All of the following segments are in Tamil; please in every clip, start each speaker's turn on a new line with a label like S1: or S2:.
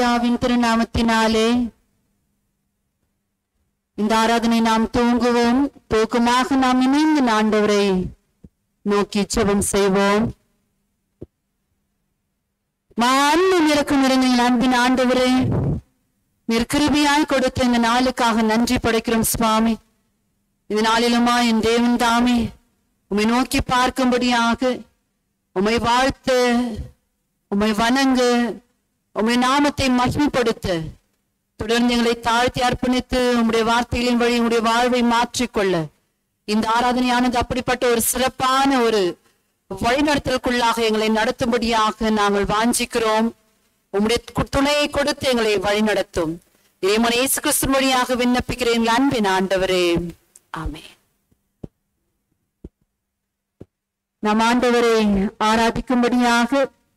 S1: பிதாவின் திருநாமத்தினாலே இந்த ஆராதனை நாம் தூங்குவோம் தூக்கமாக நாம் இணைந்து ஆண்டவரை நோக்கி ஜெபம் செய்வோம் மாண்பும் இறக்கும் இருங்கள் அன்பின் ஆண்டவரே நிற்கிருபியாய் கொடுத்த இந்த நாளுக்காக நன்றி படைக்கிறோம் சுவாமி இந்த நாளிலுமா என் தேவன் தாமே உம்மை நோக்கி பார்க்கும்படியாக உம்மை வாழ்த்து உம்மை வணங்கு உம்மை நாமத்தை மகிமைப்படுத்த தொடர்ந்து எங்களை தாழ்த்தி அர்ப்பணித்து உம்முடைய வார்த்தைகளின் வழி உம்முடைய வாழ்வை மாற்றிக்கொள்ள இந்த ஆராதனையானது அப்படிப்பட்ட ஒரு சிறப்பான ஒரு வழிநடத்தலுக்குள்ளாக எங்களை நடத்தும்படியாக நாங்கள் வாஞ்சிக்கிறோம் உம்முடைய கு- துணையை கொடுத்து எங்களை வழிநடத்தும் இறைமன் இயேசு கிறிஸ்து வழியாக விண்ணப்பிக்கிறேன் எங்கள் அன்பின் ஆண்டவரே ஆமே நாம் ஆண்டவரை ஆராதிக்கும்படியாக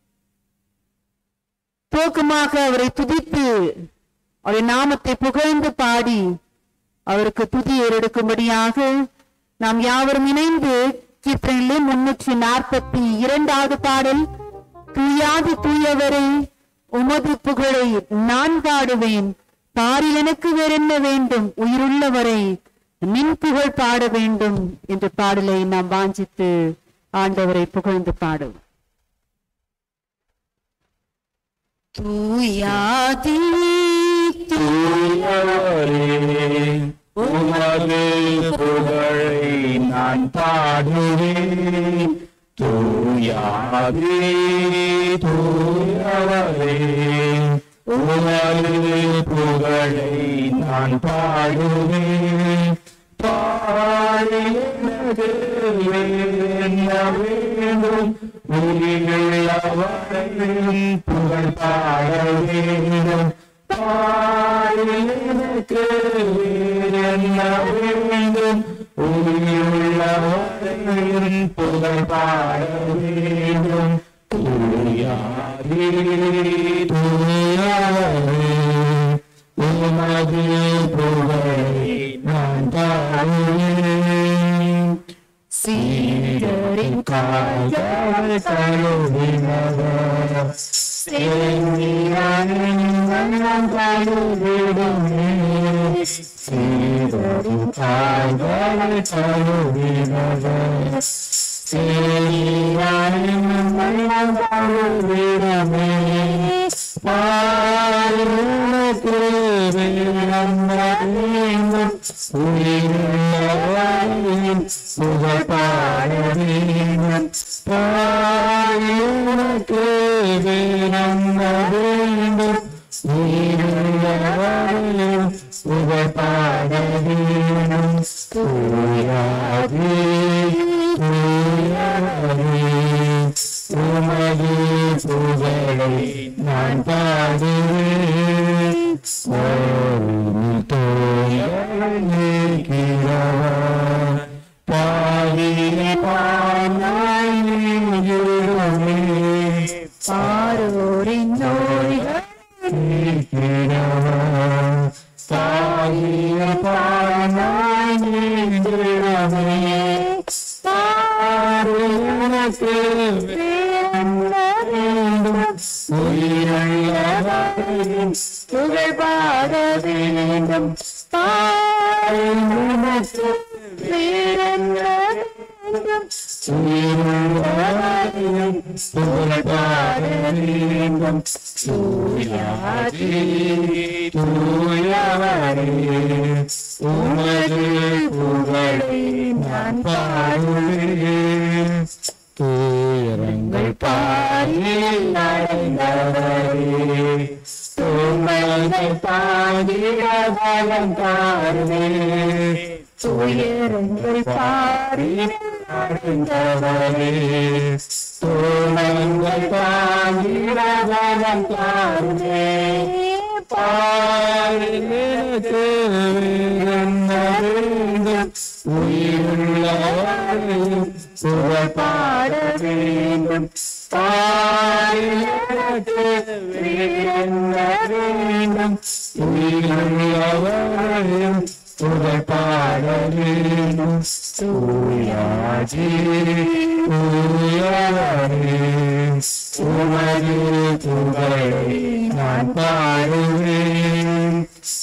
S1: போக்குமாக அவரை துதித்து அவருடைய நாமத்தை புகழ்ந்து பாடி அவருக்கு துதி ஏறெடுக்கும்படியாக நாம் யாவரும் இணைந்து கீர்த்தனையிலே முன்னூற்றி நாற்பத்தி இரண்டாவது பாடல் தூயாது தூயவரை உமது புகழை நான் பாடுவேன் பாரில் எனக்கு வேறென்ன வேண்டும் உயிருள்ளவரை நின் புகழ் பாட வேண்டும் என்ற பாடலை நாம் வாஞ்சித்து ஆண்டவரை புகழ்ந்து பாடுவோம் தூயாதி
S2: தூயவரே, உமது புகழை நான் பாடுவேன் தூயாதே தூயவரே உமது புகழை நான் பாடுவேன் பாடினது என்ன வேண்டும் உயிரிழவரின் புகழ் பாட வேண்டும் பாடினது என்ன வேண்டும் உயிருள்ளவரின் புகழ் பாட வேண்டும் தூயாரே தூயாரே உமது புகழை நான் பாடுவேன் சீடரின் கால்கள் தழுவினவர் செந்தியானின் மன்னம் தழுவிடுமே சீடரின் கால்கள் தழுவினவர் செந்தியானின் மன்னம் தழுவிடுமே பாருனக்கு வேண்டும் உயிருள்ளவரின் புகழ் பாட வேண்டும் பாருனக்கு வேண்டும் உயிருள்ளவரின் புகழ் பாட வேண்டும் தூயாதே தூயாதே உமது புகழை நான் பாடுவேன் ஓரினில் தோயக்கிறவர் பாடிய பானாய் நீங்கிடுமே
S1: பாரோரின் நோய்கள்
S2: நீக்கிறவர் பாடிய பானாய் நீங்கிடுமே பாருனக்கு வேண்டும் உயிருள்ளவரின் புகழ் பாட வேண்டும் பாருனக்கு வேண்டும் உயிருள்ளவரின் புகழ் பாட வேண்டும் தூயாதே தூயவரே உமது புகழை நான் பாடுவேன் துயரங்கள் பாரில் நடந்தவரே துன்பங்கள் பாடிட பலம் தாருவே துயரங்கள் பாரில் நடந்தவரே துன்பங்கள் பாடிட பலம் தாருவே பாரிலுக்கு வேண்டும் உயிருள்ளவரையும் புகழ் பாட வேண்டும் பாரிலுக்கு வேண்டும் உயிருள்ளவரையும் புகழ் பாட வேண்டும் தூயாஜி தூயாரே உமது புகழை நான் பாடுவேன்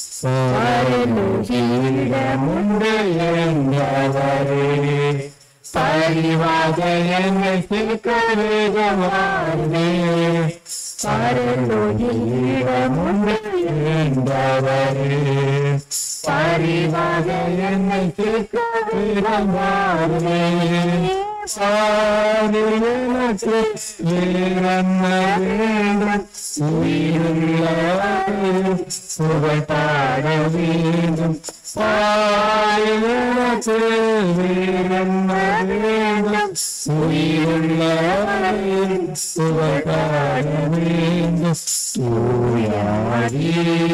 S2: பரலோகியிடமுண்டு என்றவரே பரிவாக என்னை சேர்க்க வேகமானே பரலோகியிடமுண்டு என்றவரே பரிவாக என்னை சேர்க்க வேகமானே சாதியனக்கு வேறென்ன வேண்டும் உயிருள்ளவரே புகழ் பாட வேண்டும் சாதியனக்கு வேறென்ன வேண்டும் உயிருள்ளவரே புகழ் பாட வேண்டும் தூயாரி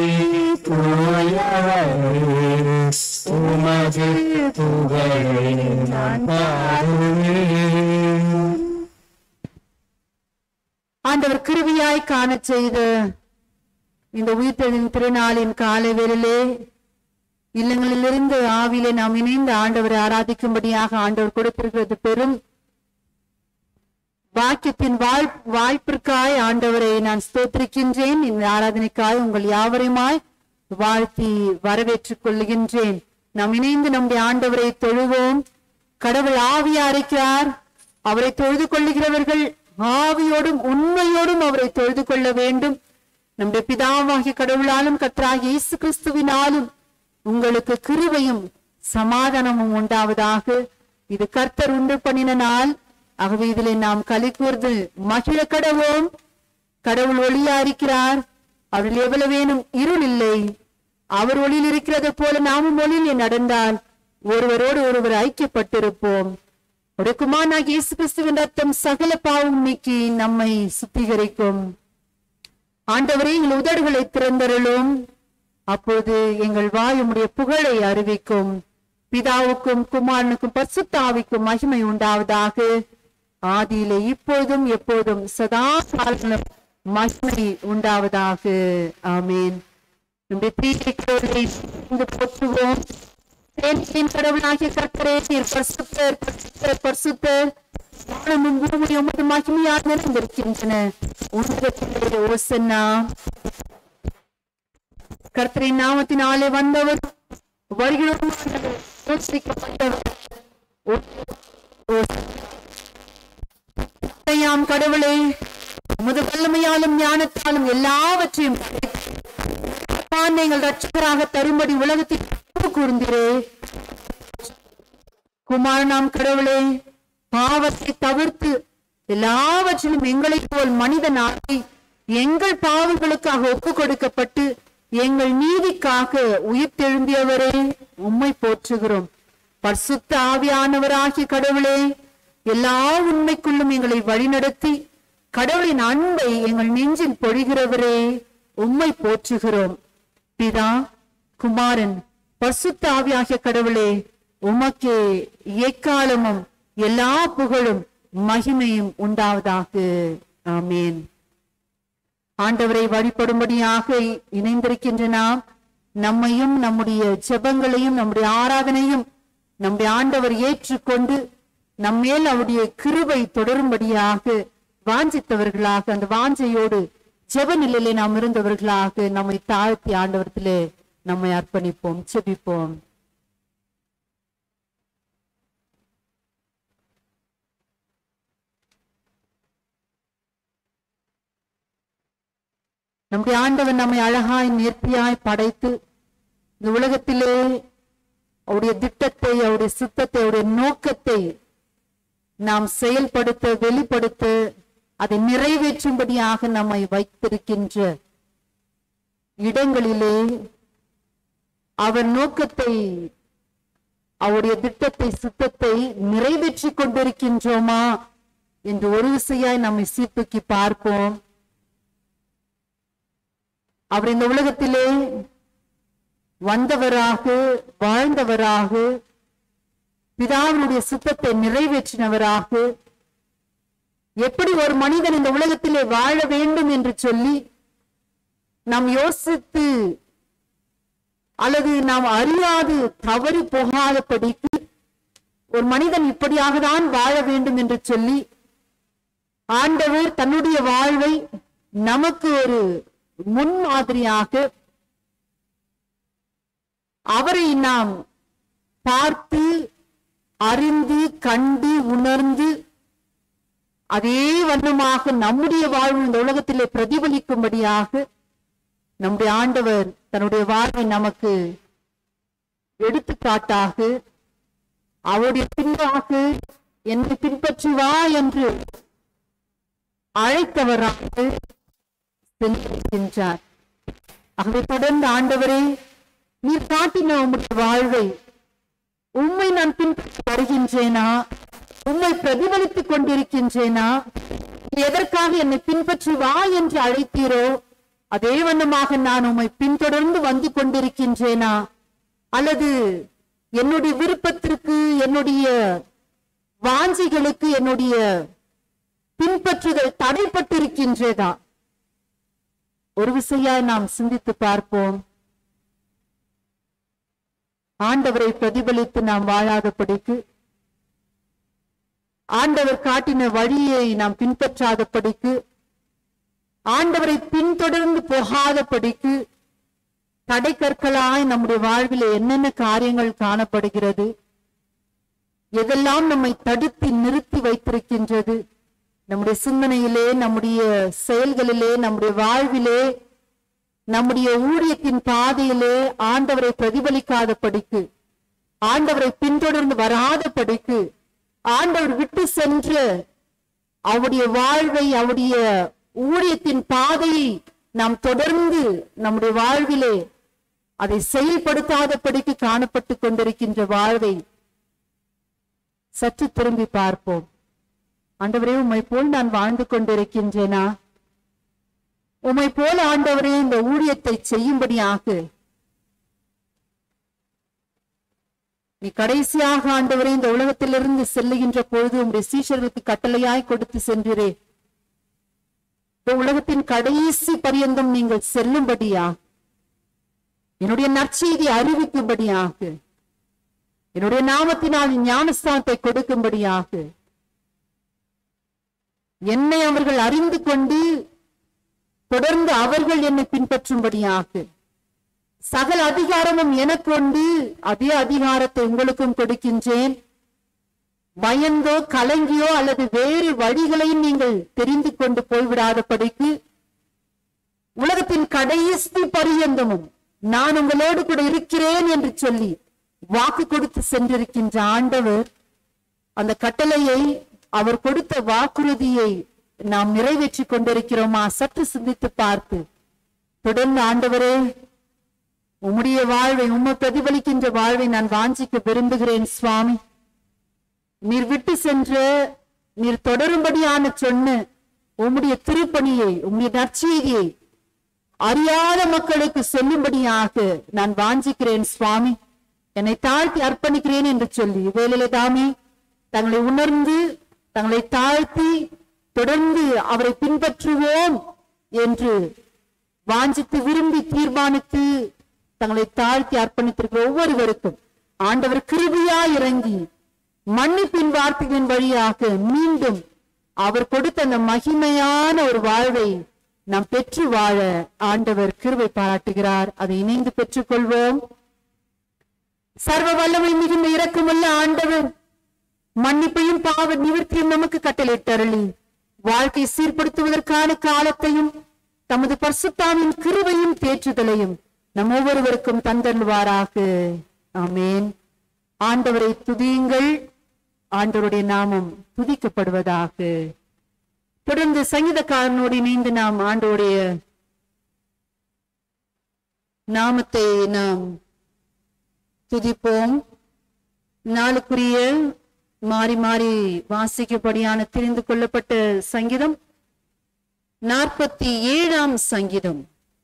S2: தூயவரே உமது புகழை நான் பாடுவேன்
S1: ஆண்டவர் கிருவியாய் காணச் செய்த இந்த உயிர்த்தெழும் திருநாளின் காலை வேளையிலே இல்லங்களிலிருந்து ஆவிலே நாம் இணைந்து ஆண்டவரை ஆராதிக்கும்படியாக ஆண்டவர் கொடுத்திருக்கிறது பெரும் வாக்கியத்தின் வாழ் வாய்ப்பிற்காய் ஆண்டவரை நான் ஸ்தோத்திரிக்கின்றேன் இந்த ஆராதனைக்காய் உங்கள் யாவரையுமாய் வாழ்த்தி வரவேற்றுக் கொள்ளுகின்றேன் நாம் இணைந்து நம்முடைய ஆண்டவரை தொழுவோம் கடவுள் ஆவியா இருக்கிறார் அவரை தொழுது கொள்ளுகிறவர்கள் ஆவியோடும் உண்மையோடும் அவரை தொழுது கொள்ள வேண்டும் நம்முடைய பிதாவாகிய கடவுளாலும் கர்த்தராகிய இயேசு கிறிஸ்துவினாலும் உங்களுக்கு கிருபையும் சமாதானமும் உண்டாவதாக இது கர்த்தர் உண்டு பண்ணின நாள் ஆகவே இதிலே நாம் களி கூர்ந்து மகிழ கடவோம் கடவுள் ஒளியா இருக்கிறார் அவரில் எவ்வளவேனும் இருள் இல்லை அவர் ஒளியில் இருக்கிறது போல நாமும் ஒளியில் நடந்தால் ஒருவரோடு ஒருவர் ஐக்கியப்பட்டிருப்போம் ஒரு குமாரனாக இயேசு கிறிஸ்துவின் ரத்தம் சகல பாவம் நீக்கி நம்மை சுத்திகரிக்கும் ஆண்டவரே எங்கள் உதடுகளை திறந்தருளும் அப்போது எங்கள் வாய் உம்முடைய புகழை அறிவிக்கும் பிதாவுக்கும் குமாரனுக்கும் பரிசுத்த ஆவிக்கும் மகிமை உண்டாவதாக ஆதியிலே இப்போதும் எப்போதும் சதா காலம் மகிமை உண்டாவதாக ஆமீன் நம்முடைய தீயை கடவுளை இங்கு போற்றுவோம் தேனியின் கடவுளாகிய கர்த்தரே நீர் பரிசுத்தர் பரிசுத்தர் பரிசுத்தர் வானமும் பூமியும் உமது மகிமையால் நிறைந்திருக்கின்றன உன்னதத்திலே ஓசன்னா கர்த்தரின் நாமத்தினாலே வந்தவர் வருகிறோம் யாம் கடவுளே உமது வல்லமையாலும் ஞானத்தாலும் எல்லாவற்றையும் படைத்து எங்கள் ரட்சகராக தரும்படி உலகத்தில் அன்பு கூர்ந்தீரே குமாரனாம் கடவுளே பாவத்தை தவிர்த்து எல்லாவற்றிலும் எங்களைப் போல் மனிதனாகி எங்கள் பாவங்களுக்காக ஒப்பு கொடுக்கப்பட்டு எங்கள் நீதிக்காக உயிர் தெழும்பியவரே உம்மை போற்றுகிறோம் பரிசுத்த ஆவியானவராகிய கடவுளே எல்லா உண்மைக்குள்ளும் எங்களை வழிநடத்தி கடவுளின் அன்பை எங்கள் நெஞ்சில் பொழிகிறவரே உம்மை போற்றுகிறோம் பிதா குமாரன் பரிசுத்த ஆவியாகிய கடவுளே உமக்கே எக்காலமும் எல்லா புகழும் மகிமையும் உண்டாவதாக ஆமேன் ஆண்டவரை வழிபடும்படியாக இணைந்திருக்கின்ற நாம் நம்மையும் நம்முடைய ஜெபங்களையும் நம்முடைய ஆராதனையும் நம்முடைய ஆண்டவர் ஏற்றுக்கொண்டு நம்மேல் அவருடைய கிருபை தொடரும்படியாக வாஞ்சித்தவர்களாக அந்த வாஞ்சையோடு ஜெப நிலையிலே நாம் இருந்தவர்களாக நம்மை தாழ்த்தி ஆண்டவரத்திலே நம்மை அர்ப்பணிப்போம் செபிப்போம் நம்முடைய ஆண்டவன் நம்மை அழகாய் நேர்த்தியாய் படைத்து இந்த உலகத்திலே அவருடைய திட்டத்தை அவருடைய சித்தத்தை அவருடைய நோக்கத்தை நாம் செயல்படுத்த வெளிப்படுத்த அதை நிறைவேற்றும்படியாக நம்மை வைத்திருக்கின்ற இடங்களிலே அவர் நோக்கத்தை அவருடைய திட்டத்தை சித்தத்தை நிறைவேற்றி கொண்டிருக்கின்றோமா என்று ஒரு விசையாய் நம்மை சீர்தூக்கி பார்ப்போம் அவர் இந்த உலகத்திலே வந்தவராக வாழ்ந்தவராக பிதாவினுடைய சுத்தத்தை நிறைவேற்றினவராக எப்படி ஒரு மனிதன் இந்த உலகத்திலே வாழ வேண்டும் என்று சொல்லி நாம் யோசித்து அல்லது நாம் அறியாது தவறி போகாதபடிக்கு ஒரு மனிதன் இப்படியாக தான் வாழ வேண்டும் என்று சொல்லி ஆண்டவர் தன்னுடைய வாழ்வை நமக்கு ஒரு முன்மாதிரியாக அவரை நாம் பார்த்து அறிந்து கண்டு உணர்ந்து அதே வண்ணமாக நம்முடைய வாழ்வு இந்த உலகத்திலே பிரதிபலிக்கும்படியாக நம்முடைய ஆண்டவர் தன்னுடைய வாழ்வை நமக்கு எடுத்துக்காட்டாக அவருடைய பின்பாக என்னை பின்பற்றி வா என்று அழைத்தவராக சென்றிருக்கின்றார் ஆகவே தொடர்ந்து ஆண்டவரே நீர் காட்டின உம்முடைய வாழ்வை உம்மை நான் பின்பற்றி வருகின்றேனா உம்மை பிரதிபலித்துக் கொண்டிருக்கின்றேனா நீ எதற்காக என்னை பின்பற்றி வா என்று அழைத்தீரோ அதே வண்ணமாக நான் உம்மை பின்தொடர்ந்து வந்து கொண்டிருக்கின்றேனா அல்லது என்னுடைய விருப்பத்திற்கு என்னுடைய வாஞ்சைகளுக்கு என்னுடைய பின்பற்றுதல் தடைப்பட்டிருக்கின்றதா ஒரு விசையாய் நாம் சிந்தித்து பார்ப்போம் ஆண்டவரை பிரதிபலித்து நாம் வாழாதபடிக்கு ஆண்டவர் காட்டின வழியை நாம் பின்பற்றாதபடிக்கு ஆண்டவரை பின்தொடர்ந்து போகாதபடிக்கு தடை கற்களாய் நம்முடைய வாழ்விலே என்னென்ன காரியங்கள் காணப்படுகிறது எதெல்லாம் நம்மை தடுத்து நிறுத்தி வைத்திருக்கின்றது நம்முடைய சிந்தனையிலே நம்முடைய செயல்களிலே நம்முடைய வாழ்விலே நம்முடைய ஊழியத்தின் பாதையிலே ஆண்டவரை பிரதிபலிக்காதபடிக்கு ஆண்டவரை பின்தொடர்ந்து வராதபடிக்கு ஆண்டவர் விட்டு சென்ற அவருடைய வாழ்வை அவருடைய ஊழியத்தின் பாதையை நாம் தொடர்ந்து நம்முடைய வாழ்விலே அதை செயல்படுத்தாதபடிக்கு காணப்பட்டு கொண்டிருக்கின்ற வாழ்வை சற்று திரும்பி பார்ப்போம் ஆண்டவரே உம்மை போல் நான் வாழ்ந்து கொண்டிருக்கின்றேனா உம்மை போல ஆண்டவரே இந்த ஊழியத்தை செய்யும்படியாக நீ கடைசியாக ஆண்டவரே இந்த உலகத்திலிருந்து செல்லுகின்ற பொழுது உம்முடைய சீஷர்களுக்கு கட்டளையாய் கொடுத்து சென்றீரே இந்த உலகத்தின் கடைசி பரியந்தம் நீங்கள் செல்லும்படியா என்னுடைய நற்செய்தி அறிவிக்கும்படியாக என்னுடைய நாமத்தினால் ஞானஸ்தானத்தை கொடுக்கும்படியாக என்னை அவர்கள் அறிந்து கொண்டு தொடர்ந்து அவர்கள் என்னை பின்பற்றும்படியாக சகல அதிகாரமும் எனக்கு உண்டு அதே அதிகாரத்தை உங்களுக்கும் கொடுக்கின்றேன் பயந்தோ கலங்கியோ அல்லது வேறு வழிகளையும் நீங்கள் தெரிந்து கொண்டு போய்விடாதபடிக்கு உலகத்தின் கடைசி பரியந்தமும் நான் உங்களோடு கூட இருக்கிறேன் என்று சொல்லி வாக்கு கொடுத்து சென்றிருக்கின்ற ஆண்டவர் அந்த கட்டளையை அவர் கொடுத்த வாக்குறுதியை நாம் நிறைவேற்றிக் கொண்டிருக்கிறோமா சற்று சிந்தித்து பார்த்து தொடர்ந்து ஆண்டவரே உம்முடைய வாழ்வை உம்மை பிரதிபலிக்கின்ற வாழ்வை நான் வாஞ்சிக்க விரும்புகிறேன் சுவாமி நீர் விட்டு சென்ற நீர் தொடரும்படியான சொன்ன உம்முடைய திருப்பணியை உம்முடைய நற்செய்தியை அறியாத மக்களுக்கு சொல்லும்படியாக நான் வாஞ்சிக்கிறேன் சுவாமி என்னை தாழ்த்தி அர்ப்பணிக்கிறேன் என்று சொல்லி வேலையில தாமே தங்களை உணர்ந்து தங்களை தாழ்த்தி தொடர்ந்து அவரை பின்பற்றுவோம் என்று வாஞ்சித்து விரும்பி தீர்மானித்து தங்களை தாழ்த்தி அர்ப்பணித்திருக்கிற ஒவ்வொருவருக்கும் ஆண்டவர் கிருபியா இறங்கி மன்னிப்பின் வார்த்தைகளின் வழியாக மீண்டும் அவர் கொடுத்த அந்த மகிமையான ஒரு வாழ்வை நாம் பெற்று வாழ ஆண்டவர் கிருபை பாராட்டுகிறார் அதை இணைந்து பெற்றுக்கொள்வோம் சர்வ வல்லமை மிகுந்த இரக்கமுள்ள ஆண்டவர் மன்னிப்பையும் பாவ நிவர்த்தியும் நமக்கு கட்டளையிட்டருளி வாழ்க்கை சீர்படுத்துவதற்கான காலத்தையும் தமது பரிசுத்தாவின் கிருபையும் தேற்றுதலையும் நம் ஒவ்வொருவருக்கும் தந்தருள்வாராக ஆமேன் ஆண்டவரை துதியுங்கள் ஆண்டவருடைய நாமம் துதிக்கப்படுவதாக தொடர்ந்து சங்கீதக்காரனோடு இணைந்து நாம் ஆண்டவருடைய நாமத்தை நாம் துதிப்போம் நாளுக்குரிய மாறி மாறி வாசிக்கப்படியான தெரிந்து கொள்ளப்பட்ட சங்கீதம் நாற்பத்தி ஏழாம் சங்கீதம்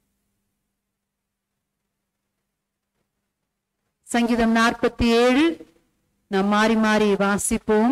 S1: சங்கீதம் நாற்பத்தி ஏழு நாம் மாறி மாறி வாசிப்போம்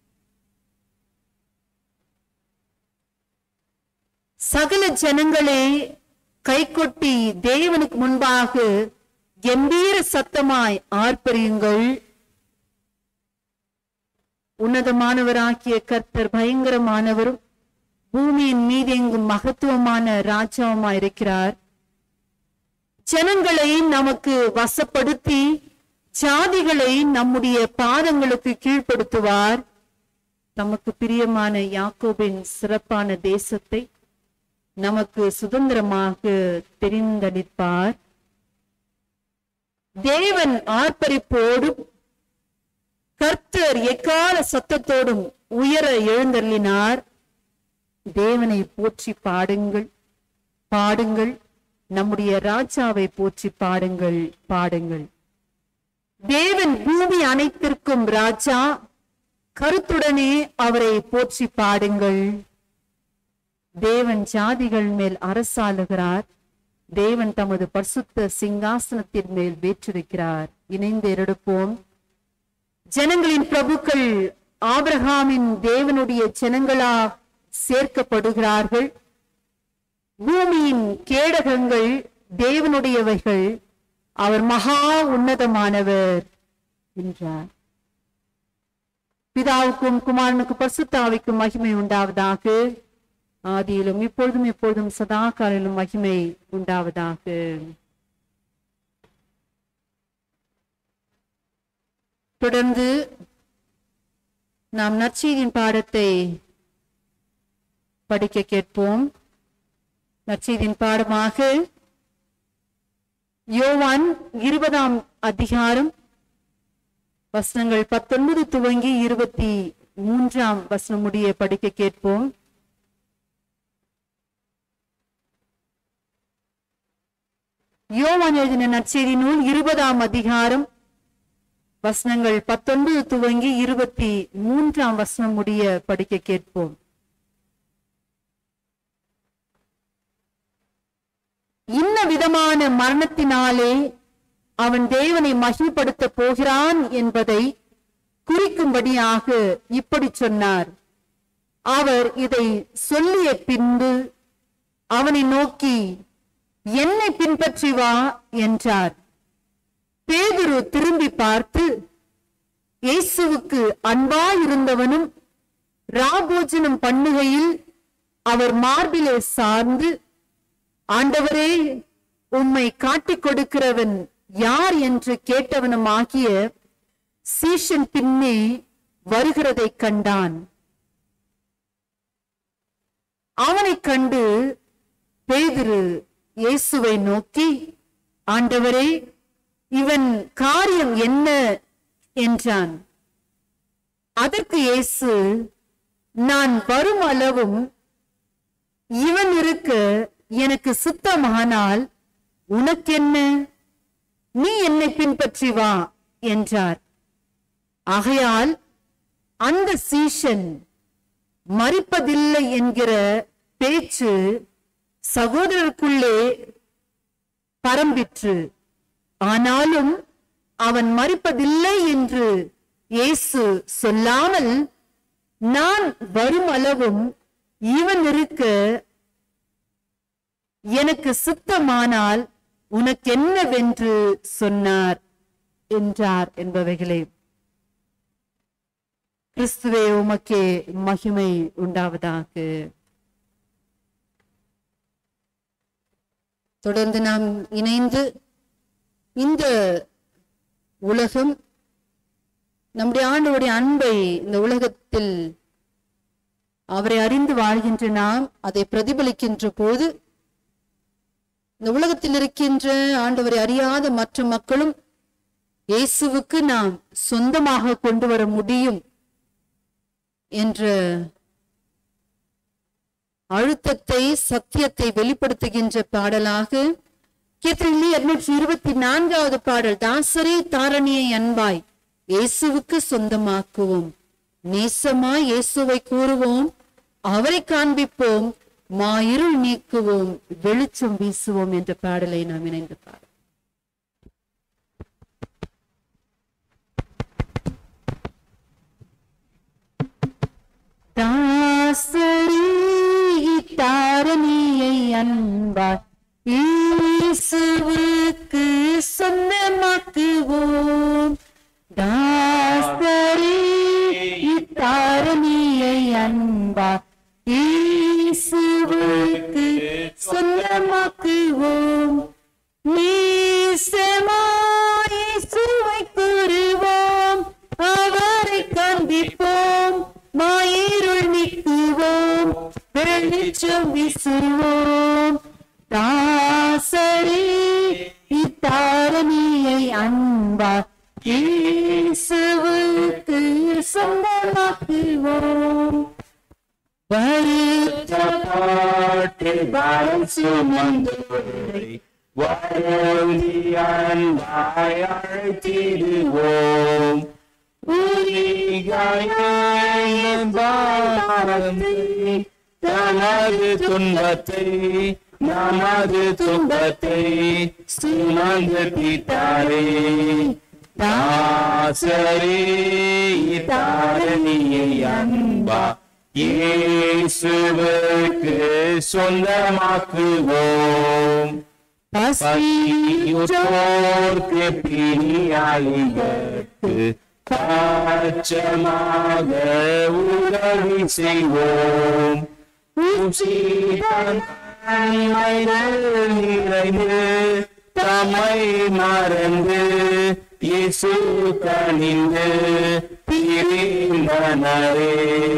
S1: சகல ஜனங்களே கைகொட்டி தேவனுக்கு முன்பாக கம்பீர சத்தமாய் ஆர்ப்பரியுங்கள் உன்னதமானவராகிய கர்த்தர் பயங்கரமானவரும் பூமியின் மீதெங்கும் மகத்துவமான ராஜாவுமா இருக்கிறார் ஜனங்களை நமக்கு வசப்படுத்தி ஜாதிகளை நம்முடைய பாதங்களுக்கு கீழ்ப்படுத்துவார் தமக்கு பிரியமான யாக்கோபின் சிறப்பான தேசத்தை நமக்கு சுதந்திரமாக தெரிந்தளிப்பார் தேவன் ஆர்ப்பரிப்போடும் கர்த்தர் எக்கால சத்தத்தோடும் உயர எழுந்தள்ளினார் தேவனை போற்றி பாடுங்கள் பாடுங்கள் நம்முடைய ராஜாவை போற்றி பாடுங்கள் பாடுங்கள் தேவன் பூமி அனைத்திற்கும் ராஜா கருத்துடனே அவரை போற்றி பாடுங்கள் தேவன் ஜாதிகள் மேல் அரசாளுகிறார் தேவன் தமது பரிசுத்த சிங்காசனத்தின் மேல் வீற்றிருக்கிறார் இணைந்து எடுப்போம் ஜனங்களின் பிரபுக்கள் ஆபிரகாமின் தேவனுடைய ஜனங்களா சேர்க்கப்படுகிறார்கள் பூமியின் கேடகங்கள் தேவனுடையவைகள் அவர் மகா உன்னதமானவர் என்றார் பிதாவுக்கும் குமாரனுக்கும் பரிசுத்தாவிக்கும் மகிமை உண்டாவதாக ஆதியிலும் இப்பொழுதும் இப்பொழுதும் சதா காலிலும் மகிமை உண்டாவதாக தொடர்ந்து நாம் நற்செய்தியின் பாடத்தை படிக்க கேட்போம் நற்செய்தியின் பாடமாக யோவான் இருபதாம் அதிகாரம் வசனங்கள் பத்தொன்பது துவங்கி இருபத்தி மூன்றாம் வசனம் முடிய படிக்க கேட்போம் யோவான் எழுதின நற்செய்தி நூல் இருபதாம் அதிகாரம் வசனங்கள் பத்தொன்பது துவங்கி இருபத்தி மூன்றாம் வசனம் முடிய படிக்க கேட்போம் இன்ன விதமான மரணத்தினாலே அவன் தேவனை மகிழ்படுத்த போகிறான் என்பதை குறிக்கும்படியாக இப்படி சொன்னார் அவர் இதை சொல்லிய பின்பு அவனை நோக்கி என்னை பின்பற்றி வா என்றார் பேதுரு திரும்பி பார்த்து இயேசுவுக்கு அன்பாயிருந்தவனும் ராபோஜனம் பண்ணுகையில் அவர் மார்பிலே சார்ந்து ஆண்டவரே உம்மை காட்டிக் கொடுக்கிறவன் யார் என்று கேட்டவனுமாகிய சீஷன் பின்னே வருகிறதைக் கண்டான் அவனைக் கண்டு பேதுரு இயேசுவை நோக்கி ஆண்டவரே இவன் காரியம் என்ன என்றான் அதற்கு இயேசு நான் வரும் அளவும் இவன் இருக்க எனக்கு சுத்தமானால் உனக்கென்ன நீ என்னை பின்பற்றி வா என்றார் ஆகையால் அந்த சீஷன் மறிப்பதில்லை என்கிற பேச்சு சகோதரருக்குள்ளே பரம்பிற்று ஆனாலும் அவன் மறிப்பதில்லை என்று இயேசு சொல்லாமல் நான் வரும் அளவும் இவன் இருக்க எனக்கு சுத்தமானால் உனக்கென்னவென்று சொன்னார் என்றார் என்பவைகளே கிறிஸ்துவே உமக்கே மகிமை உண்டாவதாக தொடர்ந்து நாம் இணைந்து இந்த உலகம் நம்முடைய ஆண்டவருடைய அன்பை இந்த உலகத்தில் அவரை அறிந்து வாழ்கின்ற நாம் அதை பிரதிபலிக்கின்ற போது இந்த உலகத்தில் இருக்கின்ற ஆண்டவரை அறியாத மற்ற மக்களும் இயேசுவுக்கு நாம் சொந்தமாக கொண்டு வர முடியும் என்ற அழுத்தத்தை சத்தியத்தை வெளிப்படுத்துகின்ற பாடலாக கீர்த்தனை இருநூற்றி இருபத்தி நான்காவது பாடல் தாசரே தாரணியை அன்பாய் இயேசுவுக்கு சொந்தமாக்குவோம் நேசமாய் இயேசுவை கூறுவோம் அவரை காண்பிப்போம் மாயிருள் நீக்குவோம் வெளிச்சம் வீசுவோம் என்ற பாடலை நாம் இணைந்து பாட தாசரே தாரணியை அன்பாய் இயேசுவுக்கு சொந்தமாக்குவோம் தாசரே தாரணியை அன்பா விசுவோம் தாசரே இத்தாரணியை அன்பா இயேசுவுக்கு சொந்தமாக்குவோம்
S2: பாட்டு பாடம் சுமந்தோரை வாழ்ந்தியாய் அழைத்திடுவோம் தனது துன்பத்தை நமது துன்பத்தை சுமந்து தீட்டாரே தாசரே தாரணியை அன்பா இயேசுவுக்கு சொந்தமாக்குவோம் பசியுற்றோர்க்கு பிணியாளிகளுக்கு பட்சமாக உதவி செய்வோம் உச்சிதன் நிறைந்து தம்மை மறந்து இயேசு கணிந்து பிரிந்தனரே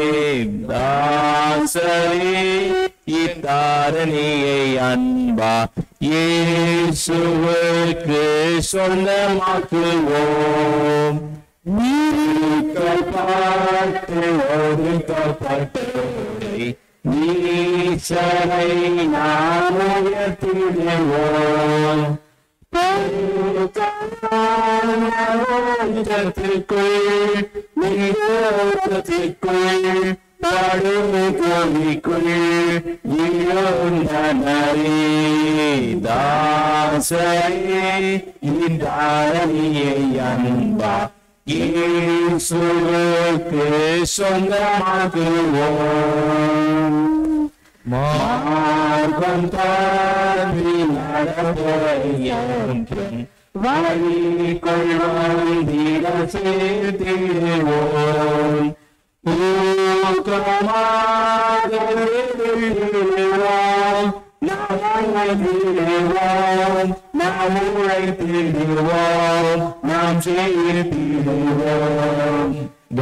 S2: தாசரே இத்தாரணியை அன்பா இயேசுவுக்கு சொந்தமாக்குவோம் நீக்கப்பட்டு ஒதுக்கப்பட்டோரை நீச்சரை நாம் உயர்த்திடுவோம் பருவத்திற்குள் நீரோட்டத்திற்குள் படுமை கோவிக்குள் இருந்தனரே தாசரே இந்த அழகியை அன்பா இயேசுவுக்கு சொந்தமாக்குவோம் மார்க்கம் தாண்டி நடப்பையும் வழி கொள்வந்திட சேர்த்திடுவோம் ஊக்கமாக எழுதுவோம் நாம் உழைத்திடுவோம் நாம் உழைத்திடுவோம் நாம் சேர்த்திடுவோம்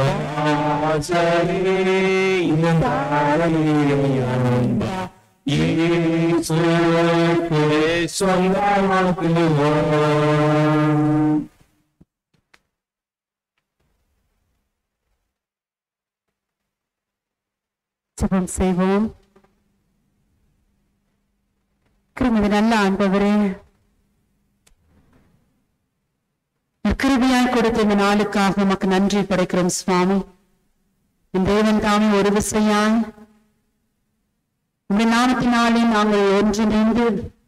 S2: தாசரே இந்த அழகியம்பா இயேசுவுக்கு சொந்தமாக்குவோம்
S1: ஜெபம் செய்வோம் கிருமித நல்ல ஆண்டவரே கிருபியாய் கொடுத்த இந்த நாளுக்காக உமக்கு நன்றி படைக்கிறோம் சுவாமி என் தேவன் தாமே ஒரு விசையாய் உங்களுடைய நாமத்தினாலே நாங்கள் ஒன்றிணைந்து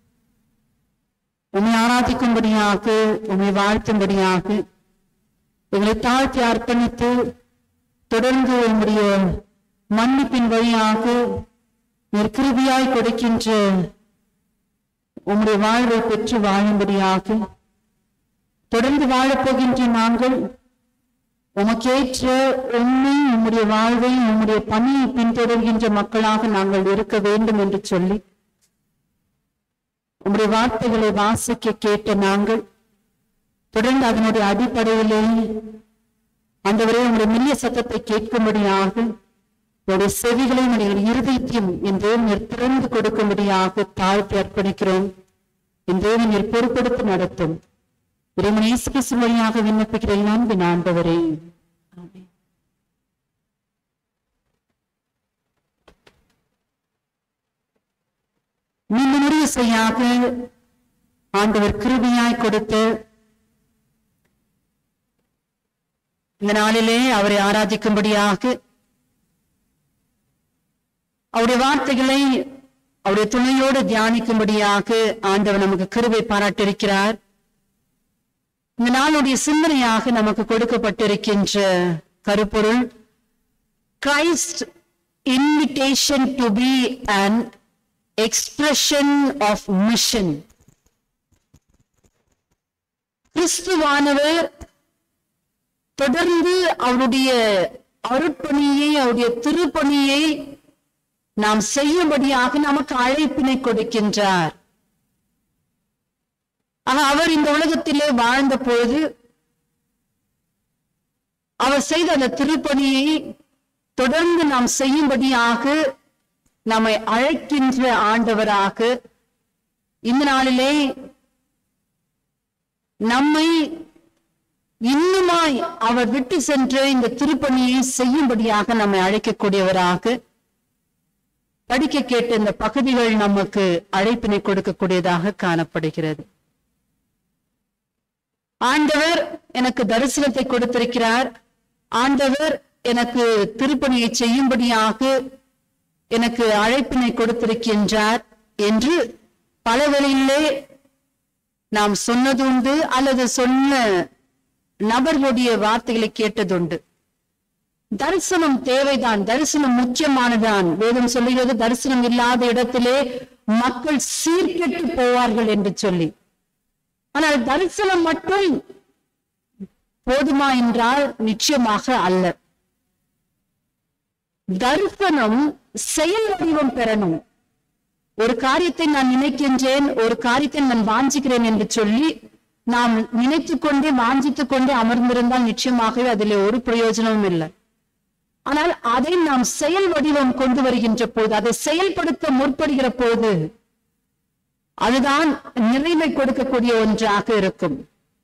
S1: உண்மை ஆராதிக்கும்படியாக உண்மை வாழ்த்தும்படியாக எங்களை தாழ்த்தி அர்ப்பணித்து தொடர்ந்து உங்களுடைய மன்னிப்பின் வழியாக நீர் கிருபியாய் கொடுக்கின்ற உம்முடைய வாழ்வை பெற்று வாழும்படியாக தொடர்ந்து வாழப்போகின்ற நாங்கள் உமக்கேற்ற உண்மை உம்முடைய வாழ்வை உம்முடைய பணியை பின்தொடர்கின்ற மக்களாக நாங்கள் இருக்க வேண்டும் என்று சொல்லி உம்முடைய வார்த்தைகளை வாசிக்க கேட்ட நாங்கள் தொடர்ந்து அதனுடைய அடிப்படையிலே ஆண்டவரே உங்களுடைய மெல்லிய சத்தத்தை கேட்கும்படியாக உங்களுடைய செவிகளை உடைய இருதயத்தையும் என் தேவன் நீர் திறந்து கொடுக்கும்படியாக தாழ்த்தி அர்ப்பணிக்கிறோம் என் தேவன் நீர் பொறுப்படுத்தி நடத்தும் இறைவன் இயேசு கிறிஸ்து வழியாக விண்ணப்பிக்கிறேன் அன்பின் ஆண்டவரே ஆமென். மீண்டும் ஒரு இசையாக ஆண்டவர் கிருபியாய் கொடுத்த இந்த நாளிலே அவரை ஆராதிக்கும்படியாக அவருடைய வார்த்தைகளை அவருடைய துணையோடு தியானிக்கும்படியாக ஆண்டவர் நமக்கு கிருபை பாராட்டியிருக்கிறார் இந்த நாளுடைய சிந்தனையாக நமக்கு கொடுக்கப்பட்டிருக்கின்ற கருப்பொருள் Christ invitation to be an expression of mission கிறிஸ்துவானவர் தொடர்ந்து அவருடைய அருட்பணியை அவருடைய திருப்பணியை நாம் செய்யும்படியாக நமக்கு அழைப்பினை கொடுக்கின்றார் ஆக அவர் இந்த உலகத்திலே வாழ்ந்த பொழுது அவர் செய்த அந்த திருப்பணியை தொடர்ந்து நாம் செய்யும்படியாக நம்மை அழைக்கின்ற ஆண்டவராக இந்த நாளிலே நம்மை இன்னுமாய் அவர் விட்டு சென்ற இந்த திருப்பணியை செய்யும்படியாக நம்மை அழைக்கக்கூடியவராக படிக்க கேட்ட இந்த பகுதிகள் நமக்கு அழைப்பினை கொடுக்கக்கூடியதாக காணப்படுகிறது ஆண்டவர் எனக்கு தரிசனத்தை கொடுத்திருக்கிறார் ஆண்டவர் எனக்கு திருப்பணியை செய்யும்படியாக எனக்கு அழைப்பினை கொடுத்திருக்கின்றார் என்று பல வேளையிலே நாம் சொன்னதுண்டு அல்லது சொன்ன நபர்களுடைய வார்த்தைகளை கேட்டதுண்டு தரிசனம் தேவைதான் தரிசனம் முக்கியமானதான் வேதம் சொல்லுகிறது தரிசனம் இல்லாத இடத்திலே மக்கள் சீர்கெட்டு போவார்கள் என்று சொல்லி ஆனால் தரிசனம் மட்டும் போதுமா என்றால் நிச்சயமாக அல்ல தரிசனம் செயல் வடிவம் பெறணும் ஒரு காரியத்தை நான் நினைக்கின்றேன் ஒரு காரியத்தை நான் வாஞ்சிக்கிறேன் என்று சொல்லி நாம் நினைத்துக் கொண்டே வாஞ்சித்துக் கொண்டே அமர்ந்திருந்தால் நிச்சயமாகவே அதிலே ஒரு பிரயோஜனமும் இல்லை ஆனால் அதை நாம் செயல் வடிவம் கொண்டு வருகின்ற போது அதை செயல்படுத்த முற்படுகிற போது அதுதான் நிறைவை கொடுக்கக்கூடிய ஒன்றாக இருக்கும்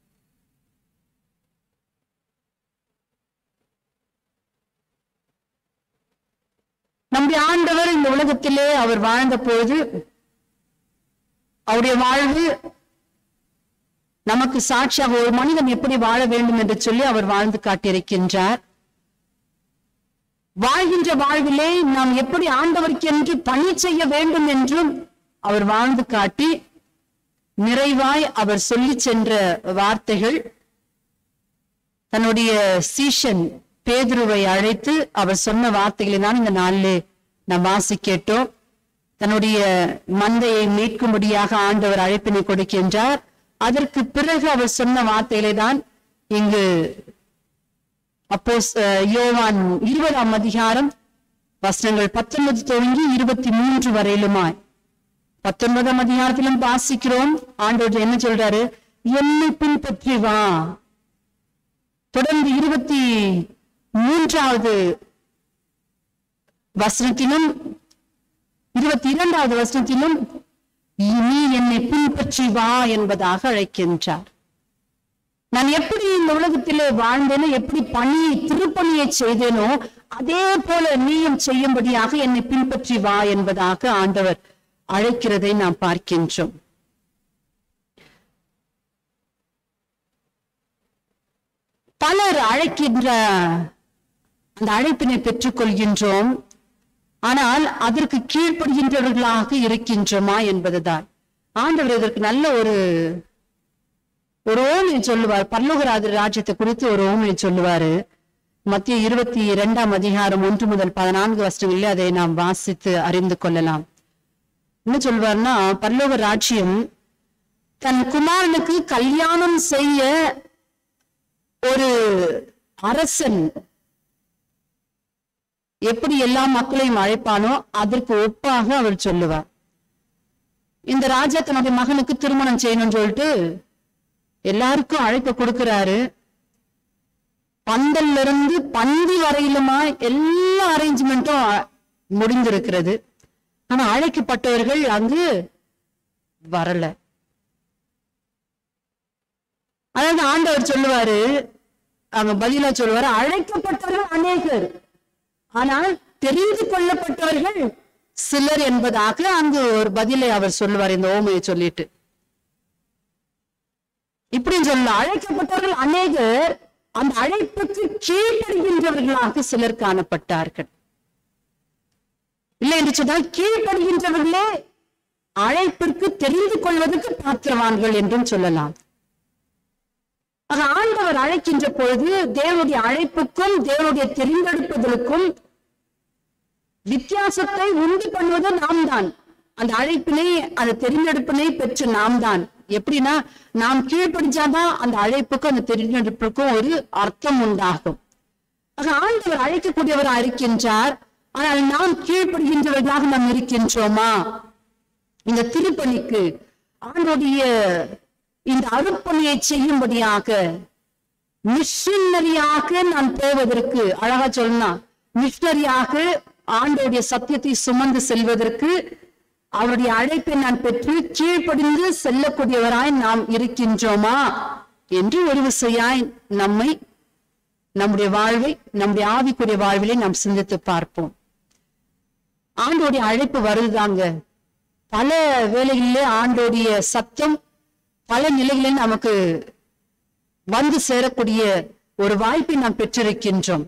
S1: நம்முடைய ஆண்டவர் இந்த உலகத்திலே அவர் வாழ்ந்த போது அவருடைய வாழ்வு நமக்கு சாட்சியாக ஒரு மனிதன் எப்படி வாழ வேண்டும் என்று சொல்லி அவர் வாழ்ந்து காட்டியிருக்கின்றார் வாழ்கின்ற வாழ்விலே நாம் எப்படி ஆண்டவருக்கென்று பணி செய்ய வேண்டும் என்றும் அவர் வாழ்ந்து காட்டி நிறைவாய் அவர் சொல்லி சென்ற வார்த்தைகள் தன்னுடைய சீஷன் பேதுருவை அழைத்து அவர் சொன்ன வார்த்தைகளை தான் இந்த நாளிலே நாம் வாசி கேட்டோம் தன்னுடைய மந்தையை மீட்கும்படியாக ஆண்டவர் அழைப்பினை கொடுக்கின்றார் அதற்கு பிறகு அவர் சொன்ன வார்த்தைகளை தான் இங்கு அப்போ யோவான் இருபதாம் அதிகாரம் வசனங்கள் பத்தொன்பது துவங்கி இருபத்தி மூன்று வரையிலுமாய் பத்தொன்பதாம் அதிகாரத்திலும் வாசிக்கிறோம் ஆண்டவர் என்ன சொல்றாரு என்னை பின்பற்றி வா தொடர்ந்து இருபத்தி மூன்றாவது வசனத்திலும் இருபத்தி இரண்டாவது வசனத்திலும் நீ என்னை பின்பற்றி வா என்பதாக அழைக்கின்றார் நான் எப்படி இந்த உலகத்திலே வாழ்ந்தேனோ எப்படி பணியை திருப்பணியை செய்தேனோ அதே போல நீயும் செய்யும்படியாக என்னை பின்பற்றி வா என்பதாக ஆண்டவர் அழைக்கிறதை நாம் பார்க்கின்றோம் பலர் அழைக்கின்ற அந்த அழைப்பினை பெற்றுக் கொள்கின்றோம் ஆனால் அதற்கு கீழ்ப்படுகின்றவர்களாக இருக்கின்றோமா என்பதுதான் ஆண்டவர் இதற்கு நல்ல ஒரு ஒரு ஓமையை சொல்லுவார் பல்லோகராஜ ராஜ்யத்தை குறித்து ஒரு ஓமையை சொல்லுவாரு மத்திய இருபத்தி இரண்டாம் அதிகாரம் ஒன்று முதல் பதினான்கு வருஷங்களில் அதை நாம் வாசித்து அறிந்து கொள்ளலாம் என்ன சொல்வார்னா பல்லோக ராஜ்யம் தன் குமாரனுக்கு கல்யாணம் செய்ய ஒரு அரசன் எப்படி எல்லா மக்களையும் அழைப்பானோ அதற்கு ஒப்பாக அவர் சொல்லுவார் இந்த ராஜா தன்னுடைய மகனுக்கு திருமணம் செய்யணும்னு சொல்லிட்டு எல்லாருக்கும் அழைப்பு கொடுக்கிறாரு பந்தல்ல இருந்து பந்தி வரையிலுமா எல்லா அரேஞ்ச்மெண்ட்டும் முடிந்திருக்கிறது ஆனா அழைக்கப்பட்டவர்கள் அங்கு வரல அதாவது ஆண்டவர் சொல்லுவாரு அங்க பதிலா சொல்லுவாரு அழைக்கப்பட்டவர்கள் அநேகர் ஆனால் தெரிந்து கொள்ளப்பட்டவர்கள் சிலர் என்பதாக அங்கு ஒரு பதிலை அவர் சொல்லுவார் இந்த ஓமையை சொல்லிட்டு இப்படி சொல்ல அழைக்கப்பட்டவர்கள் அநேகர் அந்த அழைப்புக்கு கீழ்ப்படுகின்றவர்களாக சிலர் காணப்பட்டார்கள் இல்லை என்று சொன்னால் கீழ்ப்படுகின்றவர்களே அழைப்பிற்கு தெரிந்து கொள்வதற்கு பாத்திரவான்கள் என்றும் சொல்லலாம் ஆக ஆண்டவர் அழைக்கின்ற பொழுது தேவனுடைய அழைப்புக்கும் தேவனுடைய தெரிந்தெடுப்பதற்கும் வித்தியாசத்தை உண்டு பண்ணுவது நாம் தான் அந்த அழைப்பினை அந்த தெரிந்தெடுப்பினை பெற்ற நாம் தான் எப்படின்னா நாம் கீழ்ப்படிச்சாதான் அந்த அழைப்புக்கும் அந்த தெரிந்தெடுப்புக்கும் ஒரு அர்த்தம் உண்டாகும் ஆக ஆண்டவர் அழைக்கக்கூடியவராக இருக்கின்றார் ஆனால் நாம் கீழ்ப்படுகின்றவர்களாக நாம் இருக்கின்றோமா இந்த திருப்பணிக்கு ஆண்டுடைய இந்த அருப்பணியை செய்யும்படியாக மிஷனரியாக நான் போவதற்கு அழகா சொல்லலாம் மிஷனரியாக ஆண்டோடைய சத்தியத்தை சுமந்து செல்வதற்கு அவருடைய அழைப்பை நான் பெற்று கீழ்ப்படிந்து செல்லக்கூடியவராய் நாம் இருக்கின்றோமா என்று ஒரு விசையாய் நம்மை நம்முடைய வாழ்வை நம்முடைய ஆவிக்குரிய வாழ்விலே நாம் சிந்தித்து பார்ப்போம் ஆண்டோடைய அழைப்பு வருதுதாங்க பல வேளைகளிலே ஆண்டோடைய சத்தம் பல நிலைகளில் நமக்கு வந்து சேரக்கூடிய ஒரு வாய்ப்பை நாம் பெற்றிருக்கின்றோம்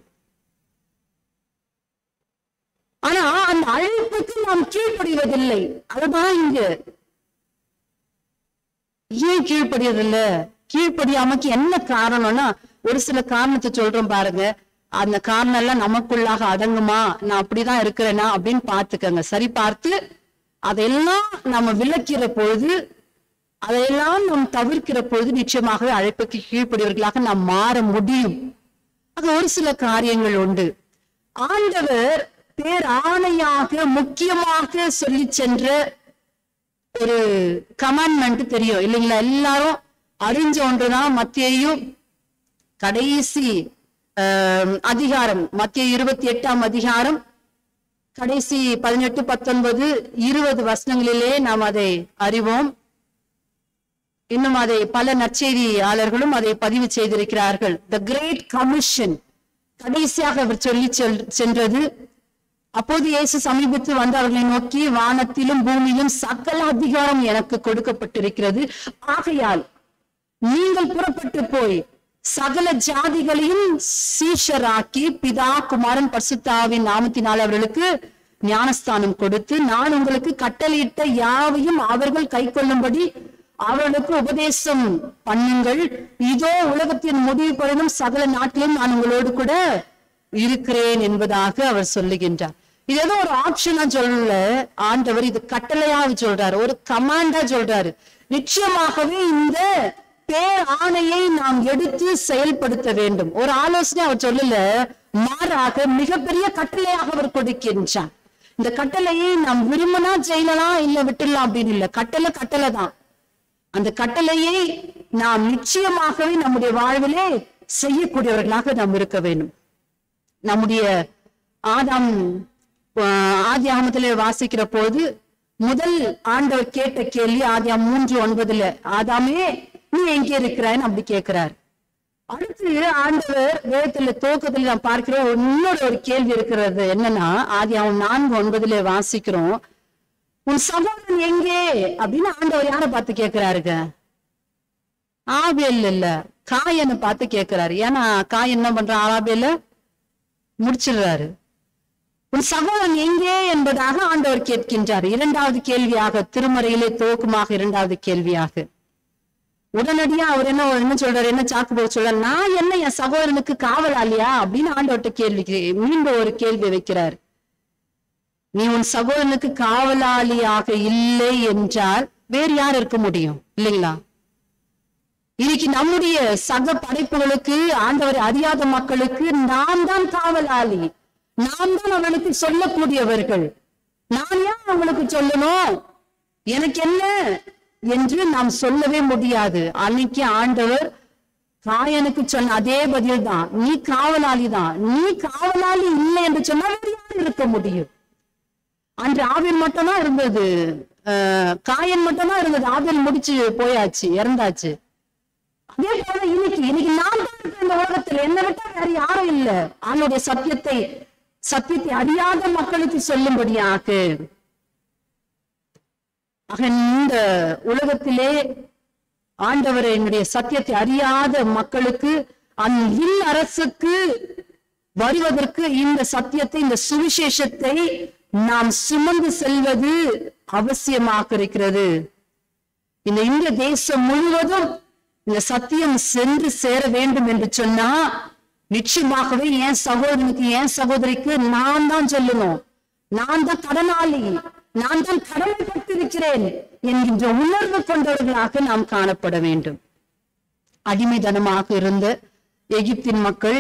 S1: ஆனா அந்த அழைப்புக்கு நாம் கீழ்ப்படிவதில்லை அதுதான் இங்க ஏன் கீழ்ப்படியதில்ல கீழ்ப்படியாமக்கு என்ன காரணம்னா ஒரு சில காரணத்தை சொல்றோம் பாருங்க அந்த காரணம் எல்லாம் நமக்குள்ளாக அடங்குமா நான் அப்படிதான் இருக்கிறேனா அப்படின்னு பார்த்துக்கங்க சரி பார்த்து அதையெல்லாம் நம்ம விளக்கிற பொழுது அதையெல்லாம் நாம் தவிர்க்கிற பொழுது நிச்சயமாக அழைப்புக்கு கீழ்ப்படியவர்களாக நாம் மாற முடியும் அது ஒரு சில காரியங்கள் உண்டு ஆண்டவர் பேர் ஆணையாக முக்கியமாக சொல்லி சென்ற ஒரு கமாண்ட்மெண்ட் தெரியும் இல்லைங்களா எல்லாரும் அறிஞ்ச ஒன்றுதான் மத்தியையும் கடைசி ஆஹ், அதிகாரம் மத்திய இருபத்தி எட்டாம் அதிகாரம் கடைசி பதினெட்டு பத்தொன்பது இருபது வசனங்களிலே நாம் அதை அறிவோம் இன்னும் அதை பல நற்செய்தியாளர்களும் அதை பதிவு செய்திருக்கிறார்கள் த கிரேட் கமிஷன் கடைசியாக அவர் சொல்லி செல்- சென்றது அப்போது இயேசு சமீபத்து வந்து அவர்களை நோக்கி வானத்திலும் பூமியிலும் சகல அதிகாரம் எனக்கு கொடுக்கப்பட்டிருக்கிறது ஆகையால் நீங்கள் புறப்பட்டு போய் சகல ஜாதிகளையும் சீஷராக்கி பிதா குமாரன் பரிசுத்தாவின் நாமத்தினால் அவர்களுக்கு ஞானஸ்தானம் கொடுத்து நான் உங்களுக்கு கட்டளையிட்ட யாவையும் அவர்கள் கைக்கொள்ளும்படி அவர்களுக்கு உபதேசம் பண்ணுங்கள் இதோ உலகத்தின் முடிவு பலனும் சகல நாட்டிலும் நான் உங்களோடு கூட இருக்கிறேன் என்பதாக அவர் சொல்லுகின்றார் இது ஏதோ ஒரு ஆப்ஷனா சொல்லல ஆண்டவர் இது கட்டளையா சொல்றாரு ஒரு கமாண்டா சொல்றாரு நிச்சயமாகவே இந்த பேர் ஆணையை நாம் எடுத்து செயல்படுத்த வேண்டும் ஒரு ஆலோசனை அவர் சொல்லல மாறாக மிகப்பெரிய கட்டளையாக அவர் கொடுக்கின்றார் இந்த கட்டளையை நாம் விரும்பினா செய்யலாம் இல்ல விட்டுடலாம் அப்படின்னு இல்ல கட்டளை கட்டளை தான் அந்த கட்டளையை நாம் நிச்சயமாகவே நம்முடைய வாழ்விலே செய்யக்கூடியவர்களாக நாம் இருக்க வேண்டும் நம்முடைய ஆதாம் ஆஹ், ஆதி ஆகமத்திலே வாசிக்கிற போது முதல் ஆண்டவர் கேட்ட கேள்வி ஆதியாம் மூன்று ஒன்பதுல ஆதாமே நீ எங்கே இருக்கிறான்னு அப்படி கேட்கிறார் அடுத்து ஆண்டவர் வேதத்துல துவக்கத்துல நாம் பார்க்கிறோம் இன்னொரு ஒரு கேள்வி இருக்கிறது என்னன்னா ஆதியாம் நான்கு ஒன்பதுல வாசிக்கிறோம் உன் சகோதரன் எங்கே அப்படின்னு ஆண்டவர் யாரை பார்த்து கேட்கிறாருங்க ஆபேல் இல்ல காயனை பார்த்து கேட்கிறாரு ஏன்னா காய் என்ன பண்றான் ஆபேல முடிச்சிடுறாரு உன் சகோதரன் எங்கே என்பதாக ஆண்டவர் கேட்கின்றார் இரண்டாவது கேள்வியாக திருமறையிலே துவக்கமாக இரண்டாவது கேள்வியாக உடனடியா அவர் என்ன என்ன சொல்றாரு என்ன சாக்கு போக சொல்றாரு நான் என்ன என் சகோதரனுக்கு காவலாளியா அப்படின்னு ஆண்டவர்கிட்ட கேள்வி கே- மீண்டும் ஒரு கேள்வி வைக்கிறார் நீ உன் சகோதரனுக்கு காவலாளியாக இல்லை என்றால் வேறு யார் இருக்க முடியும் இல்லைங்களா இன்னைக்கு நம்முடைய சக படைப்புகளுக்கு ஆண்டவரை அறியாத மக்களுக்கு நாம் தான் காவலாளி நாம் தான் அவளுக்கு சொல்லக்கூடியவர்கள் நான் ஏன் அவங்களுக்கு சொல்லணும் எனக்கு என்ன என்று நாம் சொல்லவே முடியாது அன்னைக்கு ஆண்டவர் காயனுக்கு சொன்ன அதே பதில் தான் நீ காவலாளி தான் நீ காவலாளி இல்லை என்று சொன்னா வேறு யார் இருக்க முடியும் அன்று ஆவின் மட்டும்தான் இருந்தது அஹ், காயன் மட்டும்தான் இருந்தது ஆவியல் முடிச்சு போயாச்சு இறந்தாச்சு அதே போல இன்னைக்கு இன்னைக்கு நான் தான் இருக்கேன் இந்த உலகத்தில் என்னை விட்டா வேற யாரும் இல்ல ஆளுடைய சத்தியத்தை சத்தியத்தை அறியாத மக்களுக்கு சொல்லும்படியாக ஆக இந்த உலகத்திலே ஆண்டவர் என்னுடைய சத்தியத்தை அறியாத மக்களுக்கு அந்த இல் அரசுக்கு வருவதற்கு இந்த சத்தியத்தை இந்த சுவிசேஷத்தை நாம் சுமந்து செல்வது அவசியமாக இருக்கிறது இந்த இந்திய தேசம் முழுவதும் இந்த சத்தியம் சென்று சேர வேண்டும் என்று சொன்னா நிச்சயமாகவே என் சகோதரனுக்கு என் சகோதரிக்கு நான் தான் சொல்லணும் நான் தான் கடனாளி நான் தான் கடமைப்பட்டிருக்கிறேன் என்கின்ற உணர்வு கொண்டவர்களாக நாம் காணப்பட வேண்டும் அடிமைதனமாக இருந்த எகிப்தின் மக்கள்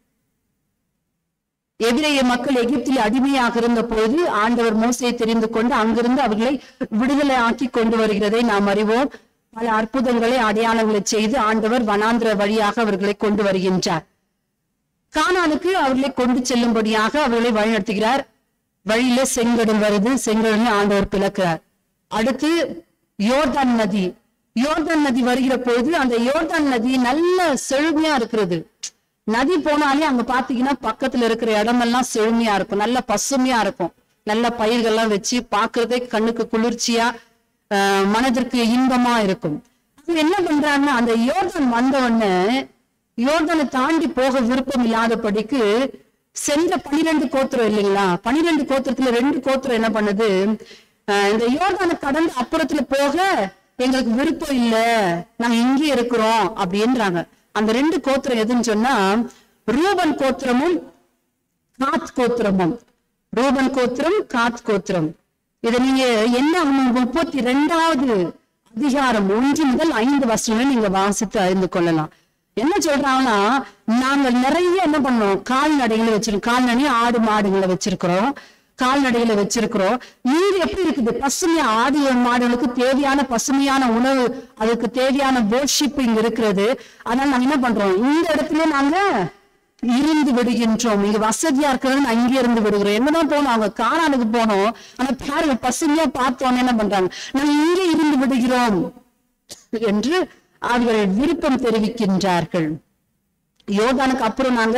S1: எபிரேய மக்கள் எகிப்தில் அடிமையாக இருந்த போது ஆண்டவர் மோசையை தெரிந்து கொண்டு அங்கிருந்து அவர்களை விடுதலை ஆக்கி கொண்டு வருகிறதை நாம் அறிவோம் பல அற்புதங்களை அடையாளங்களை செய்து ஆண்டவர் வனாந்திர வழியாக அவர்களை கொண்டு வருகின்றார் கானானுக்கு அவர்களை கொண்டு செல்லும்படியாக அவர்களை வழிநடத்துகிறார் வழியில செங்கடல் வருது செங்கடல் ஆண்டவர் பிளக்கிறார் அடுத்து யோர்தான் நதி யோர்தான் நதி வருகிற பொழுது அந்த யோர்தான் நதி நல்ல செழுமையா இருக்கிறது நதி போனாலே அங்க பாத்தீங்கன்னா பக்கத்துல இருக்கிற இடமெல்லாம் செழுமையா இருக்கும் நல்ல பசுமையா இருக்கும் நல்ல பயிர்கள்லாம் வச்சு பாக்குறதே கண்ணுக்கு குளிர்ச்சியா ஆஹ், மனதிற்கு இன்பமா இருக்கும் அது என்ன பண்றாங்கன்னா அந்த யோர்தான் வந்த உடனே யோர்தானை தாண்டி போக விருப்பம் இல்லாதபடிக்கு சென்ற பனிரெண்டு கோத்திரம் இல்லைங்களா பனிரெண்டு கோத்திரத்துல ரெண்டு கோத்திரம் என்ன பண்ணுது ஆஹ், இந்த யோர்தானை கடந்து அப்புறத்துல போக எங்களுக்கு விருப்பம் இல்ல நாங்க இங்கே இருக்கிறோம் அப்படின்றாங்க அந்த ரெண்டு கோத்திரம் எதுன்னு சொன்னா ரூபன் கோத்திரமும் காத் கோத்திரமும் ரூபன் கோத்திரம் காத் கோத்திரம் இத நீங்க என்ன ஆகும்? முப்பத்தி ரெண்டாவது அதிகாரம் ஒன்று முதல் ஐந்து வருஷங்களை நீங்க வாசித்து அறிந்து கொள்ளலாம் என்ன சொல்றாங்கன்னா நாங்கள் நிறைய என்ன பண்ணோம் கால்நடைகளை வச்சிருக்கோம் கால்நடை ஆடு மாடுகளை வச்சிருக்கிறோம் கால்நடைகளை வச்சிருக்கிறோம் நீர் எப்படி இருக்குது பசுமையா ஆடு மாடுகளுக்கு தேவையான பசுமையான உணவு அதுக்கு தேவையான போஷிப்பு இங்க இருக்கிறது அதனால நாங்க என்ன பண்றோம் இந்த இடத்துல நாங்க இருந்து விடுகின்றோம் இங்க வசதியா இருக்கிறது நான் இங்கே இருந்து விடுகிறோம் என்னதான் போனோம் அவங்க காரானுக்கு போனோம் ஆனா பாருங்க பசுமையா பார்த்தோன்னு என்ன பண்றாங்க நாங்க இங்கே இருந்து விடுகிறோம் என்று அவர்கள் விருப்பம் தெரிவிக்கின்றார்கள் யோகானுக்கு அப்புறம் நாங்க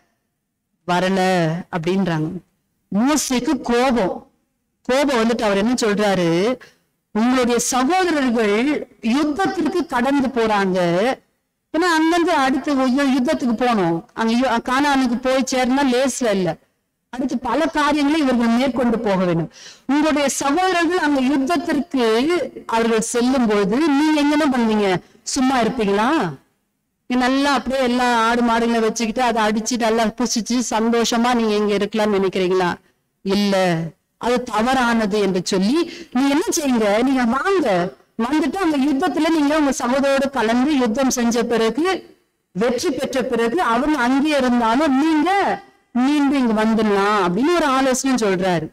S1: வரல அப்படின்றாங்க மோசேக்கு கோபம் கோபம் வந்துட்டு அவர் என்ன சொல்றாரு உங்களுடைய சகோதரர்கள் யுத்தத்திற்கு கடந்து போறாங்க ஏன்னா அங்கிருந்து அடுத்து யு- யுத்தத்துக்கு போகணும் அங்க யு- கானானுக்கு போய் சேர்ந்தா லேஸ்ல இல்ல அடுத்து பல காரியங்களை இவர்கள் மேற்கொண்டு போக வேண்டும் உங்களுடைய சகோதரர்கள் அங்க யுத்தத்திற்கு அவர்கள் செல்லும் பொழுது நீங்க எங்க என்ன பண்ணுவீங்க சும்மா இருப்பீங்களா நீ நல்லா அப்படியே எல்லா ஆடு மாடுகளை வச்சுக்கிட்டு அதை அடிச்சு நல்லா புசிச்சு சந்தோஷமா நீங்க இங்க இருக்கலாம்னு நினைக்கிறீங்களா இல்ல அது தவறானது என்று சொல்லி நீங்க என்ன செய்யுங்க நீங்க வாங்க வந்துட்டு அந்த யுத்தத்துல நீங்க உங்க சகோதரோடு கலந்து யுத்தம் செஞ்ச பிறகு வெற்றி பெற்ற பிறகு அவங்க அங்கே இருந்தாலும் நீங்க மீண்டும் இங்க வந்துடலாம் அப்படின்னு ஒரு ஆலோசனை சொல்றாரு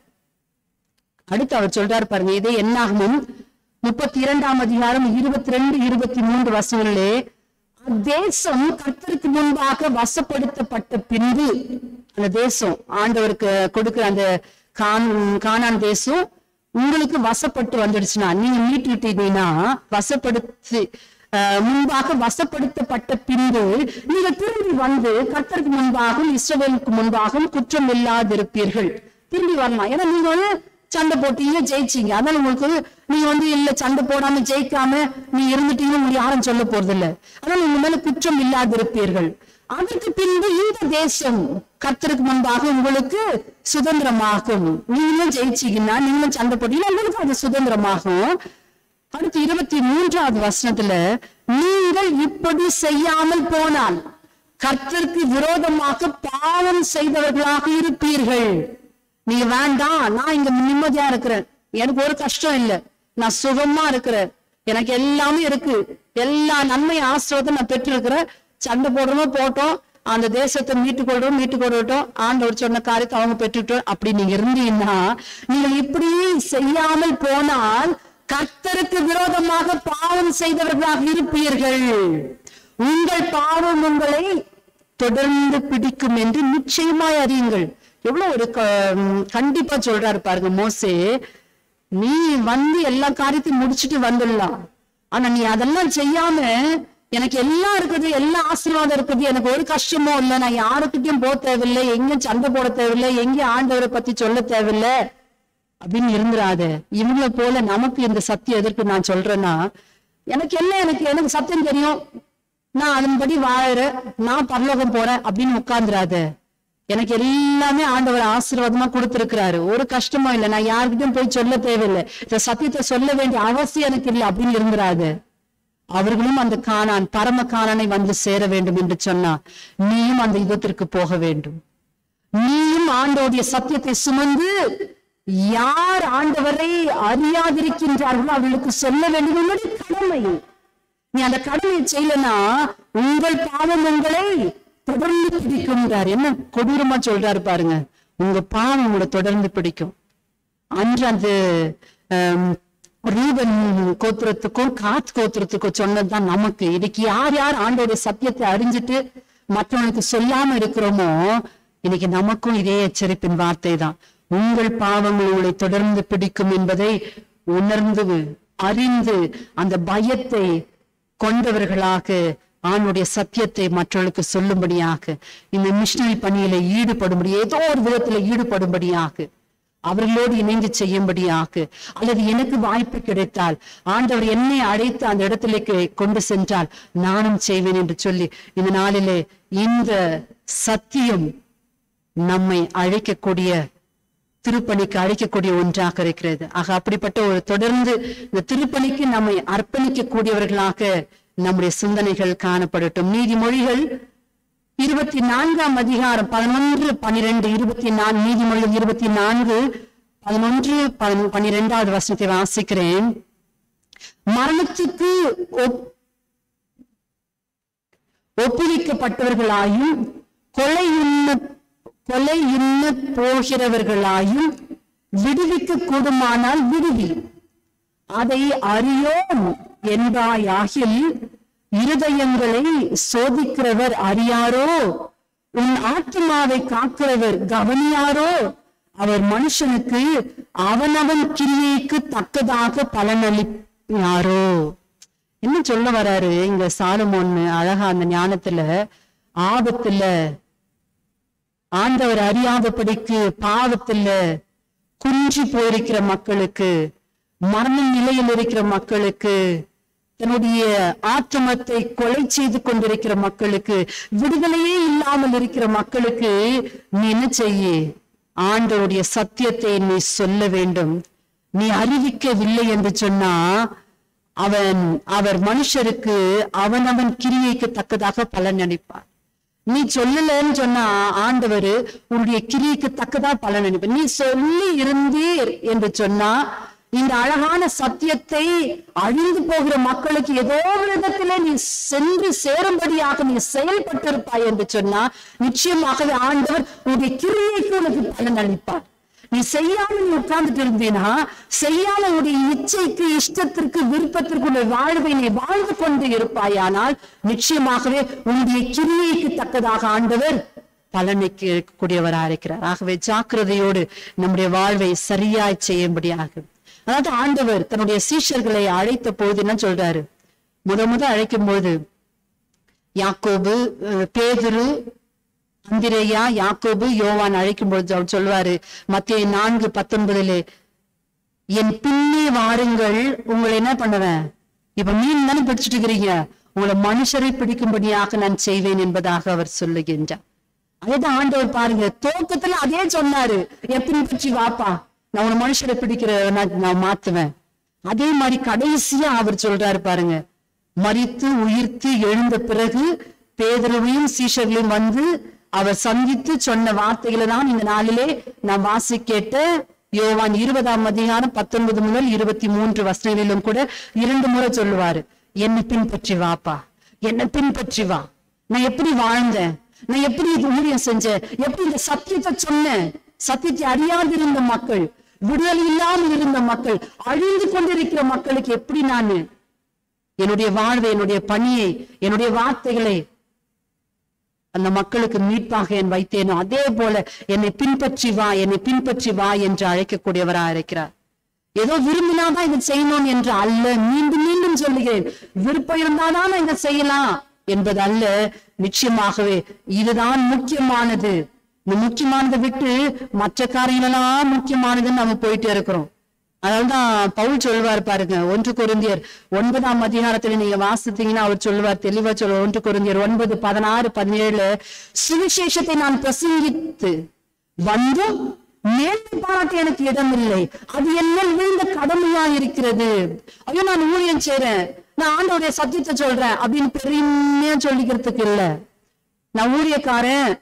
S1: அடுத்து அவர் சொல்றாரு பாருங்க இதே என்னாகமும் முப்பத்தி இரண்டாம் அதிகாரம் இருபத்தி ரெண்டு இருபத்தி மூன்று வசனங்களே அத்தேசம் கர்த்தருக்கு முன்பாக வசப்படுத்தப்பட்ட பின்பு அந்த தேசம் ஆண்டவருக்கு கொடுக்கிற அந்த கான் கானான் தேசம் உங்களுக்கு வசப்பட்டு வந்துடுச்சுன்னா நீங்க மீட்டுட்டீங்கன்னா வசப்படுத்தி அஹ், முன்பாக வசப்படுத்தப்பட்ட பின்பு நீங்க திரும்பி வந்து கர்த்தருக்கு முன்பாகவும் இஸ்ரவேலுக்கு முன்பாகவும் குற்றம் இல்லாதிருப்பீர்கள் திரும்பி வரலாம் ஏன்னா நீங்க வந்து சண்டை போட்டீங்க ஜெயிச்சீங்க அதனால உங்களுக்கு நீங்க வந்து இல்ல சண்டை போடாம ஜெயிக்காம நீ இருந்துட்டீங்கன்னு உங்களுக்கு யாரும் சொல்ல போறது இல்ல அதனால உங்க மேல குற்றம் இல்லாதிருப்பீர்கள் அதற்கு பின்பு இந்த தேசம் கர்த்தருக்கு முன்பாக உங்களுக்கு சுதந்திரமாகும் நீங்களும் ஜெயிச்சீங்கன்னா நீங்களும் சண்டை போட்டீங்கன்னா உங்களுக்கு அது சுதந்திரமாகும் அடுத்து இருபத்தி மூன்றாவது வசனத்துல நீங்கள் இப்படி செய்யாமல் போனால் கர்த்தருக்கு விரோதமாக பாவம் செய்தவர்களாக இருப்பீர்கள் நீங்க வேண்டாம் நான் இங்க நிம்மதியா இருக்கிறேன் எனக்கு ஒரு கஷ்டம் இல்ல நான் சுகமா இருக்கிறேன் எனக்கு எல்லாமே இருக்கு எல்லா நன்மை ஆசிரியத்தை நான் பெற்றிருக்கிறேன் சண்டை போடுறோமோ போட்டோம் அந்த தேசத்தை மீட்டு கொள்றோம் மீட்டு கொள்ளட்டும் ஆண்டவர் சொன்ன காரியத்தை அவங்க பெற்றுட்டோம் அப்படி நீங்க இருந்தீங்கன்னா நீங்கள் இப்படி செய்யாமல் போனால் கர்த்தருக்கு விரோதமாக பாவம் செய்தவர்களாக இருப்பீர்கள் உங்கள் பாவம் உங்களை தொடர்ந்து பிடிக்கும் என்று நிச்சயமாய் அறியுங்கள் எவ்வளவு ஒரு க- ம், கண்டிப்பா சொல்றாரு பாருங்க மோசே நீ வந்து எல்லா காரியத்தையும் முடிச்சிட்டு வந்துடலாம் ஆனா நீ அதெல்லாம் செய்யாம எனக்கு எல்லாம் இருக்குது எல்லா ஆசீர்வாதம் இருக்குது எனக்கு ஒரு கஷ்டமும் இல்லை நான் யாருக்கிட்டையும் போக தேவையில்லை எங்கேயும் சண்டை போட தேவையில்லை எங்கேயும் ஆண்டவரை பத்தி சொல்ல தேவையில்லை அப்படின்னு இருந்துராத இவங்கள போல நமக்கு இந்த சத்தியம் எதற்கு நான் சொல்றேன்னா எனக்கு என்ன எனக்கு எனக்கு சத்தியம் தெரியும் நான் அதன்படி வாழறேன் நான் பரலோகம் போறேன் அப்படின்னு உட்கார்ந்துராத எனக்கு எல்லாமே ஆண்டவர் ஆசீர்வாதமா கொடுத்திருக்கிறாரு ஒரு கஷ்டமும் இல்லை நான் யாருக்கிட்டையும் போய் சொல்ல தேவையில்லை இந்த சத்தியத்தை சொல்ல வேண்டிய அவசியம் எனக்கு இல்லை அப்படின்னு இருந்துராது அவர்களும் அந்த காணான் பரம காணானை வந்து சேர வேண்டும் என்று சொன்னா நீயும் அந்த யுகத்திற்கு போக வேண்டும் நீயும் ஆண்டோடைய சத்தியத்தை சுமந்து யார் ஆண்டவரை அறியாதிருக்கின்றார்களோ அவர்களுக்கு சொல்ல வேண்டியது உன்னுடைய கடமை நீ அந்த கடமையை செய்யலனா உங்கள் பாவம் உங்களை தொடர்ந்து பிடிக்கும்ன்றார் என்ன கொடூரமா சொல்றாரு பாருங்க உங்க பாவம் உங்களை தொடர்ந்து பிடிக்கும் அன்று அந்த ஆம், ரூபன் கோத்திரத்துக்கும் காத் கோத்திரத்துக்கும் சொன்னதுதான் நமக்கு இன்னைக்கு யார் யார் ஆண்டோடைய சத்தியத்தை அறிஞ்சிட்டு மற்றவனுக்கு சொல்லாம இருக்கிறோமோ இன்னைக்கு நமக்கும் இதே எச்சரிப்பின் வார்த்தை தான் உங்கள் பாவங்கள் உங்களை தொடர்ந்து பிடிக்கும் என்பதை உணர்ந்து அறிந்து அந்த பயத்தை கொண்டவர்களாக ஆணுடைய சத்தியத்தை மற்றவர்களுக்கு சொல்லும்படியாக இந்த மிஷனரி பணியில ஈடுபடும்படி ஏதோ ஒரு விதத்துல ஈடுபடும்படியாக அவர்களோடு இணைந்து செய்யும்படியாக அல்லது எனக்கு வாய்ப்பு கிடைத்தால் ஆண்டவர் என்னை அழைத்து அந்த இடத்திലേക്ക് கொண்டு சென்றால் நானும் செய்வேன் என்று சொல்லி இந்த நாளிலே இந்த சத்தியம் நம்மை அழைக்கக்கூடிய திருப்பணிக்கு அழைக்கக்கூடிய ஒன்றாக இருக்கிறது ஆக அப்படிப்பட்ட ஒரு தொடர்ந்து இந்த திருப்பணிக்கு நம்மை அர்ப்பணிக்க கூடியவர்களாக நம்முடைய சிந்தனைகள் காணப்படட்டும் நீதிமொழிகள் இருபத்தி நான்காம் அதிகாரம் பதினொன்று பனிரெண்டு இருபத்தி நான்கு நீதிமொழிகள் இருபத்தி நான்கு பதினொன்று பதினொ- பன்னிரெண்டாவது வசனத்தை வாசிக்கிறேன் மரணத்துக்கு ஒப் ஒப்புவிக்கப்பட்டவர்களாயும் கொலையுண்ண கொலையுண்ண போகிறவர்களாயும் விடுவிக்க கூடுமானால் விடுவி அதை அறியோம் என்பாயாகில் இருதயங்களை சோதிக்கிறவர் அறியாரோ உன் ஆத்மாவை காக்கிறவர் கவனியாரோ அவர் மனுஷனுக்கு அவனவன் கிரியைக்கு தக்கதாக பலனளிப்பாரோ என்ன சொல்ல வராரு இங்க சாலுமோன் அழகா அந்த ஞானத்துல ஆபத்துல ஆண்டவர் அறியாதபடிக்கு பாவத்துல குன்றி போயிருக்கிற மக்களுக்கு மரண நிலையில் இருக்கிற மக்களுக்கு தன்னுடைய ஆத்மத்தை கொலை செய்து கொண்டிருக்கிற மக்களுக்கு விடுதலையே இல்லாமல் இருக்கிற மக்களுக்கு நீ என்ன செய்ய ஆண்டவருடைய சத்தியத்தை நீ சொல்ல வேண்டும் நீ அறிவிக்கவில்லை என்று சொன்னா அவன் அவர் மனுஷருக்கு அவனவன் கிரியைக்கு தக்கதாக பலன் அளிப்பார் நீ சொல்லலன்னு சொன்னா ஆண்டவர் உன்னுடைய கிரியைக்கு தக்கதா பலன் அனுப்ப நீ சொல்லி இருந்தீர் என்று சொன்னா இந்த அழகான சத்தியத்தை அழிந்து போகிற மக்களுக்கு ஏதோ ஒரு விதத்திலே நீ சென்று சேரும்படியாக நீ செயல்பட்டிருப்பாய் என்று சொன்னா நிச்சயமாகவே ஆண்டவர் உன்னுடைய கிரியைக்கு உனக்கு பலன் அளிப்பார் நீ செய்யாம நீ உட்கார்ந்துட்டு இருந்தேனா செய்யாம உன்னுடைய இச்சைக்கு இஷ்டத்திற்கு விருப்பத்திற்கு உன்னுடைய வாழ்வை நீ வாழ்ந்து கொண்டு இருப்பாயானால் நிச்சயமாகவே உன்னுடைய கிரியைக்கு தக்கதாக ஆண்டவர் பலனுக்கு இருக்கக்கூடியவராக இருக்கிறார் ஆகவே ஜாக்கிரதையோடு நம்முடைய வாழ்வை சரியாய் செய்யும்படியாக அதாவது ஆண்டவர் தன்னுடைய சீஷர்களை அழைத்த போது என்ன சொல்றாரு முத முத அழைக்கும் போது யாக்கோபு அஹ், பேதுரு அந்திரேயா யாக்கோபு யோவான் அழைக்கும் பொழுது அவர் சொல்வாரு மத்திய நான்கு பத்தொன்பதிலே என் பின்னே வாருங்கள் உங்களை என்ன பண்ணுவேன் இப்ப மீன் தானே பிடிச்சிட்டு இருக்கிறீங்க உங்களை மனுஷரை பிடிக்கும்படியாக நான் செய்வேன் என்பதாக அவர் சொல்லுகின்றார் அதேதான் ஆண்டவர் பாருங்க துவக்கத்துல அதே சொன்னாரு என் பின்பற்றி வாப்பா நான் உன மனுஷரை பிடிக்கிற நான் நான் மாத்துவேன் அதே மாதிரி கடைசியா அவர் சொல்றாரு பாருங்க மரித்து உயிர்த்து எழுந்த பிறகு பேதருவையும் சீஷர்களையும் வந்து அவர் சந்தித்து சொன்ன வார்த்தைகளை தான் இந்த நாளிலே நான் வாசி கேட்ட யோவான் இருபதாம் அதிகாரம் பத்தொன்பது முதல் இருபத்தி மூன்று வசனங்களிலும் கூட இரண்டு முறை சொல்லுவாரு என்னை பின்பற்றி வாப்பா என்னை பின்பற்றி வா நான் எப்படி வாழ்ந்தேன் நான் எப்படி இது ஊழியம் செஞ்சேன் எப்படி இந்த சத்தியத்தை சொன்னேன் சத்தியத்தை அறியாதிருந்த மக்கள் விடுதலை இல்லாமல் இருந்த மக்கள் அழிந்து கொண்டிருக்கிற மக்களுக்கு எப்படி நான் என்னுடைய வாழ்வை என்னுடைய பணியை என்னுடைய வார்த்தைகளை அந்த மக்களுக்கு மீட்பாக என் வைத்தேனோ அதே போல என்னை பின்பற்றி வா என்னை பின்பற்றி வா என்று அழைக்கக்கூடியவரா இருக்கிறார் ஏதோ விரும்பினாதான் இதை செய்யணும் என்று அல்ல மீண்டும் மீண்டும் சொல்லுகிறேன் விருப்பம் இருந்தாதான் நான் இதை செய்யலாம் என்பது அல்ல நிச்சயமாகவே இதுதான் முக்கியமானது இந்த முக்கியமானதை விட்டு மற்ற காரியங்களெல்லாம் முக்கியமானதுன்னு நம்ம போயிட்டே இருக்கிறோம் அதனால்தான் பவுல் சொல்லுவார் பாருங்க ஒன்று கொரிந்தியர் ஒன்பதாம் அதிகாரத்துல நீங்க வாசித்தீங்கன்னா அவர் சொல்லுவார் தெளிவா சொல்லுவார் ஒன்று கொரிந்தியர் ஒன்பது பதினாறு பதினேழுல சுவிசேஷத்தை நான் பிரசங்கித்து வந்தும் மேன்மை பாராட்ட எனக்கு இடமில்லை அது என்ன விழுந்த கடமையா இருக்கிறது ஐயோ நான் ஊழியம் செய்றேன் நான் ஆண்டோடைய சத்தியத்தை சொல்றேன் அப்படின்னு பெருமையா சொல்லிக்கிறதுக்கு இல்ல நான் ஊழியக்காரன்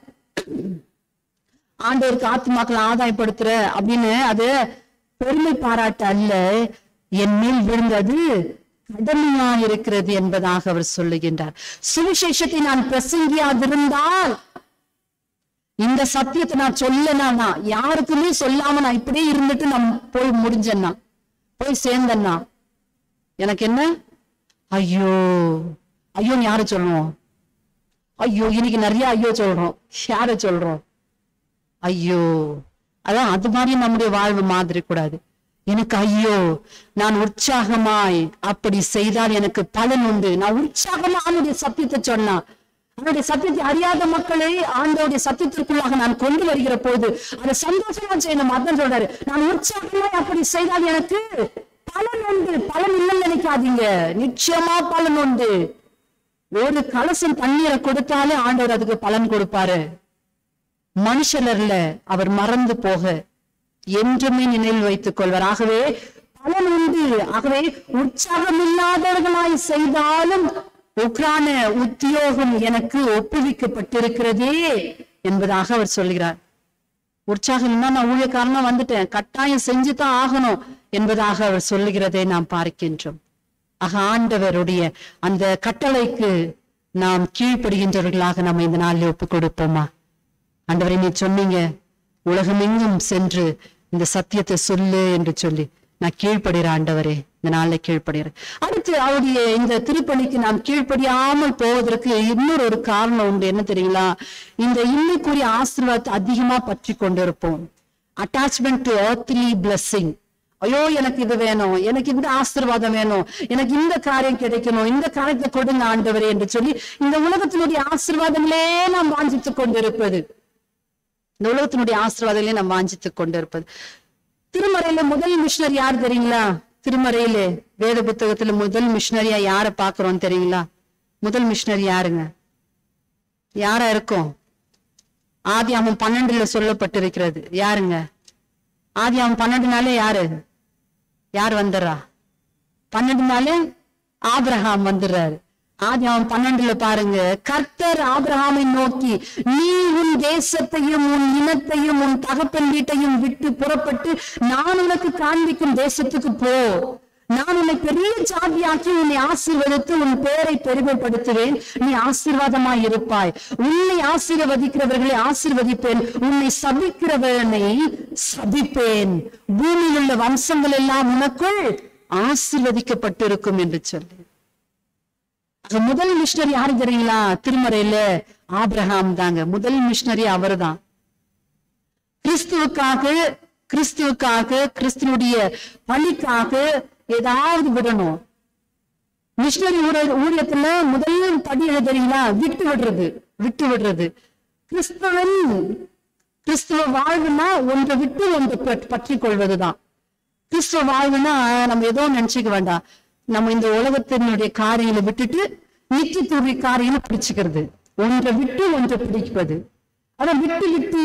S1: ஆண்டவருக்கு ஆத்மாக்களை ஆதாயப்படுத்துற அப்படின்னு அது பெருமை பாராட்டு அல்ல என் மேல் விழுந்தது கடமையா இருக்கிறது என்பதாக அவர் சொல்லுகின்றார் சுவிசேஷத்தை நான் பிரசங்கியாதிருந்தால் இந்த சத்தியத்தை நான் சொல்லனா யாருக்குமே சொல்லாம நான் இப்படியே இருந்துட்டு நான் போய் முடிஞ்சேன்னா போய் சேர்ந்தேன்னா எனக்கு என்ன ஐயோ ஐயோன்னு யாரு சொல்லணும் ஐயோ இன்னைக்கு நிறைய ஐயோ சொல்றோம் யார சொல்றோம் ஐயோ அதான் அது மாதிரி நம்முடைய வாழ்வு மாதிரி கூடாது எனக்கு ஐயோ நான் உற்சாகமாய் அப்படி செய்தால் எனக்கு பலன் உண்டு நான் உற்சாகமா அவனுடைய சத்தியத்தை சொன்னா அவனுடைய சத்தியத்தை அறியாத மக்களை ஆண்டவருடைய சத்தியத்திற்குள்ளாக நான் கொண்டு வருகிற போது அதை சந்தோஷமா செய்யணும் அதான் சொல்றாரு நான் உற்சாகமாய் அப்படி செய்தால் எனக்கு பலன் உண்டு பலன் இல்லைன்னு நினைக்காதீங்க நிச்சயமா பலன் உண்டு ஒரு கலசம் தண்ணீரை கொடுத்தாலே ஆண்டவர் அதுக்கு பலன் கொடுப்பாரு மனுஷனர்ல அவர் மறந்து போக என்றுமே நினைவில் வைத்துக் கொள்வார் ஆகவே பலன் உண்டு ஆகவே உற்சாகம் இல்லாதவர்களாய் செய்தாலும் உக்ரான உத்தியோகம் எனக்கு ஒப்புவிக்கப்பட்டிருக்கிறதே என்பதாக அவர் சொல்கிறார் உற்சாகம் இல்லைன்னா நான் ஊழியக்காரனா வந்துட்டேன் கட்டாயம் செஞ்சுதான் ஆகணும் என்பதாக அவர் சொல்லுகிறதை நாம் பார்க்கின்றோம் ஆக ஆண்டவருடைய அந்த கட்டளைக்கு நாம் கீழ்ப்படுகின்றவர்களாக நம்ம இந்த நாளில் ஒப்புக் கொடுப்போமா ஆண்டவரை நீ சொன்னீங்க உலகமெங்கும் சென்று இந்த சத்தியத்தை சொல்லு என்று சொல்லி நான் கீழ்ப்படுகிற ஆண்டவரே இந்த நாள்ல கீழ்ப்படுகிறேன் அடுத்து அவருடைய இந்த திருப்பணிக்கு நாம் கீழ்ப்படியாமல் போவதற்கு இன்னொரு ஒரு காரணம் உண்டு என்ன தெரியுங்களா இந்த இன்னைக்குரிய ஆசீர்வாதத்தை அதிகமா பற்றி கொண்டிருப்போம் அட்டாச்மெண்ட் டு earthly blessing ஐயோ எனக்கு இது வேணும் எனக்கு இந்த ஆசீர்வாதம் வேணும் எனக்கு இந்த காரியம் கிடைக்கணும் இந்த காரியத்தை கொடுங்க ஆண்டவரே என்று சொல்லி இந்த உலகத்தினுடைய ஆசீர்வாதங்களே நாம் வாஞ்சித்துக் கொண்டிருப்பது இந்த உலகத்தினுடைய ஆசீர்வாதங்களே நாம் வாஞ்சித்துக் கொண்டிருப்பது திருமறையில முதல் மிஷினரி யார் தெரியுங்களா திருமறையில வேத புத்தகத்துல முதல் மிஷினரியா யார பாக்குறோம் தெரியுங்களா முதல் மிஷினரி யாருங்க யாரா இருக்கும் ஆதியாமம் பன்னெண்டுல சொல்லப்பட்டிருக்கிறது யாருங்க ஆதியாமம் பன்னெண்டு நாளே யாரு யார் வந்துடுறா பன்னெண்டு நாளே ஆபிரகாம் வந்துடுறாரு ஆதியாமம் பன்னெண்டுல பாருங்க கர்த்தர் ஆபிரகாமை நோக்கி நீ உன் தேசத்தையும் உன் இனத்தையும் உன் தகப்பன் வீட்டையும் விட்டு புறப்பட்டு நான் உனக்கு காண்பிக்கும் தேசத்துக்கு போ நான் உன்னை பெரிய ஜாதியாக்கி உன்னை ஆசீர்வதித்து உன் பேரை பெருமைப்படுத்துவேன் நீ ஆசீர்வாதமாய் இருப்பாய் உன்னை ஆசீர்வதிக்கிறவர்களை ஆசீர்வதிப்பேன் உன்னை சபிக்கிறவனை சபிப்பேன் பூமியில் உள்ள வம்சங்கள் எல்லாம் உனக்குள் ஆசீர்வதிக்கப்பட்டிருக்கும் என்று சொல்லி ஆக முதல் மிஷினரி யாரு தெரியுங்களா திருமறையில ஆபிரகாம் தாங்க முதல் மிஷினரி அவர்தான் கிறிஸ்துவுக்காக கிறிஸ்துவுக்காக கிறிஸ்துவனுடைய பணிக்காக ஏதாவது விடணும் மிஷினரி ஊழியத்துல முதல் படி எது தெரியுங்களா விட்டு விடுறது விட்டு விடுறது கிறிஸ்தவன் கிறிஸ்துவ வாழ்வுனா ஒன்றை விட்டு ஒன்றை பற்- பற்றிக் கொள்வதுதான் கிறிஸ்துவ வாழ்வுனா நம்ம ஏதோ நினைச்சுக்க வேண்டாம் நம்ம இந்த உலகத்தினுடைய காரியங்களை விட்டுட்டு நித்தியத்துடைய காரியங்களை பிடிச்சுக்கிறது ஒன்றை விட்டு ஒன்றை பிடிப்பது ஆனா விட்டு விட்டு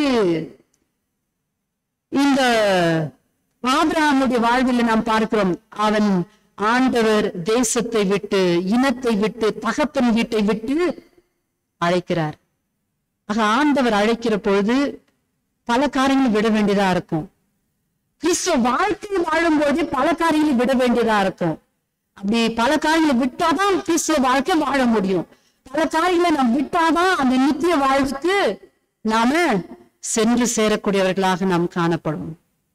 S1: இந்த ஆபிரகாமுடைய வாழ்வில் நாம் பார்க்கிறோம் அவன் ஆண்டவர் தேசத்தை விட்டு இனத்தை விட்டு தகப்பன் வீட்டை விட்டு அழைக்கிறார் ஆக ஆண்டவர் அழைக்கிற பொழுது பல காரியங்களை விட வேண்டியதா இருக்கும் கிறிஸ்துவ வாழ்க்கை வாழும்போது பல காரியங்களை விட வேண்டியதா இருக்கும் அப்படி பல காரியங்களை விட்டாதான் கிறிஸ்துவ வாழ்க்கை வாழ முடியும் பல காரியங்களை நாம் விட்டாதான் அந்த நித்திய வாழ்வுக்கு நாம சென்று சேரக்கூடியவர்களாக நாம் காணப்படும்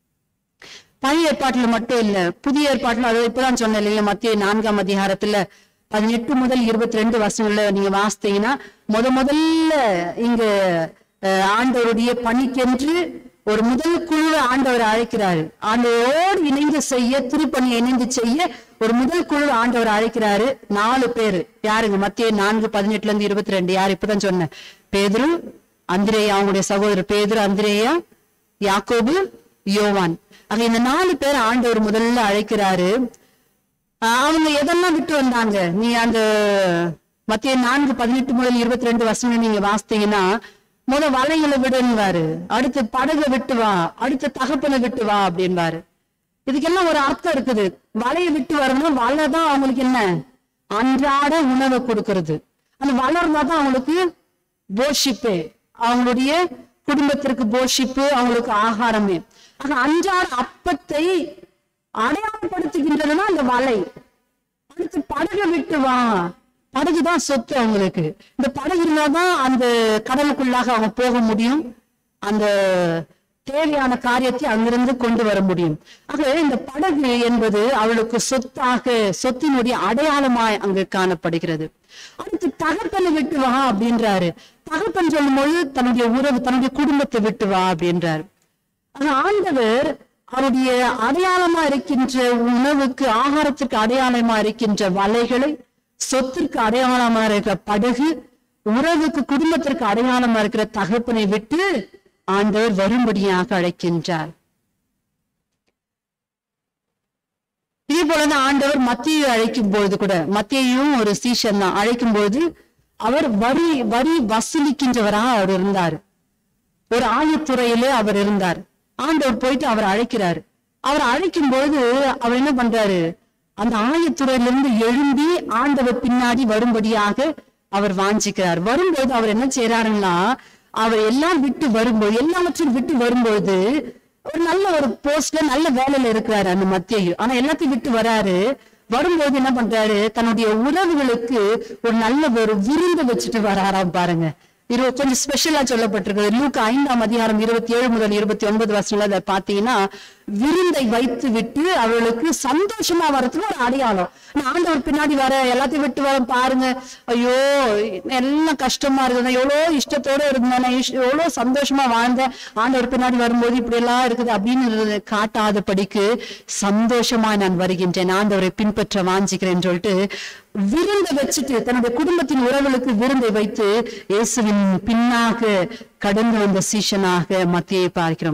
S1: பழைய ஏற்பாட்டுல மட்டும் இல்ல புதிய ஏற்பாட்டுல அது இப்பதான் சொன்னேன் இல்லைங்களா மத்திய நான்காம் அதிகாரத்துல பதினெட்டு முதல் இருபத்தி ரெண்டு வருஷங்கள்ல நீங்க வாசித்தீங்கன்னா முத முதல்ல இங்க அஹ், ஆண்டவருடைய பணிக்கென்று ஒரு முதல் குழுவை ஆண்டவர் அழைக்கிறாரு ஆண்டவரோடு இணைந்து செய்ய திருப்பணியை இணைந்து செய்ய ஒரு முதல் குழு ஆண்டவர் அழைக்கிறாரு நாலு பேரு யாருங்க மத்திய நான்கு பதினெட்டுல இருந்து இருபத்தி ரெண்டு யார் இப்பதான் சொன்னேன் பேதுரு அந்திரேயா அவங்களுடைய சகோதரர் பேதுரு அந்திரேயா யாக்கோபு யோவான் ஆக இந்த நாலு பேர் ஆண்டவர் முதல்ல அழைக்கிறாரு ஆஹ் அவங்க எதெல்லாம் விட்டு வந்தாங்க நீ அந்த மத்திய நான்கு பதினெட்டு முதல் இருபத்தி ரெண்டு வருஷம் நீங்க வாசித்தீங்கன்னா முத வலைகளை விடுன்னுவாரு அடுத்து படகை விட்டு வா அடுத்து தகப்பனை விட்டு வா அப்படின்வாரு இதுக்கெல்லாம் ஒரு அர்த்தம் இருக்குது வலையை விட்டு வரணும் வலை தான் அவங்களுக்கு என்ன அன்றாட உணவை கொடுக்கிறது அந்த வளர்ந்தா தான் அவங்களுக்கு போஷிப்பு அவங்களுடைய குடும்பத்திற்கு போஷிப்பு அவங்களுக்கு ஆகாரமே ஆக அன்றாட அப்பத்தை அடையாளப்படுத்துகின்றதுன்னா அந்த வலை அடுத்து படகை விட்டு வா படகுதான் சொத்து அவங்களுக்கு இந்த படகு இருந்தாதான் அந்த கடலுக்குள்ளாக அவங்க போக முடியும் அந்த தேவையான காரியத்தை அங்கிருந்து கொண்டு வர முடியும் ஆக இந்த படகு என்பது அவளுக்கு சொத்தாக சொத்தினுடைய அடையாளமாய் அங்கு காணப்படுகிறது அடுத்து தகப்பனை விட்டு வா அப்படின்றாரு தகப்பன் சொல்லும்போது தன்னுடைய உறவு தன்னுடைய குடும்பத்தை விட்டு வா அப்படின்றாரு ஆனா ஆண்டவர் அவருடைய அடையாளமா இருக்கின்ற உணவுக்கு ஆகாரத்திற்கு அடையாளமா இருக்கின்ற வலைகளை சொத்திற்கு அடையாளமா இருக்கிற படகு உறவுக்கு குடும்பத்திற்கு அடையாளமா இருக்கிற தகப்பனை விட்டு ஆண்டவர் வரும்படியாக அழைக்கின்றார் இதே போலதான் ஆண்டவர் மத்தியை அழைக்கும் பொழுது கூட மத்தியையும் ஒரு சீஷன் தான் அழைக்கும் போது அவர் வரி வரி வசூலிக்கின்றவராக அவர் இருந்தார் ஒரு ஆயத்துறையிலே அவர் இருந்தார் ஆண்டவர் போயிட்டு அவர் அழைக்கிறார் அவர் அழைக்கும் பொழுது அவர் என்ன பண்றாரு அந்த ஆயத்துறையிலிருந்து எழும்பி ஆண்டவர் பின்னாடி வரும்படியாக அவர் வாஞ்சிக்கிறார் வரும்போது அவர் என்ன செய்யறாருன்னா அவர் எல்லாம் விட்டு வரும்போது எல்லாவற்றையும் விட்டு வரும்போது ஒரு நல்ல ஒரு போஸ்ட்ல நல்ல வேலையில இருக்கிறாரு அந்த மத்தியு ஆனா எல்லாத்தையும் விட்டு வராரு வரும்போது என்ன பண்றாரு தன்னுடைய உறவுகளுக்கு ஒரு நல்ல ஒரு விருந்து வச்சுட்டு வராராம் பாருங்க இது கொஞ்சம் ஸ்பெஷலா சொல்லப்பட்டிருக்கிறது லூக்கு ஐந்தாம் அதிகாரம் இருபத்தி ஏழு முதல் இருபத்தி ஒன்பது வருஷத்துல அதை பாத்தீங்கன்னா விருந்தை வைத்து விட்டு அவர்களுக்கு சந்தோஷமா வரதுக்கு ஒரு அடையாளம் நான் ஆண்டவர் பின்னாடி வர எல்லாத்தையும் விட்டு வர பாருங்க ஐயோ எல்லாம் கஷ்டமா இருக்குது எவ்வளவு இஷ்டத்தோட இருந்தேன் நான் இஷ்- எவ்வளவு சந்தோஷமா வாழ்ந்தேன் ஆண்டவர் பின்னாடி வரும்போது இப்படி எல்லாம் இருக்குது அப்படின்னு காட்டாதபடிக்கு சந்தோஷமா நான் வருகின்றேன் ஆண்டவரை பின்பற்ற வாஞ்சிக்கிறேன்னு சொல்லிட்டு விருந்தை வச்சுட்டு தன்னுடைய குடும்பத்தின் உறவுகளுக்கு விருந்தை வைத்து இயேசுவின் பின்னாக கடந்து வந்த சீஷனாக மத்தியை பார்க்கிறோம்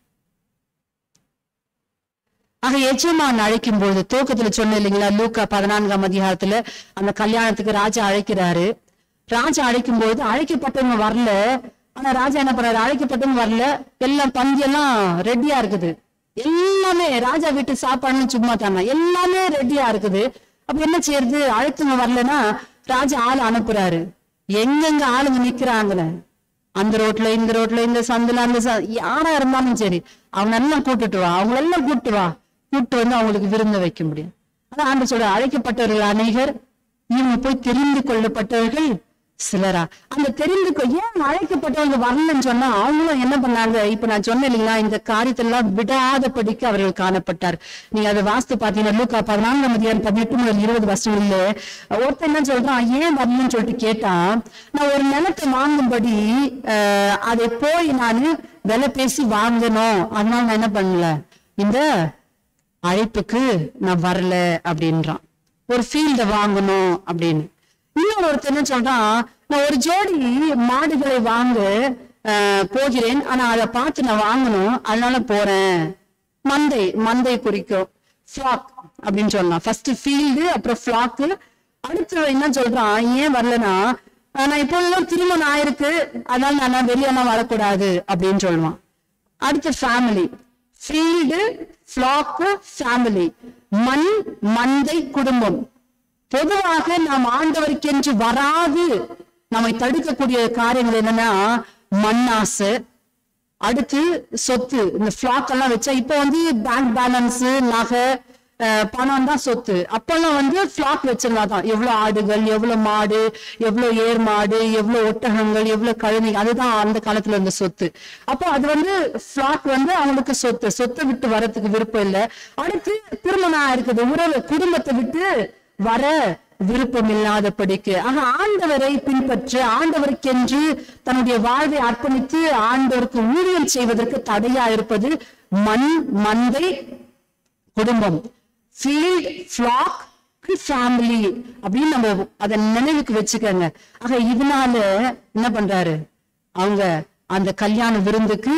S1: ஆக எஜமான் அழைக்கும் பொழுது தூக்கத்துல சொன்ன இல்லைங்களா லூக்கா பதினான்காம் அதிகாரத்துல அந்த கல்யாணத்துக்கு ராஜா அழைக்கிறாரு ராஜா அழைக்கும் பொழுது அழைக்கப்பட்டவங்க வரல ஆனா ராஜா என்ன பண்றாரு அழைக்கப்பட்டவங்க வரல எல்லாம் பந்தி எல்லாம் ரெடியா இருக்குது எல்லாமே ராஜா வீட்டு சாப்பாடுன்னு சும்மா தானே எல்லாமே ரெடியா இருக்குது அப்ப என்ன செய்யறது அழைத்தவங்க வரலன்னா ராஜா ஆள் அனுப்புறாரு எங்கெங்க ஆளுங்க நிக்கிறாங்களே அந்த ரோட்ல இந்த ரோட்ல இந்த சந்துல அந்த ச- யாரா இருந்தாலும் சரி அவங்க எல்லாம் கூட்டிட்டு வா அவங்க எல்லாம் கூட்டு வா கூட்டு வந்து அவங்களுக்கு விருந்து வைக்க முடியும் அதான் ஆண்டு சொல்ற அழைக்கப்பட்டவர்கள் அநேகர் இவங்க போய் தெரிந்து கொள்ளப்பட்டவர்கள் சிலரா அந்த தெரிந்து கொ- ஏன் அழைக்கப்பட்டவங்க வரலன்னு சொன்னா அவங்களும் என்ன பண்ணாங்க இப்ப நான் சொன்னேன் இல்லைங்களா இந்த காரியத்தெல்லாம் விடாதபடிக்கு அவர்கள் காணப்பட்டார் நீங்க அதை வாஸ்து பாத்தீங்கன்னா லூக்கா பதினான்காம் அதிகாரம் பதினெட்டு முதல் இருபது வருஷங்கள்ல ஒருத்தன் என்ன சொல்றான் ஏன் வரலன்னு சொல்லிட்டு கேட்டா நான் ஒரு நிலத்தை வாங்கும்படி அஹ், அதை போய் நான் விலை பேசி வாங்கணும் அதனால நான் என்ன பண்ணல இந்த அழைப்புக்கு நான் வரல அப்படின்றான் ஒரு ஃபீல்ட வாங்கணும் அப்படின்னு இன்னொரு ஒருத்தர் என்ன சொல்றான் நான் ஒரு ஜோடி மாடுகளை வாங்க அஹ், போகிறேன் ஆனா அதை பார்த்து நான் வாங்கணும் அதனால போறேன் மந்தை மந்தை குறிக்கும் ஃபிளாக் அப்படின்னு சொல்லலாம் ஃபர்ஸ்ட் ஃபீல்டு அப்புறம் ஃபிளாக்கு அடுத்து என்ன சொல்றான் ஏன் வரலனா அஹ், நான் இப்போதெல்லாம் திருமணம் ஆயிருக்கு அதனால நான் வெளியெல்லாம் வரக்கூடாது அப்படின்னு சொல்லுவான் அடுத்து ஃபேமிலி ஃபீல்டு ஃபிளாக்கு ஃபேமிலி மண் மந்தை குடும்பம் பொதுவாக நாம் ஆண்டவருக்கென்று வராது நம்மை தடுக்கக்கூடிய காரியங்கள் என்னன்னா மண்ணாசை அடுத்து சொத்து இந்த ஃபிளாக் எல்லாம் வச்சா இப்ப வந்து பேங்க் பேலன்ஸ் நகை அஹ், பணம் தான் சொத்து அப்பெல்லாம் வந்து ஃபிளாக் வச்சிருந்தாதான் எவ்வளவு ஆடுகள் எவ்வளவு மாடு எவ்வளவு ஏர் மாடு எவ்வளவு ஒட்டகங்கள் எவ்வளவு கழுதை அதுதான் அந்த காலத்துல இருந்த சொத்து அப்போ அது வந்து ஃபிளாக் வந்து அவங்களுக்கு சொத்து சொத்தை விட்டு வரதுக்கு விருப்பம் இல்லை அடுத்து திருமணம் இருக்குது உறவு குடும்பத்தை விட்டு வர விருப்பம் இல்லாதபடிக்கு ஆக ஆண்டவரை பின்பற்ற ஆண்டவருக்கென்று தன்னுடைய வாழ்வை அர்ப்பணித்து ஆண்டவருக்கு ஊழியம் செய்வதற்கு தடையா இருப்பது மண் மந்தை குடும்பம் ஃபீல்ட் ஃபிளாக் ஃபேமிலி அப்படின்னு நம்ம அதை நினைவுக்கு வச்சுக்கோங்க ஆக இதனால என்ன பண்றாரு அவங்க அந்த கல்யாண விருந்துக்கு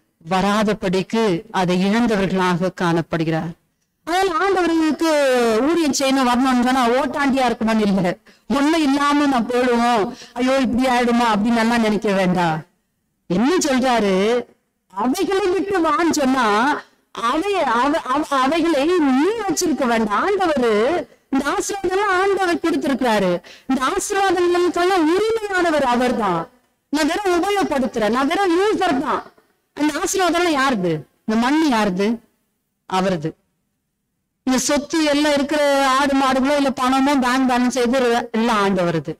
S1: வராதபடிக்கு அதை இழந்தவர்களாக காணப்படுகிறார் அதனால ஆண்டவர்களுக்கு ஊழியம் செய்யணும் வரணும்னு சொன்னா ஓட்டாண்டியா இருக்கணும்னு இல்லை ஒண்ணும் இல்லாம நான் போடுவோம் ஐயோ இப்படி ஆயிடுமா அப்படின்னு எல்லாம் நினைக்க வேண்டாம் என்ன சொல்றாரு அவைகளை விட்டு வான்னு சொன்னா அவை அவ- அவ- அவைகளை நீ வச்சிருக்க வேண்டாம் ஆண்டவர் இந்த ஆசீர்வாதம் ஆண்டவர் கொடுத்திருக்கிறாரு இந்த ஆசீர்வாதங்களுக்கெல்லாம் உரிமையானவர் அவர்தான் நான் வெறும் உபயோகப்படுத்துறேன் நான் வெறும் யூசர் தான் இந்த ஆசீர்வாதம் யாருது இந்த மண் யாருது அவரது இந்த சொத்து எல்லாம் இருக்கிற ஆடு மாடுகளோ இல்ல பணமோ பேங்க் பேலன்ஸ் எது எல்லாம் ஆண்டு வருது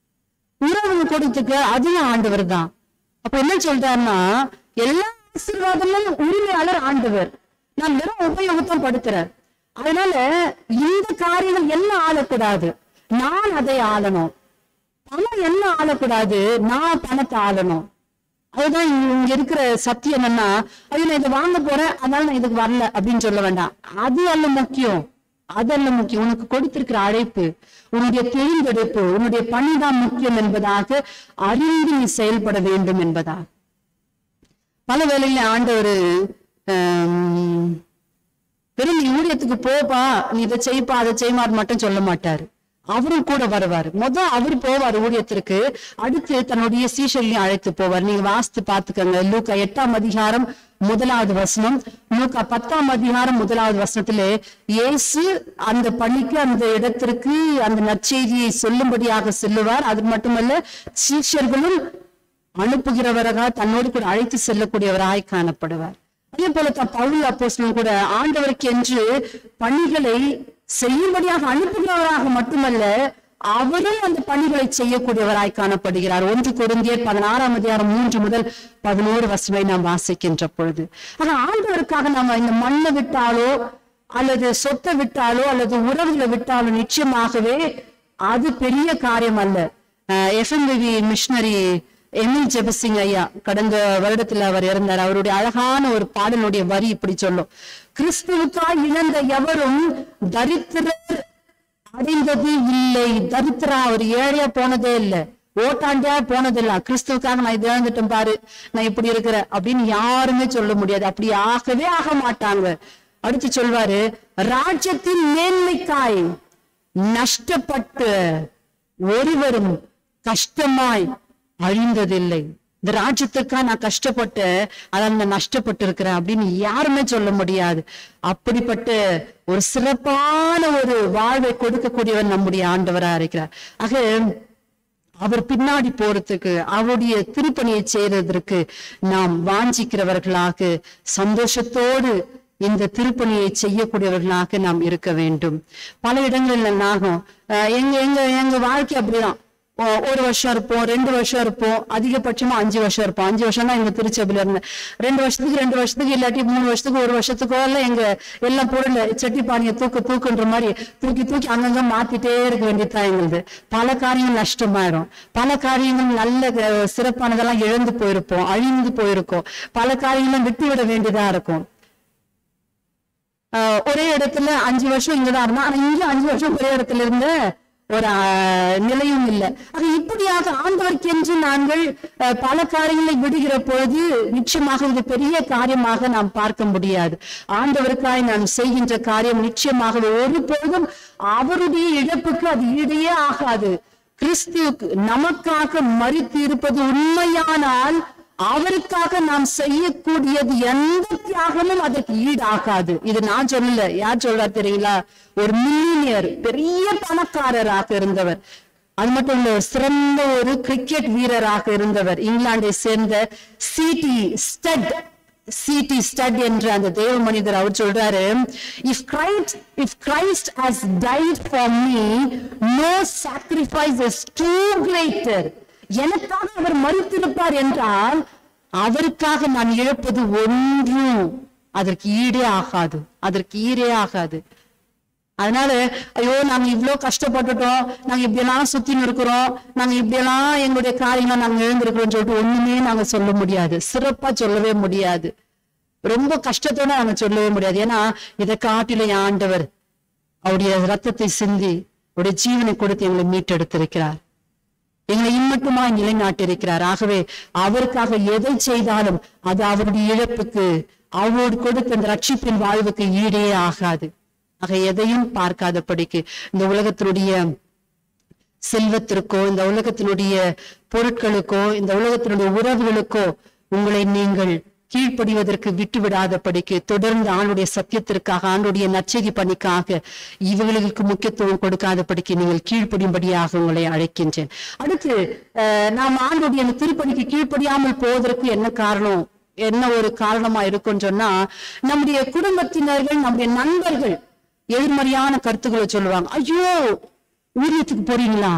S1: உறவு கொடுத்துக்க அதுவும் ஆண்டவர் தான் அப்ப என்ன சொல்றாருன்னா எல்லா ஆசீர்வாதமும் உரிமையாளர் ஆண்டவர் நான் வெறும் உபயோகத்தான் படுத்துறேன் அதனால இந்த காரியங்கள் என்ன ஆளக்கூடாது நான் அதை ஆளணும் பணம் என்ன ஆளக்கூடாது நான் பணத்தை ஆளணும் அதுதான் இங்க இங்க இருக்கிற சத்தியம் என்னன்னா ஐயோ நான் இதை வாங்க போறேன் அதனால நான் இதுக்கு வரல அப்படின்னு சொல்ல வேண்டாம் அது அல்ல முக்கியம் அதல்ல முக்கியம் உனக்கு கொடுத்திருக்கிற அழைப்பு உன்னுடைய தேர்ந்தெடுப்பு உன்னுடைய பணிதான் முக்கியம் என்பதாக அறிந்து நீ செயல்பட வேண்டும் என்பதாக பல வேளையில ஆண்டவர் ஆம், வெறும் நீ ஊழியத்துக்கு போப்பா நீ இதை செய்ப்பா அதை செய்மாறு மட்டும் சொல்ல மாட்டாரு அவரும் கூட வருவார் முத அவர் போவார் ஊழியத்திற்கு அடுத்து தன்னுடைய சீஷர்களையும் அழைத்து போவார் நீங்க வாசித்து பாத்துக்கங்க லூக்கா எட்டாம் அதிகாரம் முதலாவது வசனம் லூக்கா பத்தாம் அதிகாரம் முதலாவது வசனத்திலே இயேசு அந்த பள்ளிக்கு அந்த இடத்திற்கு அந்த நற்செய்தியை சொல்லும்படியாக செல்லுவார் அது மட்டுமல்ல சீஷர்களும் அனுப்புகிறவராக தன்னோடு கூட அழைத்து செல்லக்கூடியவராய் காணப்படுவார் அதே போல தான் பவுல் அப்போஸ்தலன் கூட ஆண்டவருக்கு என்று பணிகளை செய்யும்படியாக அனுப்புகிறவராக மட்டுமல்ல அவரும் அந்த பணிகளை செய்யக்கூடியவராய் காணப்படுகிறார் ஒன்று கொருந்தியர் பதினாறாம் அதிகாரம் மூன்று முதல் பதினோரு வசவை நாம் வாசிக்கின்ற பொழுது ஆனா ஆண்டவருக்காக நாம இந்த மண்ணை விட்டாலோ அல்லது சொத்தை விட்டாலோ அல்லது உறவுகளை விட்டாலோ நிச்சயமாகவே அது பெரிய காரியம் அல்ல எஃப்எம்பிவி மிஷனரி எமில் ஜெபசிங் ஐயா கடந்த வருடத்துல அவர் இறந்தார் அவருடைய அழகான ஒரு பாடலுடைய வரி இப்படி சொல்லும் கிறிஸ்துவுக்காய் இழந்த எவரும் தரித்திரர் அடைந்தது இல்லை தரித்திரா அவர் ஏழையா போனதே இல்லை ஓட்டாண்டியா போனது இல்ல கிறிஸ்துவுக்காக நான் இது இழந்துட்டேன் பாரு நான் இப்படி இருக்கிறேன் அப்படின்னு யாருமே சொல்ல முடியாது அப்படி ஆகவே ஆக மாட்டாங்க அடுத்து சொல்வாரு ராஜ்யத்தின் மேன்மைக்காய் நஷ்டப்பட்டு ஒருவரும் கஷ்டமாய் அழிந்ததில்லை இந்த ராஜ்யத்துக்கா நான் கஷ்டப்பட்டு அதான் நான் நஷ்டப்பட்டு இருக்கிறேன் அப்படின்னு யாருமே சொல்ல முடியாது அப்படிப்பட்ட ஒரு சிறப்பான ஒரு வாழ்வை கொடுக்கக்கூடியவர் நம்முடைய ஆண்டவரா இருக்கிறார் ஆக அவர் பின்னாடி போறதுக்கு அவருடைய திருப்பணியை செய்யறதற்கு நாம் வாஞ்சிக்கிறவர்களாக சந்தோஷத்தோடு இந்த திருப்பணியை செய்யக்கூடியவர்களாக நாம் இருக்க வேண்டும் பல இடங்கள்ல நாகும் அஹ் எங்க எங்க எங்க வாழ்க்கை அப்படிதான் ஒ- ஒரு வருஷம் இருப்போம் ரெண்டு வருஷம் இருப்போம் அதிகபட்சமா அஞ்சு வருஷம் இருப்போம் அஞ்சு வருஷம் தான் எங்க திருச்சபையில இருந்தேன் ரெண்டு வருஷத்துக்கு ரெண்டு வருஷத்துக்கு இல்லாட்டி மூணு வருஷத்துக்கு ஒரு வருஷத்துக்கோ எல்லாம் எங்க எல்லாம் பொருள் சட்டி பானையை தூக்கு தூக்குன்ற மாதிரி தூக்கி தூக்கி அங்கங்க மாத்திட்டே இருக்க வேண்டியதுதான் எங்களுது பல காரியங்கள் நஷ்டமாயிரும் பல காரியங்கள் நல்ல அஹ், சிறப்பானதெல்லாம் இழந்து போயிருப்போம் அழிந்து போயிருக்கோம் பல காரியங்களும் விட்டு விட வேண்டியதா இருக்கும் ஆஹ் ஒரே இடத்துல அஞ்சு வருஷம் இங்கதான் இருந்தா ஆனா இங்க அஞ்சு வருஷம் ஒரே இடத்துல இருந்த ஒரு ஆஹ், நிலையும் இல்லை ஆக இப்படியாக ஆண்டவர்க்கென்று நாங்கள் ஆஹ், பல காரியங்களை விடுகிற பொழுது நிச்சயமாக இது பெரிய காரியமாக நாம் பார்க்க முடியாது ஆண்டவருக்காய் நாம் செய்கின்ற காரியம் நிச்சயமாக ஒருபொழுதும் அவருடைய இழப்புக்கு அது ஈடையே ஆகாது கிறிஸ்துவுக்கு நமக்காக மறித்து இருப்பது உண்மையானால் அவருக்காக நாம் செய்யக்கூடியது எந்த தியாகமும் அதற்கு ஈடாகாது இது நான் சொல்லல யார் சொல்றார் தெரியுங்களா ஒரு மில்லினியர் பெரிய பணக்காரராக இருந்தவர் அது மட்டும் இல்ல சிறந்த ஒரு கிரிக்கெட் வீரராக இருந்தவர் இங்கிலாந்தை சேர்ந்த சிடி ஸ்டட் சிடி ஸ்டட் என்ற அந்த தேவ மனிதர் அவர் சொல்றாரு if Christ if Christ has died for me no sacrifice is too greater எனக்காக அவர் மறுத்திருப்பார் என்றால் அவருக்காக நான் இழப்பது ஒன்றும் அதற்கு ஈடே ஆகாது அதற்கு ஈடே ஆகாது அதனால ஐயோ நாங்க இவ்ளோ கஷ்டப்பட்டுட்டோம் நாங்க இப்படியெல்லாம் சுத்தின்னு இருக்கிறோம் நாங்க இப்படியெல்லாம் எங்களுடைய காரியங்களை நாங்க எழுந்திருக்கிறோம் சொல்லிட்டு ஒண்ணுமே நாங்க சொல்ல முடியாது சிறப்பா சொல்லவே முடியாது ரொம்ப கஷ்டத்தோட நாங்க சொல்லவே முடியாது ஏன்னா இதை காட்டில என் ஆண்டவர் அவருடைய ரத்தத்தை சிந்தி அவருடைய ஜீவனை கொடுத்து எங்களை மீட்டெடுத்திருக்கிறார் எங்களை இம்மட்டுமாய் நிலைநாட்டியிருக்கிறார் ஆகவே அவருக்காக எதை செய்தாலும் அது அவருடைய இழப்புக்கு அவரோடு கொடுத்த அந்த ரட்சிப்பின் வாழ்வுக்கு ஈடே ஆகாது ஆக எதையும் பார்க்காதபடிக்கு இந்த உலகத்தினுடைய செல்வத்திற்கோ இந்த உலகத்தினுடைய பொருட்களுக்கோ இந்த உலகத்தினுடைய உறவுகளுக்கோ உங்களை நீங்கள் கீழ்ப்படிவதற்கு விட்டு விடாதபடிக்கு தொடர்ந்து ஆண்டுடைய சத்தியத்திற்காக ஆண்டுடைய நற்செய்தி பணிக்காக இவர்களுக்கு முக்கியத்துவம் கொடுக்காதபடிக்கு நீங்கள் கீழ்ப்படியும்படியாக உங்களை அழைக்கின்றேன் அடுத்து அஹ், நாம் ஆண்டுடைய அந்த திருப்பணிக்கு கீழ்ப்படியாமல் போவதற்கு என்ன காரணம் என்ன ஒரு காரணமா இருக்கும்னு சொன்னா நம்முடைய குடும்பத்தினர்கள் நம்முடைய நண்பர்கள் எதிர்மறையான கருத்துக்களை சொல்லுவாங்க ஐயோ ஊழியத்துக்கு போறீங்களா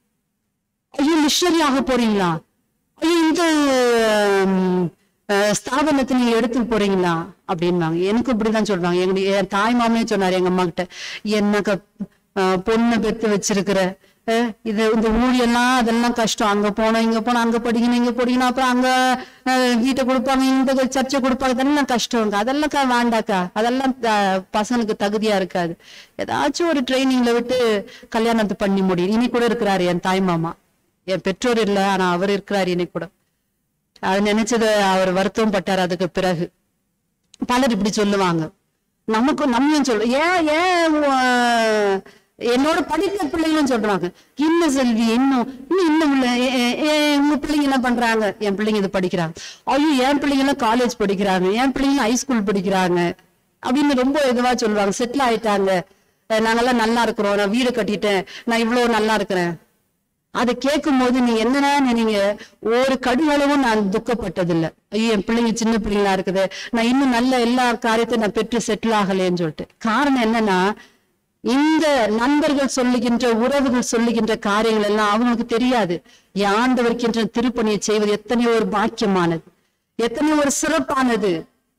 S1: ஐயோ மிஷனரியாக போறீங்களா ஐயோ இந்த ஹம், அஹ், ஸ்தாபனத்தை நீங்க எடுத்துட்டு போறீங்களா அப்படின்வாங்க எனக்கு இப்படிதான் சொல்றாங்க எங்க என் தாய் மாமே சொன்னாரு எங்க அம்மா கிட்ட என்னக்க அஹ், பொண்ணை பெத்து வச்சிருக்கிற அஹ் இது இந்த ஊழியெல்லாம் அதெல்லாம் கஷ்டம் அங்க போனோம் இங்க போனோம் அங்க படிக்கணும் இங்க படிக்கணும் அப்புறம் அங்க அஹ், வீட்டை கொடுப்பாங்க இந்த சர்ச்சை கொடுப்பாங்க அதெல்லாம் கஷ்டங்க அதெல்லாம் க- வேண்டாக்கா அதெல்லாம் த- பசங்களுக்கு தகுதியா இருக்காது ஏதாச்சும் ஒரு ட்ரைனிங்ல விட்டு கல்யாணத்தை பண்ணி முடியும் இனி கூட இருக்கிறாரு என் தாய் மாமா என் பெற்றோர் இல்ல ஆனா அவர் இருக்கிறாரு இனி கூட அது நினைச்சது அவர் வருத்தம் பட்டார் அதுக்கு பிறகு பலர் இப்படி சொல்லுவாங்க நமக்கு நம்மளும் சொல்றோம் ஏன் ஏன் உ- என்னோட படித்த பிள்ளைங்களும் சொல்றாங்க என்ன செல்வி இன்னும் இன்னும் இன்னும் இல்ல ஏ- ஏ- ஏ- உங்க பிள்ளைங்க என்ன பண்றாங்க என் பிள்ளைங்க இது படிக்கிறாங்க ஐயோ என் பிள்ளைங்க எல்லாம் காலேஜ் படிக்கிறாங்க என் பிள்ளைங்க ஹை ஸ்கூல் படிக்கிறாங்க அப்படின்னு ரொம்ப இதுவா சொல்லுவாங்க செட்டில் ஆயிட்டாங்க அஹ் நாங்கெல்லாம் நல்லா இருக்கிறோம் நான் வீடு கட்டிட்டேன் நான் இவ்வளவு நல்லா இருக்கிறேன் அதை கேட்கும் போது நீ என்னன்னா நீங்க ஒரு கடுகளவும் நான் துக்கப்பட்டதில்லை ஐயோ என் பிள்ளைங்க சின்ன பிள்ளைங்களா இருக்குது நான் இன்னும் நல்ல எல்லா காரியத்தையும் நான் பெற்று செட்டில் ஆகலைன்னு சொல்லிட்டு காரணம் என்னன்னா இந்த நண்பர்கள் சொல்லுகின்ற உறவுகள் சொல்லுகின்ற காரியங்கள் எல்லாம் அவங்களுக்கு தெரியாது என் ஆண்டவருக்கின்ற திருப்பணியை செய்வது எத்தனை ஒரு பாக்கியமானது எத்தனை ஒரு சிறப்பானது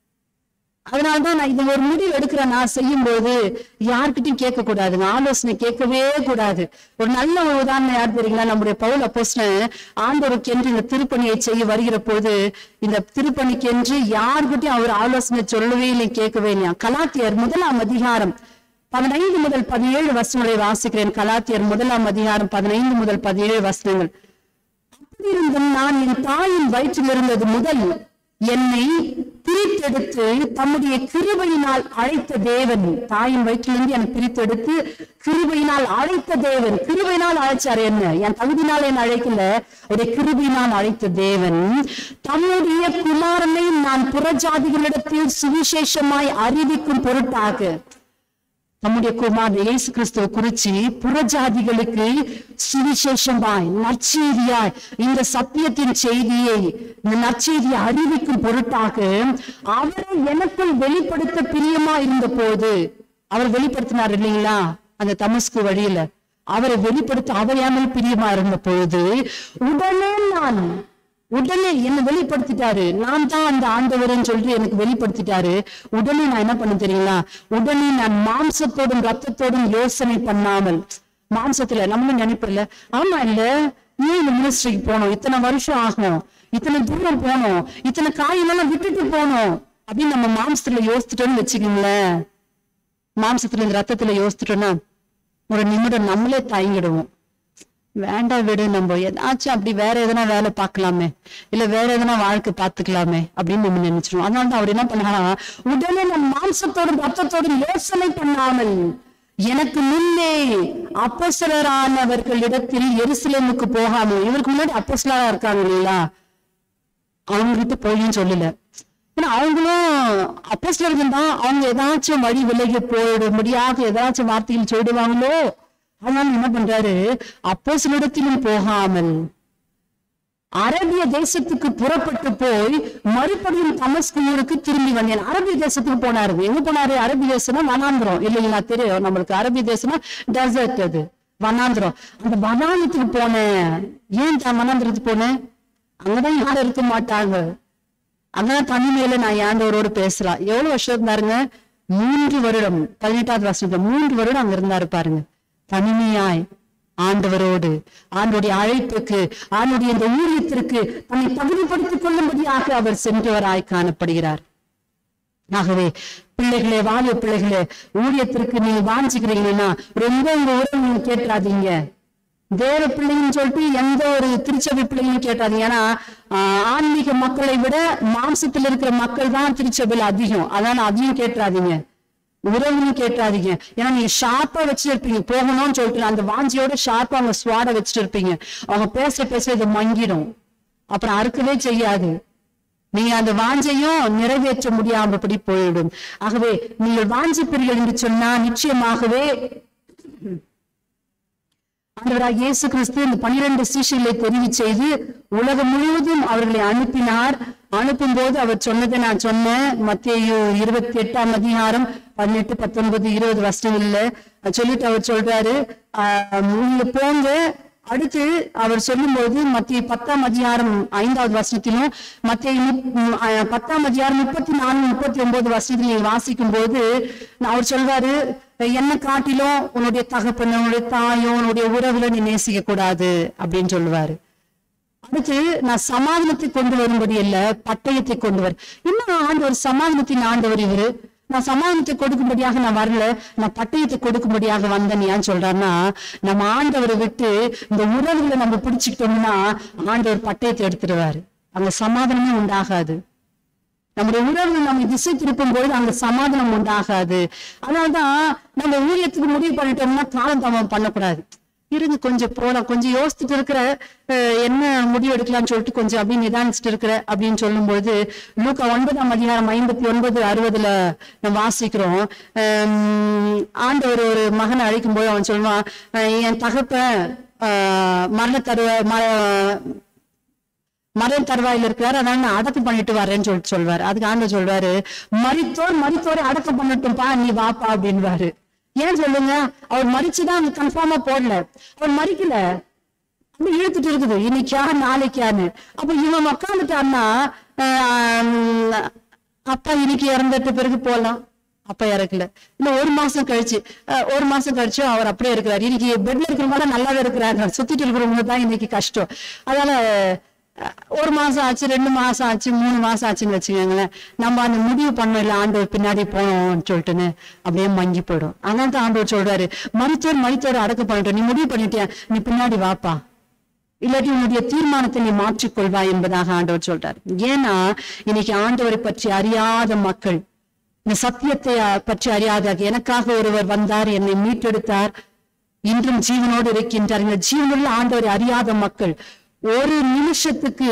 S1: அதனாலதான் நான் இது ஒரு முடிவு எடுக்கிறேன் நான் செய்யும் போது யார்கிட்டயும் கேட்க கூடாதுங்க ஆலோசனை கேட்கவே கூடாது ஒரு நல்ல ஒரு உதாரணம் யார் தெரியுங்களா நம்முடைய பவுல் அப்போஸ்தலன் ஆண்டவருக்கு என்று இந்த திருப்பணியை செய்ய வருகிற போது இந்த திருப்பணிக்கு என்று யார்கிட்டயும் அவர் ஆலோசனை சொல்லவே இல்லை கேட்கவே இல்லையா கலாத்தியர் முதலாம் அதிகாரம் பதினைந்து முதல் பதினேழு வசனங்களை வாசிக்கிறேன் கலாத்தியர் முதலாம் அதிகாரம் பதினைந்து முதல் பதினேழு வசனங்கள் இருந்தும் நான் என் தாயின் வயிற்றில் இருந்தது முதல் என்னை பிரித்தெடுத்து தம்முடைய கிருபையினால் அழைத்த தேவன் தாயின் வயிற்றிலிருந்து என்னை பிரித்தெடுத்து கிருபையினால் அழைத்த தேவன் கிருபையினால் அழைச்சாரு என்ன என் தகுதினால் என்ன அழைக்கல அவருடைய கிருபையினால் அழைத்த தேவன் தம்முடைய குமாரனை நான் புறஜாதிகளிடத்தில் சுவிசேஷமாய் அறிவிக்கும் பொருட்டாக நம்முடைய குமாரன் இயேசு கிறிஸ்துவ குறிச்சு புறஜாதிகளுக்கு சுவிசேஷமாய் நற்செய்தியாய் இந்த சத்தியத்தின் செய்தியை இந்த நற்செய்தியை அறிவிக்கும் பொருட்டாக அவரை எனக்குள் வெளிப்படுத்த பிரியமா இருந்த போது அவர் வெளிப்படுத்தினார் இல்லைங்களா அந்த தமஸ்கு வழியில அவரை வெளிப்படுத்த அவர் ஏமல் பிரியமா இருந்த பொழுது உடனே நான் உடனே என்ன வெளிப்படுத்திட்டாரு நான் தான் அந்த ஆண்டவர்னு சொல்லிட்டு எனக்கு வெளிப்படுத்திட்டாரு உடனே நான் என்ன பண்ண தெரியுங்களா உடனே நான் மாம்சத்தோடும் ரத்தத்தோடும் யோசனை பண்ணாமல் மாம்சத்துல நம்மளும் நினைப்பில்ல ஆமா இல்ல ஏன் இந்த மினிஸ்ட்ரிக்கு போனோம் இத்தனை வருஷம் ஆகும் இத்தனை தூரம் போனோம் இத்தனை காயெல்லாம் விட்டுட்டு போனோம் அப்படின்னு நம்ம மாம்சத்துல யோசிச்சுட்டோம்னு வச்சுக்கோங்களேன் மாம்சத்துல இந்த ரத்தத்துல யோசிச்சுட்டோம்னா ஒரு நிமிடம் நம்மளே தயங்கிடுவோம் வேண்டாம் விடு நம்ம ஏதாச்சும் அப்படி வேற எதனா வேலை பார்க்கலாமே இல்ல வேற எதனா வாழ்க்கை பார்த்துக்கலாமே அப்படின்னு நம்ம நினைச்சிருவோம் அதனால தான் அவர் என்ன பண்ணாரா உடனே நம் மாம்சத்தோடும் ரத்தத்தோடும் யோசனை பண்ணாமல் எனக்கு முன்னே அப்பசலரானவர்களிடத்தில் எருசலேமுக்கு போகாமல் இவருக்கு முன்னாடி அப்பசலரா இருக்காங்க இல்லையா அவங்க கிட்ட போயின்னு சொல்லல ஏன்னா அவங்களும் அப்போஸ்லர்கள் தான் அவங்க ஏதாச்சும் வழி விலகி போயிடும்படியாக ஏதாச்சும் வார்த்தைகள் சொல்லிடுவாங்களோ அதனால என்ன பண்றாரு அப்போஸ்தலரிடத்திலும் போகாமல் அரபிய தேசத்துக்கு புறப்பட்டு போய் மறுபடியும் தமஸ்கு ஊருக்கு திரும்பி வந்தேன் அரபிய தேசத்துக்கு போனாரு எங்க போனாரு அரபிய தேசம்னா வனாந்திரம் இல்லைங்களா தெரியும் நம்மளுக்கு அரபிய தேசம்னா டெசர்ட் அது வனாந்திரம் அந்த வனாந்திரத்துக்கு போனேன் ஏன் தான் வனாந்திரத்துக்கு போனேன் அங்கதான் யாரும் இருக்க மாட்டாங்க அங்கதான் தனிமையில நான் ஆண்டவரோடு பேசுறேன் எவ்வளவு வருஷம் இருந்தாருங்க மூன்று வருடம் பதினெட்டாவது வருஷத்துல மூன்று வருடம் அங்க இருந்தாரு பாருங்க தனிமையாய் ஆண்டவரோடு ஆண்டுடைய அழைப்புக்கு ஆண்டுடைய இந்த ஊழியத்திற்கு தன்னை தகுதிப்படுத்திக் கொள்ளும்படியாக அவர் சென்றவராய் காணப்படுகிறார் ஆகவே பிள்ளைகளே வாலிய பிள்ளைகளே ஊழியத்திற்கு நீங்க வாஞ்சிக்கிறீங்கன்னா ரொம்ப உங்க உறவு நீங்க கேட்காதீங்க தேவ பிள்ளைன்னு சொல்லிட்டு எந்த ஒரு திருச்சபை பிள்ளைங்களும் கேட்டாதீங்க ஏன்னா ஆஹ், ஆன்மீக மக்களை விட மாம்சத்தில் இருக்கிற மக்கள் தான் திருச்சபையில அதிகம் அதனால அதையும் கேட்டுறாதீங்க உறவுன்னு கேட்டாதீங்க ஏன்னா நீங்க ஷார்ப்பா வச்சுட்டு இருப்பீங்க போகணும்னு சொல்லிட்டு அந்த வாஞ்சியோட ஷார்ப்பா அவங்க ஸ்வாட வச்சுட்டு இருப்பீங்க அவங்க பேச பேச இது மங்கிடும் அப்புறம் அறுக்கவே செய்யாது நீங்க அந்த வாஞ்சையும் நிறைவேற்ற முடியாமபடி போயிடும் ஆகவே நீங்கள் வாஞ்சிப்பீர்கள் என்று சொன்னா நிச்சயமாகவே ஆண்டவராக இயேசு கிறிஸ்து இந்த பன்னிரண்டு சீஷர்களை தெரிவு செய்து உலகம் முழுவதும் அவர்களை அனுப்பினார் அனுப்பும் போது அவர் சொன்னதை நான் சொன்னேன் மத்தேயு இருபத்தி எட்டாம் அதிகாரம் பதினெட்டு பத்தொன்பது இருபது வருஷங்கள்ல சொல்லிட்டு அவர் சொல்றாரு ஆஹ் நீங்க போங்க அடுத்து அவர் சொல்லும்போது மத்திய பத்தாம் அதிகாரம் ஐந்தாவது வசனத்திலும் மத்திய பத்தாம் அதிகாரம் முப்பத்தி நாலு முப்பத்தி ஒன்பது வசனத்தில் நீங்க வாசிக்கும் போது அவர் சொல்வாரு என்ன காட்டிலும் உன்னுடைய தகப்பன் உன்னுடைய தாயும் உன்னுடைய உறவுல நீ நேசிக்க கூடாது அப்படின்னு சொல்லுவாரு அடுத்து நான் சமாதானத்தை கொண்டு வரும்படி இல்ல பட்டயத்தை கொண்டு வர இன்னும் ஆண்டவர் சமாதானத்தின் ஆண்டவர் இவரு நான் சமாதானத்தை கொடுக்கும்படியாக நான் வரல நான் பட்டயத்தை கொடுக்கும்படியாக வந்தேன் ஏன் சொல்றாருன்னா நம்ம ஆண்டவரை விட்டு இந்த உறவுகளை நம்ம பிடிச்சுக்கிட்டோம்னா ஆண்டவர் பட்டயத்தை எடுத்துருவாரு அங்க சமாதானமே உண்டாகாது நம்முடைய உறவுகள் நம்ம திசை திருப்பும் பொழுது அங்க சமாதானம் உண்டாகாது அதனாலதான் நம்ம ஊழியத்துக்கு முடிவு பண்ணிட்டோம்னா காலம் தாமம் பண்ணக்கூடாது இருங்க கொஞ்சம் போலாம் கொஞ்சம் யோசிச்சுட்டு இருக்கிற அஹ், என்ன முடிவு எடுக்கலாம்னு சொல்லிட்டு கொஞ்சம் அப்படி நிதானிச்சுட்டு இருக்கிற அப்படின்னு சொல்லும்போது லூக்கா ஒன்பதாம் அதிகாரம் ஐம்பத்தி ஒன்பது அறுபதுல நம்ம வாசிக்கிறோம் ஹம், ஆண்டவர் ஒரு மகனை அழைக்கும் போது அவன் சொல்லுவான் அஹ், என் தகப்பன் ஆஹ், மரண தருவ ம- மரண தருவாயில் இருக்கிறார் அதனால நான் அடக்கம் பண்ணிட்டு வரேன்னு சொல்லிட்டு சொல்வாரு அதுக்கு ஆண்டவர் சொல்வாரு மரித்தோர் மரித்தோரை அடக்கம் பண்ணட்டும்பா நீ வாப்பா அப்படின்வாரு ஏன் சொல்லுங்க அவர் மறிச்சுதான் அங்க கன்ஃபார்மா போடல அவர் மறிக்கல அப்படி இழுத்துட்டு இருக்குது இன்னைக்கா நாளைக்கான்னு அப்ப இவன் உட்காந்துட்டான்னா ஆஹ், அப்பா இன்னைக்கு இறந்துட்ட பிறகு போலாம் அப்பா இறக்கல இன்னும் ஒரு மாசம் கழிச்சு அஹ், ஒரு மாசம் கழிச்சு அவர் அப்படியே இருக்கிறார் இன்னைக்கு பெட்ல இருக்கிறவங்க நல்லாவே இருக்கிறாங்க சுத்திட்டு இருக்கிறவங்க தான் இன்னைக்கு கஷ்டம் அதனால அஹ், ஒரு மாசம் ஆச்சு ரெண்டு மாசம் ஆச்சு மூணு மாசம் ஆச்சுன்னு வச்சுக்கோங்களேன் நம்ம அந்த முடிவு பண்ணோம் இல்ல ஆண்டவர் பின்னாடி போனோம்னு சொல்லிட்டுன்னு அப்படியே மங்கி போயிடும் அதனால தான் ஆண்டவர் சொல்றாரு மருத்துவர் மருத்துவர் அடக்க பண்ணிட்டோம் நீ முடிவு பண்ணிட்டியா நீ பின்னாடி வாப்பா இல்லாட்டி உன்னுடைய தீர்மானத்தை நீ மாற்றிக்கொள்வாய் என்பதாக ஆண்டவர் சொல்றார் ஏன்னா இன்னைக்கு ஆண்டவரை பற்றி அறியாத மக்கள் இந்த சத்தியத்தை அஹ், பற்றி அறியாத எனக்காக ஒருவர் வந்தார் என்னை மீட்டெடுத்தார் இன்றும் ஜீவனோடு இருக்கின்றார் இந்த ஜீவனுள்ள ஆண்டவரை அறியாத மக்கள் ஒரு நிமிஷத்துக்கு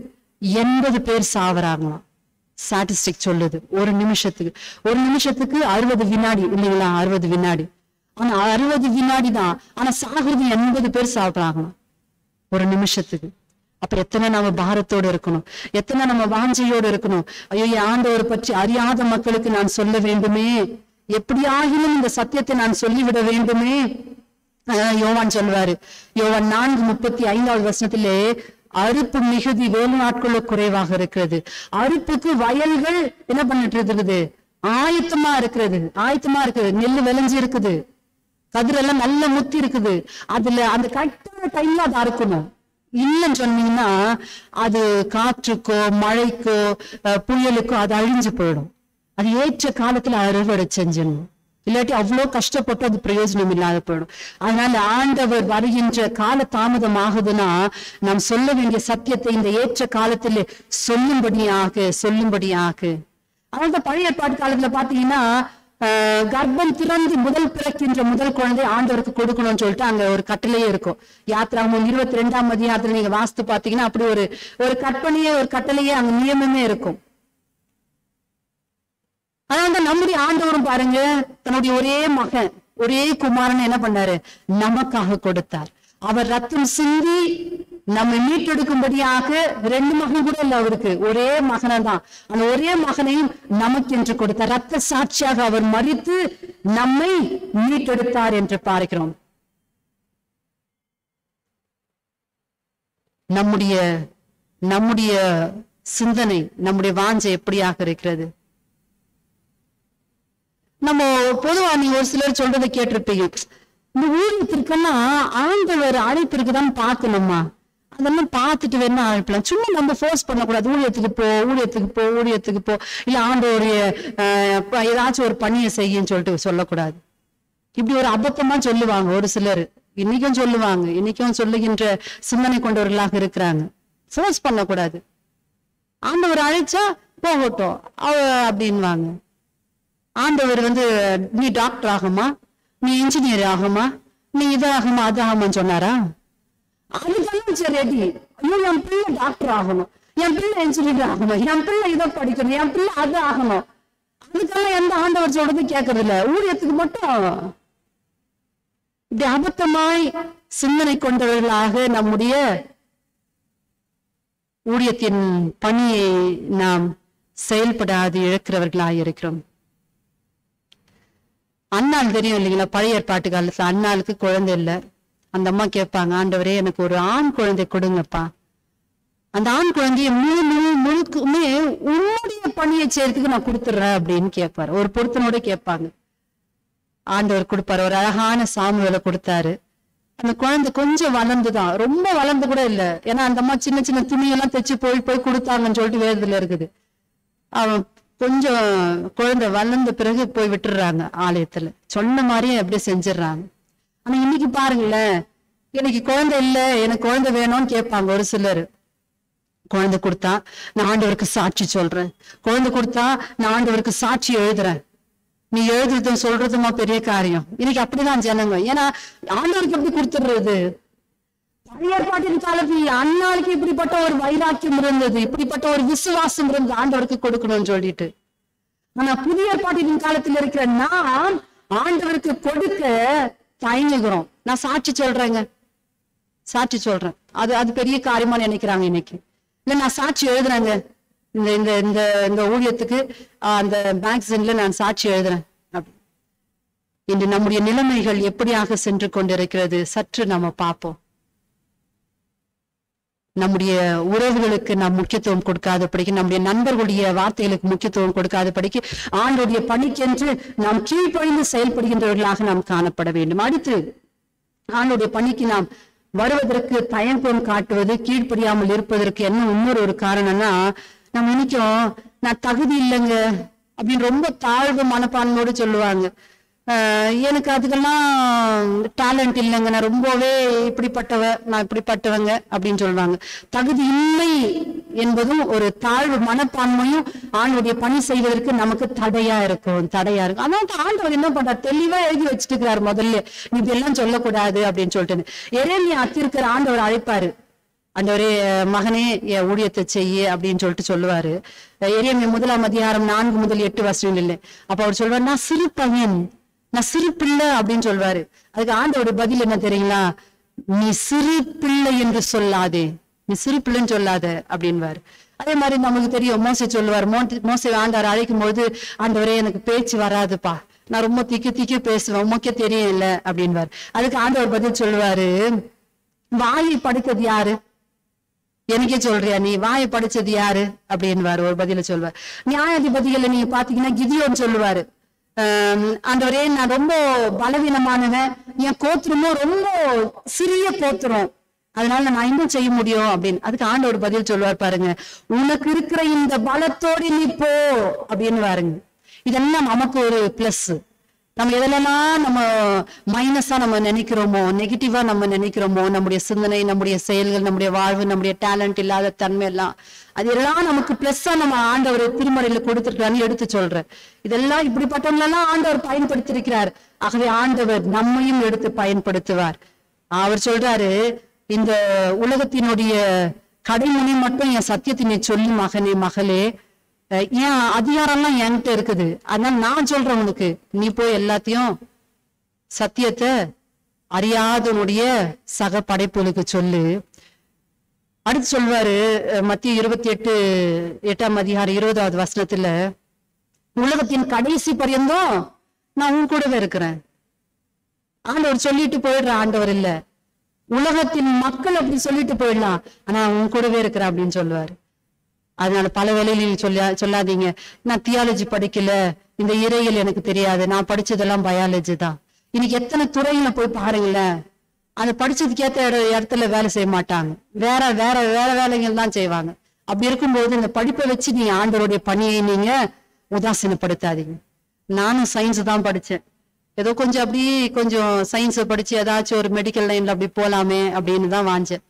S1: எண்பது பேர் சாவறாங்களாம் ஸ்டாட்டிஸ்டிக் சொல்லுது ஒரு நிமிஷத்துக்கு ஒரு நிமிஷத்துக்கு அறுபது வினாடி இல்லைங்களா அறுபது வினாடி ஆனா அறுபது வினாடி தான் ஆனா சாகுறது எண்பது பேர் சாப்பிடுறாங்களாம் ஒரு நிமிஷத்துக்கு அப்ப எத்தனை நம்ம பாரத்தோடு இருக்கணும் எத்தனை நம்ம வாஞ்சையோடு இருக்கணும் ஐயோ என் ஆண்டவர் பற்றி அறியாத மக்களுக்கு நான் சொல்ல வேண்டுமே எப்படியாகிலும் இந்த சத்தியத்தை நான் சொல்லிவிட வேண்டுமே அதான் யோவான் சொல்லுவாரு யோவான் நான்கு முப்பத்தி ஐந்தாவது வருஷத்திலே அறுப்பு மிகுதி வேலை நாட்களும் குறைவாக இருக்கிறது அறுப்புக்கு வயல்கள் என்ன பண்ணிட்டு இருக்குது ஆயத்தமா இருக்கிறது ஆயத்தமா இருக்குது நெல்லு விளைஞ்சு இருக்குது கதிரெல்லாம் நல்ல முத்தி இருக்குது அதுல அந்த கரெக்டான டைம்ல அது அறுக்கணும் இல்லைன்னு சொன்னீங்கன்னா அது காற்றுக்கோ மழைக்கோ அஹ், புயலுக்கோ அது அழிஞ்சு போயிடும் அது ஏற்ற காலத்துல அறுவடை செஞ்சிடணும் இல்லாட்டி அவ்வளோ கஷ்டப்பட்டு அது பிரயோஜனம் இல்லாத போயிடும் அதனால ஆண்டவர் வருகின்ற கால தாமதம் ஆகுதுன்னா நாம் சொல்ல வேண்டிய சத்தியத்தை இந்த ஏற்ற காலத்திலே சொல்லும்படியாக சொல்லும்படியாக அதனால பழைய ஏற்பாட்டு காலத்துல பாத்தீங்கன்னா ஆஹ், கர்ப்பம் திறந்து முதல் பிறக்கின்ற முதல் குழந்தை ஆண்டவருக்கு கொடுக்கணும்னு சொல்லிட்டு அங்க ஒரு கட்டளையே இருக்கும் யாத்திராமம் இருபத்தி ரெண்டாம் அதிகாரத்துல நீங்க வாஸ்து பாத்தீங்கன்னா அப்படி ஒரு ஒரு கற்பனையே ஒரு கட்டளையே அங்க நியமமே இருக்கும் அதனால நம்முடைய ஆண்டவரும் பாருங்க தன்னுடைய ஒரே மகன் ஒரே குமாரன் என்ன பண்ணாரு நமக்காக கொடுத்தார் அவர் ரத்தம் சிந்தி நம்மை மீட்டெடுக்கும்படியாக ரெண்டு மகன் கூட இல்ல அவருக்கு ஒரே மகனை தான் அந்த ஒரே மகனையும் நமக்கு என்று கொடுத்தார் ரத்த சாட்சியாக அவர் மறித்து நம்மை மீட்டெடுத்தார் என்று பார்க்கிறோம் நம்முடைய நம்முடைய சிந்தனை நம்முடைய வாஞ்சை எப்படியாக இருக்கிறது நம்ம பொதுவா நீங்க ஒரு சிலர் சொல்றதை கேட்டிருப்பீங்க இந்த ஊழியத்திற்கெல்லாம் ஆண்டவர் அழைப்பிற்கு தான் பார்க்கணுமா அதெல்லாம் பார்த்துட்டு வேணா அழைப்பலாம் சும்மா நம்ம ஃபோர்ஸ் பண்ணக்கூடாது ஊழியத்துக்கு போ ஊழியத்துக்கு போ ஊழியத்துக்கு போ இல்ல ஆண்டவருடைய ஆஹ், ப- ஏதாச்சும் ஒரு பணியை செய்யுன்னு சொல்லிட்டு சொல்லக்கூடாது இப்படி ஒரு அபத்தமா சொல்லுவாங்க ஒரு சிலர் இன்னைக்கும் சொல்லுவாங்க இன்னைக்கும் சொல்லுகின்ற சிந்தனை கொண்டவர்களாக இருக்கிறாங்க ஃபோர்ஸ் பண்ணக்கூடாது ஆண்டவர் அழைச்சா போகட்டும் அவ அப்படின்வாங்க ஆண்டவர் வந்து நீ டாக்டர் ஆகுமா நீ இன்ஜினியர் ஆகுமா நீ இது ஆகுமா அது ஆகுமான்னு சொன்னாரா அதுக்கெல்லாம் சரி ரெடி ஐயோ என் பிள்ளை டாக்டர் ஆகணும் என் பிள்ளை இன்ஜினியர் ஆகணும் என் பிள்ளை இதை படிக்கணும் என் பிள்ளை அது ஆகணும் அதுக்கெல்லாம் எந்த ஆண்டவர் சொல்றது கேட்கறது இல்ல ஊழியத்துக்கு மட்டும் இப்படி அபத்தமாய் சிந்தனை கொண்டவர்களாக நம்முடைய ஊழியத்தின் பணியை நாம் செயல்படாது இழக்கிறவர்களாக இருக்கிறோம் அண்ணாள் தெரியும் இல்லைங்களா பழைய ஏற்பாட்டு காலத்துல அண்ணாளுக்கு குழந்தை இல்ல அந்த அம்மா கேட்பாங்க ஆண்டவரே எனக்கு ஒரு ஆண் குழந்தை கொடுங்கப்பா அந்த ஆண் குழந்தைய முழு முழு முழுக்குமே உன்னுடைய பணியை செய்யறதுக்கு நான் கொடுத்துட்றேன் அப்படின்னு கேட்பாரு ஒரு பொருத்தனோட கேட்பாங்க ஆண்டவர் கொடுப்பாரு ஒரு அழகான சாமுவேலை கொடுத்தாரு அந்த குழந்தை கொஞ்சம் வளர்ந்துதான் ரொம்ப வளர்ந்து கூட இல்ல ஏன்னா அந்த அம்மா சின்ன சின்ன துணியெல்லாம் தைச்சு போய் போய் கொடுத்தாங்கன்னு சொல்லிட்டு வேதத்துல இருக்குது அவன் கொஞ்சம் குழந்தை வளர்ந்த பிறகு போய் விட்டுடுறாங்க ஆலயத்துல சொன்ன மாதிரியே அப்படியே செஞ்சிடுறாங்க ஆனா இன்னைக்கு பாருங்களேன் எனக்கு குழந்தை இல்ல எனக்கு குழந்தை வேணும்னு கேட்பாங்க ஒரு சிலர் குழந்தை கொடுத்தா நான் ஆண்டவருக்கு சாட்சி சொல்றேன் குழந்தை கொடுத்தா நான் ஆண்டவருக்கு சாட்சி எழுதுறேன் நீ எழுதுறதும் சொல்றதுமா பெரிய காரியம் இன்னைக்கு அப்படிதான் ஜனங்க ஏன்னா ஆண்டவருக்கு எப்படி கொடுத்துடுறது பழைய ஏற்பாட்டின் காலத்தில் அந்நாளுக்கு இப்படிப்பட்ட ஒரு வைராக்கியம் இருந்தது இப்படிப்பட்ட ஒரு விசுவாசம் இருந்தது ஆண்டவருக்கு கொடுக்கணும்னு சொல்லிட்டு ஆனா புதிய ஏற்பாட்டின் காலத்தில் இருக்கிற நாம் ஆண்டவருக்கு கொடுக்க தயங்குகிறோம் நான் சாட்சி சொல்றேங்க சாட்சி சொல்றேன் அது அது பெரிய காரியமா நினைக்கிறாங்க இன்னைக்கு இல்ல நான் சாட்சி எழுதுறேங்க இந்த இந்த இந்த இந்த ஊழியத்துக்கு ஆஹ், அந்த மேக்சின்ல நான் சாட்சி எழுதுறேன் அப்படி. இன்று நம்முடைய நிலைமைகள் எப்படியாக சென்று கொண்டிருக்கிறது சற்று நம்ம பார்ப்போம் நம்முடைய உறவுகளுக்கு நாம் முக்கியத்துவம் கொடுக்காதபடிக்கு நம்முடைய நண்பர்களுடைய வார்த்தைகளுக்கு முக்கியத்துவம் கொடுக்காதபடிக்கு ஆண்டுடைய பணிக்கென்று நாம் கீழ்ப்பழிந்து செயல்படுகின்றவர்களாக நாம் காணப்பட வேண்டும் அடுத்து ஆண்டுடைய பணிக்கு நாம் வருவதற்கு தயக்கம் காட்டுவது கீழ்ப்படியாமல் இருப்பதற்கு என்ன இன்னொரு ஒரு காரணம்னா நம்ம நினைக்கிறோம் நான் தகுதி இல்லைங்க அப்படின்னு ரொம்ப தாழ்வு மனப்பான்மையோடு சொல்லுவாங்க ஆஹ் எனக்கு அதுக்கெல்லாம் டேலண்ட் இல்லைங்க நான் ரொம்பவே இப்படிப்பட்டவ நான் இப்படிப்பட்டவங்க அப்படின்னு சொல்லுவாங்க தகுதி இல்லை என்பதும் ஒரு தாழ்வு மனப்பான்மையும் ஆண்டுடைய பணி செய்வதற்கு நமக்கு தடையா இருக்கும் தடையா இருக்கும் அதான் ஆண்டவர் என்ன பண்றார் தெளிவா எழுதி வச்சுட்டு இருக்கிறார் முதல்ல நீ இதெல்லாம் சொல்லக்கூடாது அப்படின்னு சொல்லிட்டு எரேமியா அத்திருக்கிற ஆண்டவர் அழைப்பாரு ஆண்டவரே மகனே என் ஊழியத்தை செய்ய அப்படின்னு சொல்லிட்டு சொல்லுவாரு எரியமிய முதலாம் அதிகாரம் நான்கு முதல் எட்டு வருஷம் இல்லை அப்ப அவர் சொல்வார் நான் சிறு பையன் நான் சிறு பிள்ளை அப்படின்னு சொல்வாரு அதுக்கு ஆண்டவருடைய பதில் என்ன தெரியுங்களா நீ சிறு பிள்ளை என்று சொல்லாதே நீ சிறு பிள்ளைன்னு சொல்லாத அப்படின்வாரு அதே மாதிரி நமக்கு தெரியும் மோசை சொல்லுவார் மோச- மோசை ஆண்டவர் அழைக்கும் போது ஆண்டவரே எனக்கு பேச்சு வராதுப்பா நான் ரொம்ப திக்கி திக்கி பேசுவேன் உமக்கே தெரியும் இல்ல அப்படின்வாரு அதுக்கு ஆண்டவர் பதில் சொல்லுவாரு வாயை படுத்தது யாரு எனக்கே சொல்றியா நீ வாயை படிச்சது யாரு அப்படின்வாரு ஒரு பதில சொல்வார் நியாயாதிபதிகளை நீங்க பாத்தீங்கன்னா கிதியோன்னு சொல்லுவாரு ஆஹ் ஆண்டவரே நான் ரொம்ப பலவீனமானவன் என் கோத்திரமும் ரொம்ப சிறிய கோத்திரம் அதனால நான் இன்னும் செய்ய முடியும் அப்படின்னு அதுக்கு ஆண்டவர் பதில் சொல்லுவார் பாருங்க உனக்கு இருக்கிற இந்த பலத்தோடு நீ போ அப்படின்னு பாருங்க இதெல்லாம் நமக்கு ஒரு பிளஸ் நம்ம எதுலெல்லாம் நம்ம மைனஸா நம்ம நினைக்கிறோமோ நெகட்டிவா நம்ம நினைக்கிறோமோ நம்முடைய சிந்தனை நம்முடைய செயல்கள் நம்முடைய வாழ்வு நம்முடைய டேலண்ட் இல்லாத தன்மை எல்லாம் அது எல்லாம் நமக்கு பிளஸ்ஸா நம்ம ஆண்டவர் திருமறையில கொடுத்துருக்கான்னு எடுத்து சொல்றேன் இதெல்லாம் இப்படிப்பட்டவங்களெல்லாம் ஆண்டவர் பயன்படுத்தியிருக்கிறார் ஆகவே ஆண்டவர் நம்மையும் எடுத்து பயன்படுத்துவார் அவர் சொல்றாரு இந்த உலகத்தினுடைய கடைமுனை மட்டும் என் சத்தியத்தை நீ சொல்லி மகனே மகளே அஹ் ஏன் அதிகாரம்லாம் என்கிட்ட இருக்குது அதனால நான் சொல்றேன் உனக்கு நீ போய் எல்லாத்தையும் சத்தியத்தை அறியாதவனுடைய சக படைப்புகளுக்கு சொல்லு அடுத்து சொல்வாரு அஹ் மத்திய இருபத்தி எட்டு எட்டாம் அதிகாரம் இருபதாவது வசனத்துல உலகத்தின் கடைசி பரியந்தம் நான் உன் கூடவே இருக்கிறேன் ஆண்டவர் சொல்லிட்டு போயிடுற ஆண்டவர் இல்ல உலகத்தின் மக்கள் அப்படி சொல்லிட்டு போயிடலாம் ஆனா உன் கூடவே இருக்கிற அப்படின்னு சொல்லுவாரு அதனால பல வேலையில நீங்க சொல்ல சொல்லாதீங்க நான் தியாலஜி படிக்கல இந்த இறையியல் எனக்கு தெரியாது நான் படிச்சதெல்லாம் பயாலஜி தான் இன்னைக்கு எத்தனை துறையில போய் பாருங்களேன் அந்த படிச்சதுக்கு ஏத்த இட- இடத்துல வேலை செய்ய மாட்டாங்க வேற வேற வேற வேலைகள் தான் செய்வாங்க அப்படி இருக்கும்போது இந்த படிப்பை வச்சு நீங்க ஆண்டவருடைய பணியை நீங்க உதாசீனப்படுத்தாதீங்க நானும் சயின்ஸ் தான் படிச்சேன் ஏதோ கொஞ்சம் அப்படி கொஞ்சம் சயின்ஸை படிச்சு ஏதாச்சும் ஒரு மெடிக்கல் லைன்ல அப்படி போலாமே அப்படின்னு தான் வாஞ்சேன்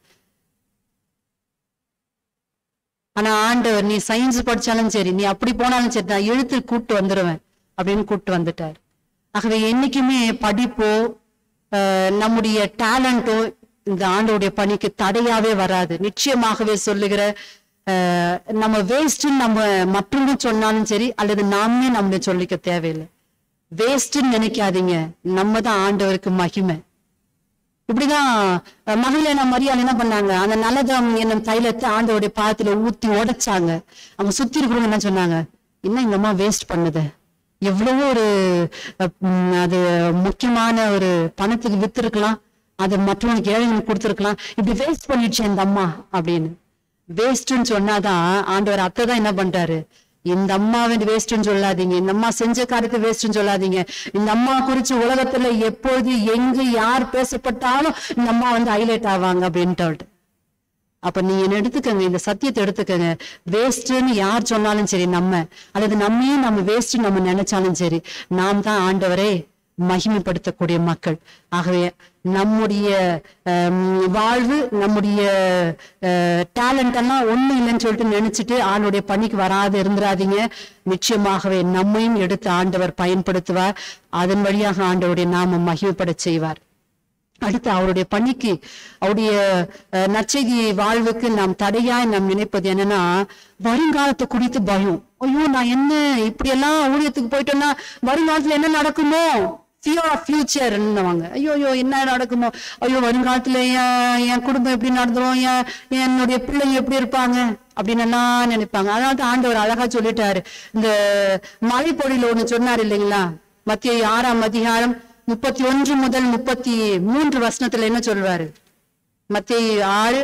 S1: ஆனா ஆண்டவர் நீ சயின்ஸ் படிச்சாலும் சரி நீ அப்படி போனாலும் சரி நான் இழுத்து கூட்டு வந்துருவேன் அப்படின்னு கூட்டு வந்துட்டார் ஆகவே என்னைக்குமே படிப்போ ஆஹ், நம்முடைய டேலண்டோ இந்த ஆண்டோடைய பணிக்கு தடையாவே வராது நிச்சயமாகவே சொல்லுகிற ஆஹ், நம்ம வேஸ்ட்னு நம்ம மற்றவங்க சொன்னாலும் சரி அல்லது நாமே நம்மளை சொல்லிக்க தேவையில்லை வேஸ்ட்னு நினைக்காதீங்க நம்ம தான் ஆண்டவருக்கு மகிமை இப்படிதான் அஹ், மகளேனா மரியாதை என்ன பண்ணாங்க அந்த நல்லதம் என்னும் தைலத்தை ஆண்டவருடைய பாதத்துல ஊத்தி உடைச்சாங்க அவங்க சுத்தி இருக்கிறவங்க என்ன சொன்னாங்க என்ன இந்த அம்மா வேஸ்ட் பண்ணுது எவ்வளவோ ஒரு அஹ், உம், அது முக்கியமான ஒரு பணத்துக்கு வித்து இருக்கலாம் அதை மற்றவங்களுக்கு ஏழைங்களுக்கு கொடுத்துருக்கலாம் இப்படி வேஸ்ட் பண்ணிடுச்சு இந்த அம்மா அப்படின்னு வேஸ்ட்னு சொன்னாதான் ஆண்டவர் அத்தை தான் என்ன பண்றாரு இந்த அம்மாவை வேஸ்ட்னு சொல்லாதீங்க இந்த அம்மா செஞ்ச காரியத்தை வேஸ்ட்னு சொல்லாதீங்க இந்த அம்மா குறிச்சு உலகத்துல எப்பொழுது எங்க யார் பேசப்பட்டாலும் இந்த அம்மா வந்து ஹைலைட் ஆவாங்க அப்படின்ட்டு அவள்ட்ட. அப்ப நீங்க என்ன எடுத்துக்கங்க இந்த சத்தியத்தை எடுத்துக்கங்க வேஸ்ட்னு யார் சொன்னாலும் சரி நம்ம அல்லது நம்மையும் நம்ம வேஸ்ட் நம்ம நினைச்சாலும் சரி நாம் தான் ஆண்டவரே மகிமைப்படுத்தக்கூடிய மக்கள் ஆகவே நம்முடைய ஹம், வாழ்வு நம்முடைய டேலண்ட் எல்லாம் ஒண்ணு இல்லைன்னு சொல்லிட்டு நினைச்சிட்டு ஆளுடைய பணிக்கு வராது இருந்துராதீங்க நிச்சயமாகவே நம்மையும் எடுத்து ஆண்டவர் பயன்படுத்துவார் அதன் வழியாக ஆண்டவருடைய நாமம் மகிமைப்பட செய்வார் அடுத்து அவருடைய பணிக்கு அவருடைய அஹ், நற்செய்தி வாழ்வுக்கு நாம் தடையாய் நாம் நினைப்பது என்னன்னா வருங்காலத்தை குறித்து பயம் ஐயோ நான் என்ன இப்படி எல்லாம் ஊழியத்துக்கு போயிட்டேன்னா வருங்காலத்துல என்ன நடக்குமோ ஃபியர் ஆஃப் ஃபியூச்சர்ன்னுவாங்க ஐயோ ஐயோ என்ன நடக்குமோ ஐயோ வருங்காலத்துல என் என் குடும்பம் எப்படி நடந்துரும் என் என்னுடைய பிள்ளைங்க எப்படி இருப்பாங்க அப்படின்னு எல்லாம் நினைப்பாங்க அதனால தான் ஆண்டவர் அழகா சொல்லிட்டாரு இந்த மலைப்பொழில ஒண்ணு சொன்னார் இல்லைங்களா மத்திய ஆறாம் அதிகாரம் முப்பத்தி ஒன்று முதல் முப்பத்தி மூன்று வசனத்துல என்ன சொல்வாரு மத்திய ஆறு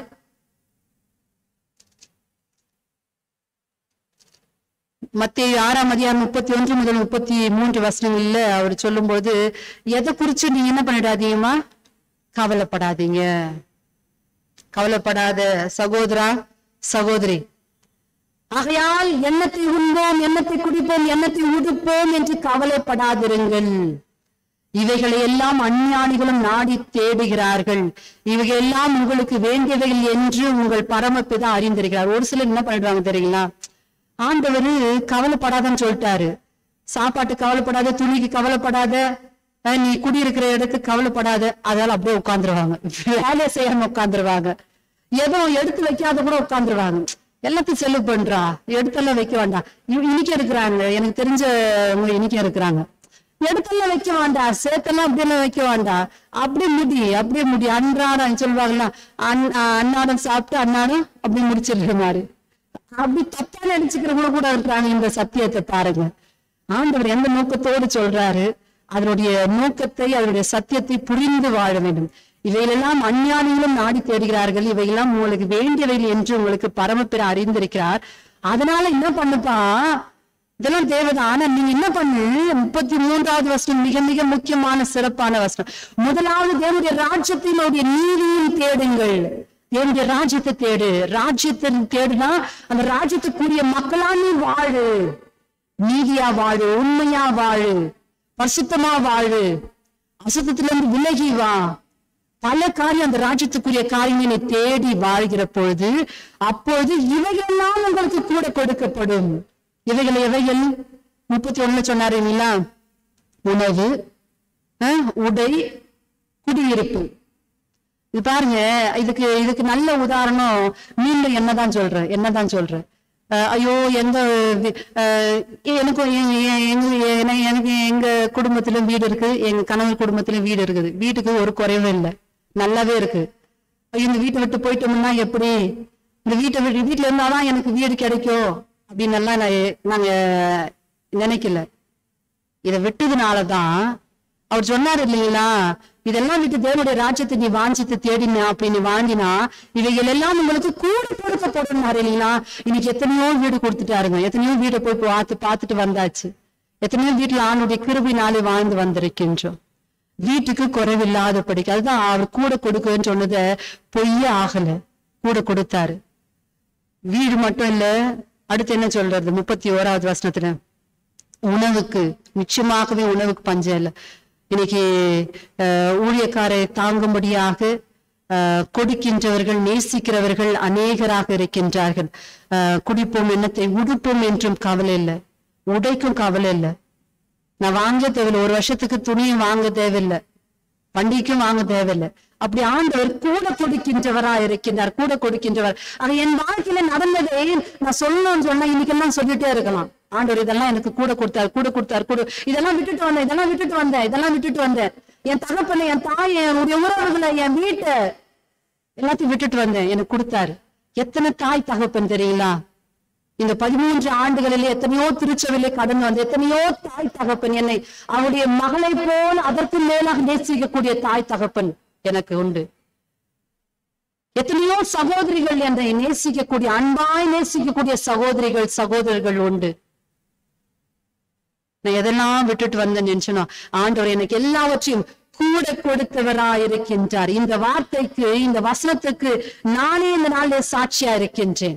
S1: மத்திய ஆறாம் அதிகாரம் முப்பத்தி ஒன்று முதல் முப்பத்தி மூன்று வசனங்கள்ல அவர் சொல்லும்போது எதை குறிச்சு நீங்க என்ன பண்ணிடாதீங்கம்மா கவலைப்படாதீங்க கவலைப்படாத சகோதரா சகோதரி ஆகையால் எண்ணத்தை உண்போம் எண்ணத்தை குடிப்போம் எண்ணத்தை உடுப்போம் என்று கவலைப்படாதிருங்கள் இவைகளை எல்லாம் அஞ்ஞானிகளும் நாடி தேடுகிறார்கள் இவைகள் எல்லாம் உங்களுக்கு வேண்டியவைகள் என்று உங்கள் பரமபிதா அறிந்திருக்கிறார் ஒரு சிலர் என்ன பண்ணிடுவாங்க தெரியுங்களா ஆண்டவர் கவலைப்படாதன்னு சொல்லிட்டாரு சாப்பாட்டு கவலைப்படாத துணிக்கு கவலைப்படாத அஹ் நீ குடியிருக்கிற இடத்துக்கு கவலைப்படாத அதனால அப்படியே உட்கார்ந்துருவாங்க வேலை செய்யாம உட்கார்ந்துருவாங்க ஏதோ எடுத்து வைக்காத கூட உட்கார்ந்துருவாங்க எல்லாத்தையும் செலவு பண்றா எடுத்தெல்லாம் வைக்க வேண்டாம் இவ- இன்னைக்கு இருக்கிறாங்க எனக்கு தெரிஞ்சவங்க இன்னைக்கு இருக்கிறாங்க எடுத்தெல்லாம் வைக்க வேண்டாம் சேர்த்தெல்லாம் அப்படியெல்லாம் வைக்க வேண்டாம் அப்படியே முடி அப்படியே முடி அன்றாடம் சொல்லுவாங்கல்ல அன் அன்னாடம் சாப்பிட்டு அன்னாடம் அப்படி முடிச்சிடுற மாதிரி அப்படி தப்பா நினைச்சுக்கிறவங்க கூட இருக்கிறாங்க இந்த சத்தியத்தை பாருங்க ஆண்டவர் எந்த நோக்கத்தோடு சொல்றாரு அதனுடைய நோக்கத்தை அதனுடைய சத்தியத்தை புரிந்து வாழ வேண்டும் இவைகளெல்லாம் அஞ்ஞானிகளும் நாடி தேடுகிறார்கள் இவையெல்லாம் உங்களுக்கு வேண்டியவைகள் என்று உங்களுக்கு பரமபிற அறிந்திருக்கிறார் அதனால என்ன பண்ணுப்பா இதெல்லாம் தேவைதான் ஆனா நீங்க என்ன பண்ணு முப்பத்தி மூன்றாவது வசனம் மிக மிக முக்கியமான சிறப்பான வசனம் முதலாவது தேவனுடைய ராஜ்யத்தையும் அவருடைய நீதியும் தேடுங்கள் தேவனுடைய ராஜ்யத்தை தேடு ராஜ்யத்தை தேடுனா அந்த ராஜ்யத்துக்குரிய மக்களா நீ வாழு நீதியா வாழு உண்மையா வாழு பரிசுத்தமா வாழு அசுத்தத்துல இருந்து விலகி வா பல காரியம் அந்த ராஜ்யத்துக்குரிய காரியங்களை தேடி வாழ்கிற பொழுது அப்பொழுது இவைகளெல்லாம் உங்களுக்கு கூட கொடுக்கப்படும் இவைகள் எவைகள் முப்பத்தி ஒண்ணுல சொன்னாரு இல்லைங்களா உணவு அஹ், உடை குடியிருப்பு இது பாருங்க இதுக்கு இதுக்கு நல்ல உதாரணம் மீண்டும் என்னதான் சொல்றேன் என்னதான் சொல்றேன் அஹ் ஐயோ எந்த வி- அஹ் எனக்கு எ- எ- எங்க என- எனக்கு எங்க குடும்பத்திலும் வீடு இருக்கு எங்க கணவர் குடும்பத்திலும் வீடு இருக்குது வீட்டுக்கு ஒரு குறைவும் இல்லை நல்லாவே இருக்கு ஐயோ, இந்த வீட்டை விட்டு போயிட்டோம்னா எப்படி இந்த வீட்டை விட்டு வீட்டுல இருந்தாதான் எனக்கு வீடு கிடைக்கும் அப்படின்னு எல்லாம் நான் நாங்க நினைக்கல இதை விட்டதுனாலதான் அவர் சொன்னார் இல்லைங்களா இதெல்லாம் விட்டு தேவனுடைய ராஜ்யத்தை நீ வாஞ்சித்து தேடினா அப்படின்னு வாங்கினா இவைகள் எல்லாம் உங்களுக்கு கூட கொடுக்கப்படும் இல்லைங்களா இன்னைக்கு எத்தனையோ வீடு கொடுத்துட்டாருங்க எத்தனையோ வீடை போய் பார்த்து பார்த்துட்டு வந்தாச்சு எத்தனையோ வீட்டுல ஆணுடைய கிருபினாலே வாழ்ந்து வந்திருக்கின்றோம் வீட்டுக்கு குறைவில்லாதபடிக்கு அதுதான் அவர் கூட கொடுக்குன்னு சொன்னதை பொய்யே ஆகல கூட கொடுத்தாரு வீடு மட்டும் இல்ல அடுத்து என்ன சொல்றது முப்பத்தி ஓராவது வசனத்துல உணவுக்கு நிச்சயமாகவே உணவுக்கு பஞ்சம் இல்லை இன்னைக்கு அஹ், ஊழியக்காரை தாங்கும்படியாக அஹ், கொடுக்கின்றவர்கள் நேசிக்கிறவர்கள் அநேகராக இருக்கின்றார்கள் அஹ், குடிப்போம் எண்ணத்தை உடுப்போம் என்றும் கவலை இல்லை உடைக்கும் கவலை இல்லை நான் வாங்க தேவையில்லை ஒரு வருஷத்துக்கு துணியும் வாங்க தேவையில்லை பண்டிகைக்கும் வாங்க தேவையில்லை அப்படி ஆண்டவர் கூட கொடுக்கின்றவரா இருக்கின்றார் கூட கொடுக்கின்றவர் ஆனா என் வாழ்க்கையில நடந்ததை நான் சொல்லணும்னு சொன்னா இன்னைக்கெல்லாம் சொல்லிட்டே இருக்கலாம் ஆண்டவர் இதெல்லாம் எனக்கு கூட கொடுத்தார் கூட கொடுத்தார் கூட இதெல்லாம் விட்டுட்டு வந்தேன் இதெல்லாம் விட்டுட்டு வந்தேன் இதெல்லாம் விட்டுட்டு வந்தேன் என் தகப்பனை என் தாய் என்னுடைய உறவுகளை என் வீட்டை எல்லாத்தையும் விட்டுட்டு வந்தேன் எனக்கு கொடுத்தாரு எத்தனை தாய் தகப்பன் தெரியுங்களா இந்த பதிமூன்று ஆண்டுகளிலே எத்தனையோ திருச்சபையிலே கடந்து வந்த எத்தனையோ தாய் தகப்பன் என்னை அவருடைய மகளை போல் அதற்கு மேலாக நேசிக்கக்கூடிய தாய் தகப்பன் எனக்கு உண்டு எத்தனையோ சகோதரிகள் என்னை நேசிக்கக்கூடிய அன்பாய் நேசிக்கக்கூடிய சகோதரிகள் சகோதரர்கள் உண்டு நான் எதெல்லாம் விட்டுட்டு வந்தேன் நினைச்சனோ ஆண்டவர் எனக்கு எல்லாவற்றையும் கூட கொடுத்தவரா இருக்கின்றார் இந்த வார்த்தைக்கு இந்த வசனத்துக்கு நானே இந்த நாளில் சாட்சியா இருக்கின்றேன்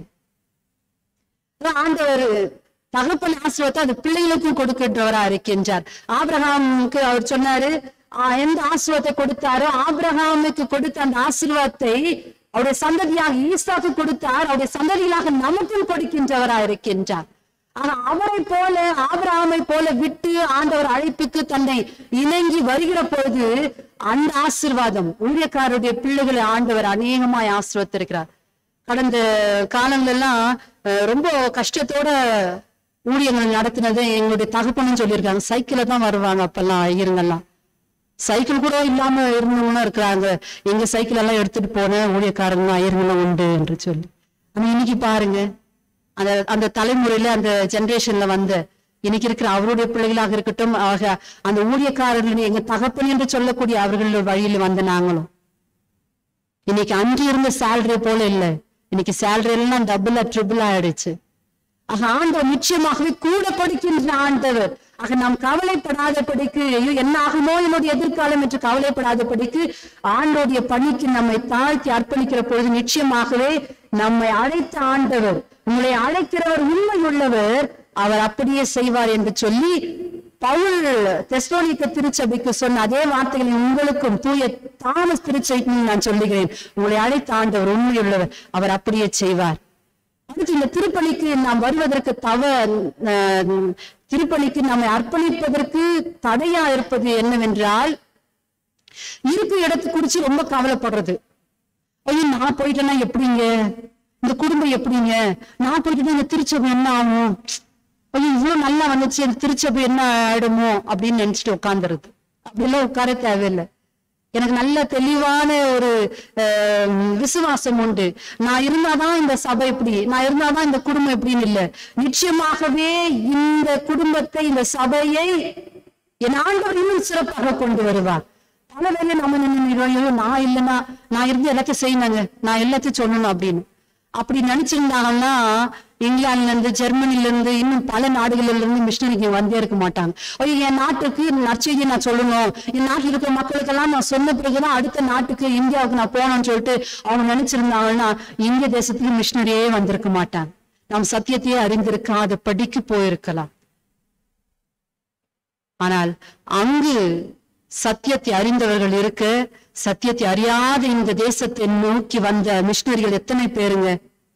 S1: அதான் ஆண்டவர் தகப்பன் ஆசிரியத்தை அது பிள்ளைகளுக்கும் கொடுக்கின்றவரா இருக்கின்றார் ஆபிரகாமுக்கு அவர் சொன்னாரு ஆஹ் எந்த ஆசீர்வாதத்தை கொடுத்தாரோ ஆபிரகாமுக்கு கொடுத்த அந்த ஆசீர்வாதத்தை அவருடைய சந்ததியாக ஈசாக்கு கொடுத்தார் அவருடைய சந்ததிகளாக நமக்கும் கொடுக்கின்றவரா இருக்கின்றார் ஆனா அவரை போல ஆபிரகாமை போல விட்டு ஆண்டவர் அழைப்புக்கு தன்னை இணங்கி வருகிற பொழுது அந்த ஆசிர்வாதம் ஊழியக்காரருடைய பிள்ளைகளை ஆண்டவர் அநேகமாய் ஆசிர்வத்திருக்கிறார் கடந்த காலங்கள் எல்லாம் அஹ், ரொம்ப கஷ்டத்தோட ஊழியங்கள் நடத்தினது எங்களுடைய தகப்பனும் சொல்லியிருக்காங்க சைக்கிள்ல தான் வருவாங்க அப்பெல்லாம் ஐயருங்கெல்லாம் சைக்கிள் கூட இல்லாம இருந்தவங்களும் இருக்கிறாங்க எங்க சைக்கிள் எல்லாம் எடுத்துட்டு போன ஊழியக்காரங்க ஐயர்களும் உண்டு என்று சொல்லி ஆனா இன்னைக்கு பாருங்க அந்த அந்த தலைமுறையில அந்த ஜெனரேஷன்ல வந்த இன்னைக்கு இருக்கிற அவருடைய பிள்ளைகளாக இருக்கட்டும் ஆக அந்த ஊழியக்காரர்கள் எங்க தகப்பன் என்று சொல்லக்கூடிய அவர்களுடைய வழியில் வந்த நாங்களும் இன்னைக்கு அன்று இருந்த சேலரி போல இல்ல இன்னைக்கு சேலரி எல்லாம் டபுளா ட்ரிபிள் ஆயிடுச்சு ஆக ஆண்டவர் நிச்சயமாகவே கூட கொடுக்கின்ற ஆண்டவர் ஆக நாம் கவலைப்படாதபடிக்கு ஐயோ என்ன ஆகுமோ என்னுடைய எதிர்காலம் என்று கவலைப்படாதபடிக்கு ஆண்டோடைய பணிக்கு நம்மை தாழ்த்தி அர்ப்பணிக்கிற பொழுது நிச்சயமாகவே நம்மை அழைத்த ஆண்டவர் உங்களை அழைக்கிறவர் உண்மையுள்ளவர் அவர் அப்படியே செய்வார் என்று சொல்லி பவுல் தெஸ்லோனிக்க திருச்சபைக்கு சொன்ன அதே வார்த்தைகளை உங்களுக்கும் தூய தாமஸ் திருச்சபைக்கும் நான் சொல்லுகிறேன் உங்களை அழைத்த ஆண்டவர் உண்மையுள்ளவர் அவர் அப்படியே செய்வார் அடுத்து இந்த திருப்பலிக்கு நாம் வருவதற்கு தவ அஹ், திருப்பலிக்கு நம்மை அர்ப்பணிப்பதற்கு தடையா இருப்பது என்னவென்றால் இருப்பு இடத்து குறிச்சு ரொம்ப கவலைப்படுறது ஐயோ நான் போயிட்டேன்னா எப்படிங்க இந்த குடும்பம் எப்படிங்க நான் போயிட்டேன்னா இந்த திருச்சபை என்ன ஆகும் ஐயோ இவ்வளவு நல்லா வந்துச்சு இந்த திருச்சபை என்ன ஆயிடுமோ அப்படின்னு நினைச்சிட்டு உட்காந்துருது அப்படிலாம் உட்கார தேவையில்லை எனக்கு நல்ல தெளிவான ஒரு அஹ், விசுவாசம் உண்டு நான் இருந்தாதான் இந்த சபை இப்படி நான் இருந்தாதான் இந்த குடும்பம் இப்படின்னு இல்ல நிச்சயமாகவே இந்த குடும்பத்தை இந்த சபையை என் ஆண்டவர் இன்னும் சிறப்பாக கொண்டு வருவார் பல வேலை நம்ம நின்று ஐயோ நான் இல்லைன்னா நான் இருந்து எல்லாத்தையும் செய்யணுங்க நான் எல்லாத்தையும் சொல்லணும் அப்படின்னு அப்படி நினைச்சிருந்தாங்கன்னா இங்கிலாந்துல இருந்து ஜெர்மனில இருந்து இன்னும் பல நாடுகள்ல இருந்து மிஷினரிக்கு வந்தே இருக்க மாட்டாங்க ஐயோ என் நாட்டுக்கு நற்செய்தி நான் சொல்லணும் என் நாட்டில் இருக்கிற மக்களுக்கெல்லாம் நான் சொன்ன பிறகுதான் அடுத்த நாட்டுக்கு இந்தியாவுக்கு நான் போகணும்னு சொல்லிட்டு அவங்க நினைச்சிருந்தாங்கன்னா இந்திய தேசத்துக்கு மிஷினரியே வந்திருக்க மாட்டாங்க நாம் சத்தியத்தையே அறிந்திருக்காத படிக்கு போயிருக்கலாம் ஆனால் அங்கு சத்தியத்தை அறிந்தவர்கள் இருக்க சத்தியத்தை அறியாத இந்த தேசத்தை நோக்கி வந்த மிஷினரிகள் எத்தனை பேருங்க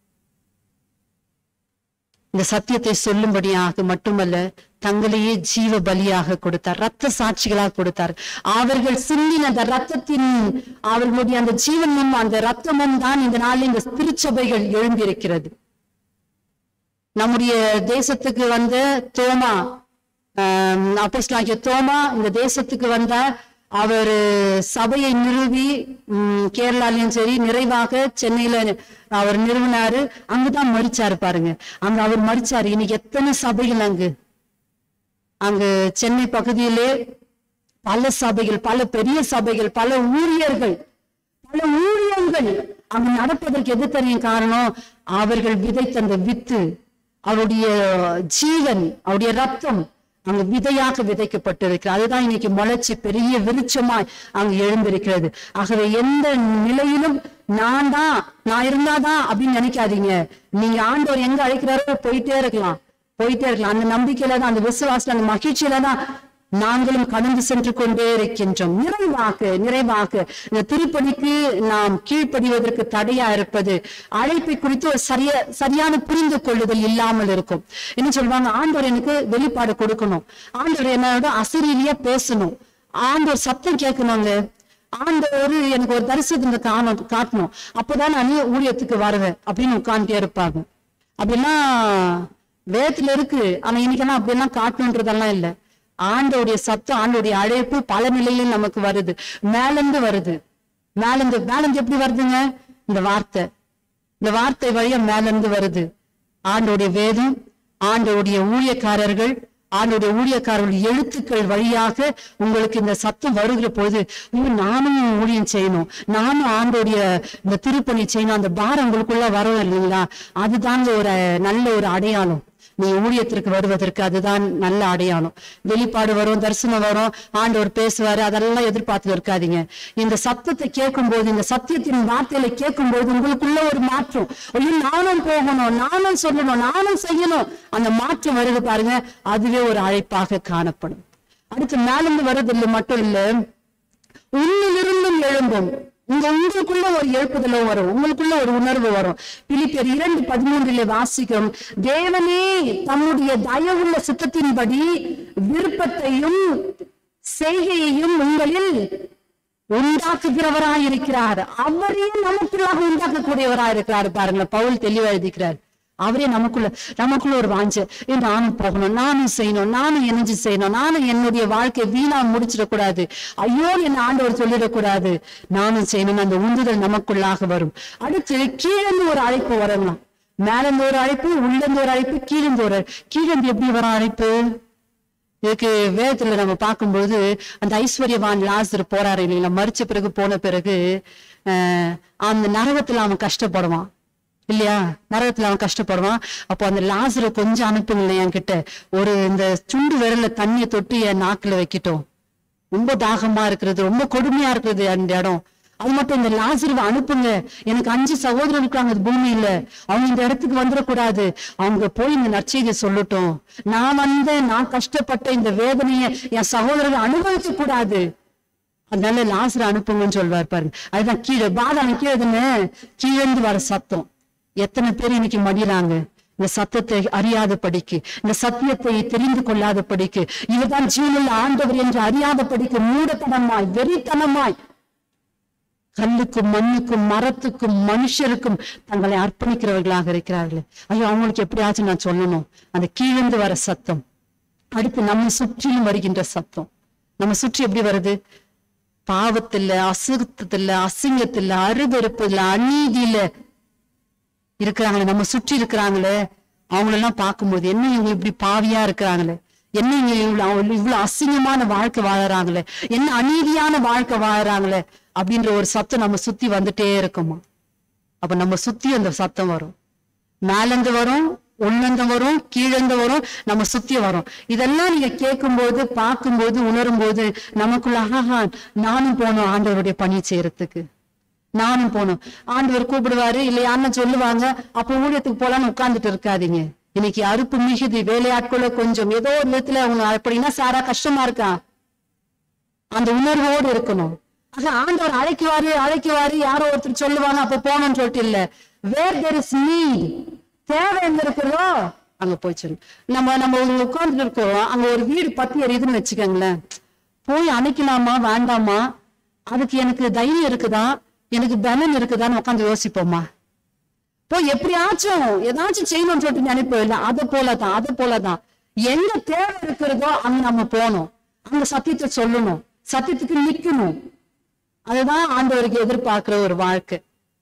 S1: இந்த சத்தியத்தை சொல்லும்படியாக மட்டுமல்ல தங்களையே ஜீவ பலியாக கொடுத்தார் ரத்த சாட்சிகளாக கொடுத்தார் அவர்கள் சிந்தின அந்த ரத்தத்தின் அவர்களுடைய அந்த ஜீவனும் அந்த ரத்தமும் தான் இந்த நாளில் இந்த திருச்சபைகள் எழும்பியிருக்கிறது நம்முடைய தேசத்துக்கு வந்த தோமா அப்போஸ்தலனாகிய தோமா இந்த தேசத்துக்கு வந்த அவர் சபையை நிறுவி உம், கேரளாலையும் சரி நிறைவாக சென்னையில அவர் நிறுவினாரு அங்குதான் மறிச்சாரு பாருங்க அங்க அவர் மறிச்சாரு இன்னைக்கு எத்தனை சபைகள் அங்கு அங்கு சென்னை பகுதியிலே பல சபைகள் பல பெரிய சபைகள் பல ஊழியர்கள் பல ஊழியங்கள் அங்கு நடப்பதற்கு எது தெரியும் காரணம் அவர்கள் விதைத்த அந்த வித்து அவருடைய ஜீவன் அவருடைய ரத்தம் அங்கு விதையாக விதைக்கப்பட்டிருக்கிறது அதுதான் இன்னைக்கு முளைச்சு பெரிய விருட்சமாய் அங்கு எழுந்திருக்கிறது ஆகவே எந்த நிலையிலும் நான் தான் நான் இருந்தாதான் அப்படின்னு நினைக்காதீங்க நீங்க ஆண்டவர் எங்க அழைக்கிறாரோ போயிட்டே இருக்கலாம் போயிட்டே இருக்கலாம் அந்த நம்பிக்கையில தான் அந்த விசுவாசம் அந்த மகிழ்ச்சியில தான் நாங்களும் கடந்து சென்று கொண்டே இருக்கின்றோம் நிறைவாக்கு நிறைவாக்கு இந்த திருப்பணிக்கு நாம் கீழ்ப்படிவதற்கு தடையா இருப்பது அழைப்பை குறித்து ஒரு சரிய சரியான புரிந்து கொள்ளுதல் இல்லாமல் இருக்கும் என்ன சொல்லுவாங்க ஆண்டவர் எனக்கு வெளிப்பாடு கொடுக்கணும் ஆண்டவர் என்னோட அசரீரியா பேசணும் ஆண்டவர் சத்தம் கேட்கணுங்க ஆண்டவர் எனக்கு ஒரு தரிசனத்தை காணும் காட்டணும் அப்பதான் நான் ஊழியத்துக்கு வருவேன் அப்படின்னு உட்கார்ந்துட்டே இருப்பாங்க அப்படின்னா வேதத்துல இருக்கு ஆனா இன்னைக்கெல்லாம் அப்படியெல்லாம் காட்டணுன்றதெல்லாம் இல்ல ஆண்டோடைய சத்தம் ஆண்டோடைய அழைப்பு பல நிலையில் நமக்கு வருது மேலிருந்து வருது மேலிருந்து மேலிருந்து எப்படி வருதுங்க இந்த வார்த்தை இந்த வார்த்தை வழியா மேலிருந்து வருது ஆண்டோடைய வேதம் ஆண்டோடைய ஊழியக்காரர்கள் ஆண்டுடைய ஊழியக்காரர்கள் எழுத்துக்கள் வழியாக உங்களுக்கு இந்த சத்தம் வருகிற போது ஐயோ, நானும் ஊழியம் செய்யணும் நானும் ஆண்டோடைய இந்த திருப்பணி செய்யணும் அந்த பாரம் உங்களுக்குள்ள வரும் இல்லைங்களா அதுதாங்க ஒரு நல்ல ஒரு அடையாளம் நீ ஊழியத்திற்கு வருவதற்கு அதுதான் நல்ல அடையாளம் வெளிப்பாடு வரும் தரிசனம் வரும் ஆண்டவர் பேசுவாரு அதெல்லாம் எதிர்பார்த்து இருக்காதீங்க இந்த சத்தத்தை கேட்கும்போது இந்த சத்தியத்தின் வார்த்தையில கேட்கும்போது உங்களுக்குள்ள ஒரு மாற்றம் ஐயோ நானும் போகணும் நானும் சொல்லணும் நானும் செய்யணும் அந்த மாற்றம் வருது பாருங்க அதுவே ஒரு அழைப்பாக காணப்படும் அடுத்து மேலிருந்து வர்றதில்லை மட்டும் இல்ல உன்னிலிருந்தும் எழும்பும் உங்க உங்களுக்குள்ள ஒரு எழுப்புதலும் வரும் உங்களுக்குள்ள ஒரு உணர்வு வரும் பிலிப்பியர் இரண்டு பதிமூன்றிலே வாசிக்கும் தேவனே தம்முடைய தயவுள்ள சித்தத்தின்படி விருப்பத்தையும் செய்கையையும் உங்களில் உண்டாக்குகிறவராயிருக்கிறார் அவரே நமக்குள்ளாக உண்டாக்கக்கூடியவராயிருக்கிறார் பாருங்களேன் பவுல் தெளிவா எழுதிக்கிறார் அவரே நமக்குள்ள நமக்குள்ள ஒரு வாஞ்ச ஏ நானும் போகணும் நானும் செய்யணும் நானும் இணைஞ்சு செய்யணும் நானும் என்னுடைய வாழ்க்கை வீணா முடிச்சிடக்கூடாது ஐயோ என்ன ஆண்டவர் சொல்லிடக்கூடாது நானும் செய்யணும் அந்த உந்துதல் நமக்குள்ளாக வரும் அடுத்து கீழந்து ஒரு அழைப்பு வரலாம் மேலிருந்து ஒரு அழைப்பு உள்ளிருந்து ஒரு அழைப்பு கீழிருந்து ஒரு கீழிருந்து எப்படி வரும் அழைப்பு இதுக்கு வேதத்துல நம்ம பார்க்கும்போது அந்த ஐஸ்வர்யவான் லாசர் போறாரு இல்லைங்களா மறிச்ச பிறகு போன பிறகு ஆஹ் அந்த நரகத்துல அவன் கஷ்டப்படுவான் இல்லையா நரகத்துல அவன் கஷ்டப்படுவான் அப்போ அந்த லாசரை கொஞ்சம் அனுப்புங்களேன் என்கிட்ட ஒரு இந்த சுண்டு விரல்ல தண்ணியை தொட்டு என் நாக்குல வைக்கட்டும் ரொம்ப தாகமா இருக்கிறது ரொம்ப கொடுமையா இருக்கிறது அந்த இடம் அது மட்டும் இந்த லாசருவை அனுப்புங்க எனக்கு அஞ்சு சகோதரர் இருக்காங்க இந்த பூமியில அவங்க இந்த இடத்துக்கு வந்துடக்கூடாது அவங்க போய் இந்த நற்செய்தியை சொல்லட்டும் நான் வந்த நான் கஷ்டப்பட்ட இந்த வேதனையை என் சகோதரர்கள் அனுபவிக்க கூடாது அதனால லாசரை அனுப்புங்கன்னு சொல்வார் பாருங்க அதுதான் கீழே பாதாளம் கீழே தானே கீழேந்து வர சத்தம் எத்தனை பேர் இன்னைக்கு மடிறாங்க இந்த சத்தத்தை அறியாத படிக்கு இந்த சத்தியத்தை தெரிந்து கொள்ளாத படிக்கு இதுதான் ஜீவனுள்ள ஆண்டவர் என்று அறியாத படிக்கு மூடத்தனமாய் வெறித்தனமாய் கல்லுக்கும் மண்ணுக்கும் மரத்துக்கும் மனுஷருக்கும் தங்களை அர்ப்பணிக்கிறவர்களாக இருக்கிறார்களே ஐயோ அவங்களுக்கு எப்படியாச்சும் நான் சொல்லணும் அந்த கீழிருந்து வர சத்தம் அடுத்து நம்ம சுற்றிலும் வருகின்ற சத்தம் நம்ம சுற்றி எப்படி வருது பாவத்துல அசுத்தத்துல அசிங்கத்துல அருவெறுப்புல அநீதியில இருக்கிறாங்களே நம்ம சுற்றி இருக்கிறாங்களே அவங்களெல்லாம் பார்க்கும்போது என்ன இவங்க இப்படி பாவியா இருக்கிறாங்களே என்ன இவங்க இவ்வளவு அவங்க இவ்வளவு அசிங்கமான வாழ்க்கை வாழறாங்களே என்ன அநீதியான வாழ்க்கை வாழறாங்களே அப்படின்ற ஒரு சத்தம் நம்ம சுத்தி வந்துட்டே இருக்குமா அப்ப நம்ம சுத்தி அந்த சத்தம் வரும் மேலந்து வரும் உள்ளந்து வரும் கீழந்து வரும் நம்ம சுத்தி வரும் இதெல்லாம் நீங்க கேட்கும்போது பார்க்கும்போது உணரும்போது நமக்குள்ள ஆஹா நானும் போனோம் ஆண்டவருடைய பணி செய்யறதுக்கு நானும் போகணும் ஆண்டவர் கூப்பிடுவாரு இல்லை அண்ணன் சொல்லுவாங்க அப்ப ஊழியத்துக்கு போலான்னு உட்கார்ந்துட்டு இருக்காதீங்க இன்னைக்கு அறுப்பு மிகுதி வேலையாட்கள கொஞ்சம் ஏதோ ஒரு விதத்துல அவங்க அப்படின்னா சாரா கஷ்டமா இருக்கா அந்த உணர்வோடு இருக்கணும் ஆக ஆண்டவர் அழைக்குவாரு அழைக்குவாரு யாரோ ஒருத்தர் சொல்லுவாங்க அப்ப போகணும்னு சொல்லிட்டு இல்ல வேர் தேர் இஸ் நீட் தேவை எங்க இருக்கிறதோ அங்க போய் சொல்லு நம்ம நம்ம உட்கார்ந்துட்டு இருக்கோம் அங்க ஒரு வீடு பத்தி எரியுதுன்னு வச்சுக்கோங்களேன் போய் அணைக்கலாமா வேண்டாமா அதுக்கு எனக்கு தைரியம் இருக்குதா எனக்கு பலன் இருக்குதான்னு உட்காந்து யோசிப்போமா போய் எப்படியாச்சும் ஏதாச்சும் செய்யணும்னு சொல்லிட்டு நினைப்போம் இல்ல அதை போலதான் அதை போலதான் எங்க தேவை இருக்கிறதோ அங்க நம்ம போகணும் அங்க சத்தியத்தை சொல்லணும் சத்தியத்துக்கு நிக்கணும் அதுதான் ஆண்டவருக்கு எதிர்பார்க்கிற ஒரு வாழ்க்கை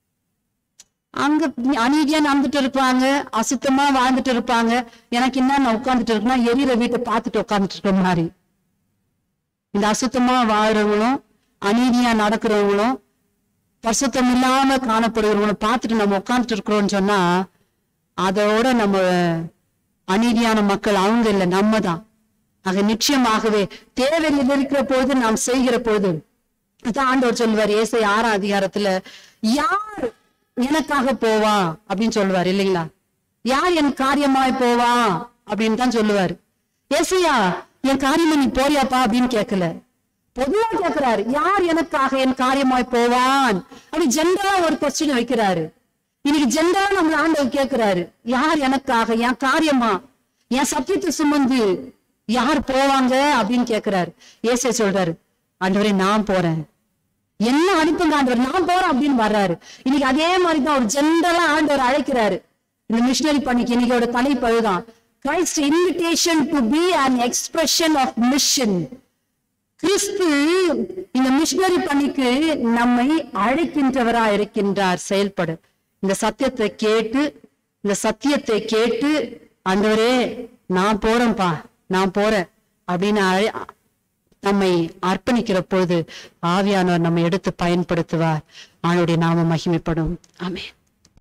S1: அங்க அநீதியா நடந்துட்டு இருப்பாங்க அசுத்தமா வாழ்ந்துட்டு இருப்பாங்க எனக்கு என்ன நான் உட்கார்ந்துட்டு இருக்கேன்னா எரியிற வீட்டை பார்த்துட்டு உட்கார்ந்துட்டு இருக்க மாதிரி இந்த அசுத்தமா வாழ்றவங்களும் அநீதியா நடக்கிறவங்களும் பரிசுத்தம் இல்லாம காணப்படுகிறவங்களும் பார்த்துட்டு நம்ம உட்கார்ந்துட்டு இருக்கிறோம்னு சொன்னா அதோட நம்ம அநீதியான மக்கள் அவங்க இல்லை நம்ம தான் ஆக நிச்சயமாகவே தேவையில் இருக்கிற போது நாம் செய்கிற போது அதான் ஆண்டவர் சொல்லுவார் ஏசை ஆறாம் அதிகாரத்துல யார் எனக்காக போவா அப்படின்னு சொல்லுவார் இல்லைங்களா யார் என் காரியமாய் போவா அப்படின்னு தான் சொல்லுவாரு ஏசையா என் காரியமா நீ போறியாப்பா அப்படின்னு கேட்கல பொதுவா கேட்கிறாரு யார் எனக்காக என் காரியமாய் போவான் அப்படி ஜென்ரலா ஒரு கொஸ்டின் வைக்கிறாரு இன்னைக்கு ஜென்ரலா நம்மள ஆண்டவர் கேட்கிறாரு யார் எனக்காக என் காரியமா என் சத்தியத்தை சுமந்து யார் போவாங்க அப்படின்னு கேட்கிறாரு ஏசை சொல்றாரு ஆண்டவரே நான் போறேன் என்ன அனுப்புங்க ஆண்டவர் நான் போறேன் அப்படின்னு வர்றாரு இன்னைக்கு அதே மாதிரி தான் ஒரு ஜென்ரலா ஆண்டவர் அழைக்கிறாரு இந்த மிஷினரி பணிக்கு இன்னைக்கோட தலைப்பு அதுதான் Christ invitation to be an expression of mission கிறிஸ்து இந்த மிஷினரி பணிக்கு நம்மை அழைக்கின்றவரா இருக்கின்றார் செயல்பட இந்த சத்தியத்தை கேட்டு இந்த சத்தியத்தை கேட்டு ஆண்டவரே நான் போறேன்ப்பா நான் போறேன் அப்படின்னு அழை- நம்மை அர்ப்பணிக்கிற பொழுது ஆவியானவர் நம்மை எடுத்து பயன்படுத்துவார் ஆணுடைய நாம மகிமைப்படும் ஆமென்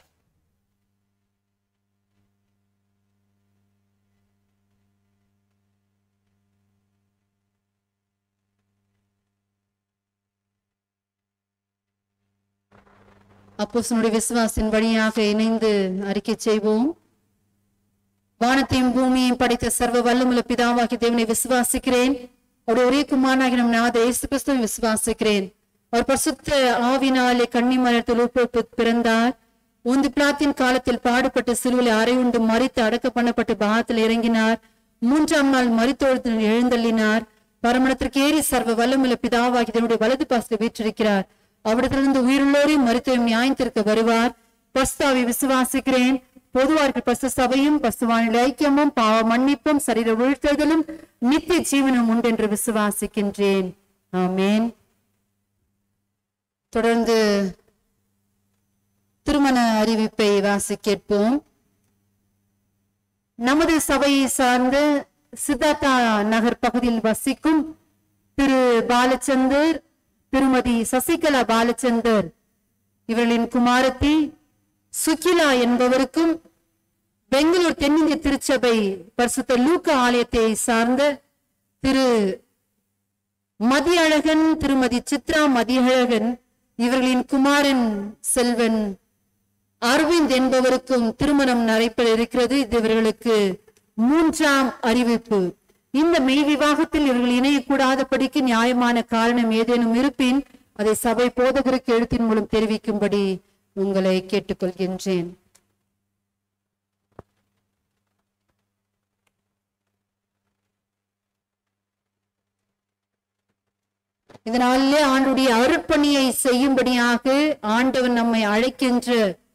S1: அப்போஸ்தலனுடைய விசுவாசின் வழியாக இணைந்து அறிக்கை செய்வோம் வானத்தையும் பூமியையும் படைத்த சர்வ வல்லமுள்ள பிதாவாகி தேவனை விசுவாசிக்கிறேன் அவருடைய ஒரே குமாரனாகி நம் நாத இயேசு கிறிஸ்துவை விசுவாசிக்கிறேன் அவர் பரிசுத்த ஆவினாலே கன்னிமரத்தில் உட்பட்டு பிறந்தார் உந்து பிளாத்தின் காலத்தில் பாடுபட்டு சிலுவில அறையுண்டு மறித்து அடக்க பண்ணப்பட்டு பாகத்தில் இறங்கினார் மூன்றாம் நாள் மறித்தொழுத்தில் எழுந்தள்ளினார் பரமணத்திற்கு ஏறி சர்வ வல்லமுள்ள பிதாவாகி தேவனுடைய வலது பாசத்தில் வீற்றிருக்கிறார் அவிடத்திலிருந்து உயிருள்ளோரையும் மருத்துவம் நியாயத்திற்கு வருவார் பஸ்தாவை விசுவாசிக்கிறேன் பொதுவார்கள் பசு சபையும் பசுவானில் ஐக்கியமும் பாவ மன்னிப்பும் சரீர வீழ்த்துதலும் நித்திய ஜீவனும் உண்டென்று விசுவாசிக்கின்றேன் ஆமென் தொடர்ந்து திருமண அறிவிப்பை வாசி கேட்போம் நமது சபையை சார்ந்த சித்தார்த்தா நகர் பகுதியில் வசிக்கும் திரு பாலச்சந்தர் திருமதி சசிகலா பாலச்சந்தர் இவர்களின் குமாரத்தி சுகிலா என்பவருக்கும் பெங்களூர் தென்னிந்திய திருச்சபை பரிசுத்த லூக்கா ஆலயத்தை சார்ந்த திரு மதியழகன் திருமதி சித்ரா மதியழகன் இவர்களின் குமாரன் செல்வன் அரவிந்த் என்பவருக்கும் திருமணம் நடைபெற இருக்கிறது இது இவர்களுக்கு மூன்றாம் அறிவிப்பு இந்த மெய் விவாகத்தில் இவர்கள் இணையக்கூடாதபடிக்கு நியாயமான காரணம் ஏதேனும் இருப்பின் அதை சபை போதகருக்கு எழுத்தின் மூலம் தெரிவிக்கும்படி உங்களை கேட்டுக்கொள்கின்றேன் இதனாலே ஆண்டுடைய அருட்பணியை செய்யும்படியாக ஆண்டவன் நம்மை அழைக்கின்ற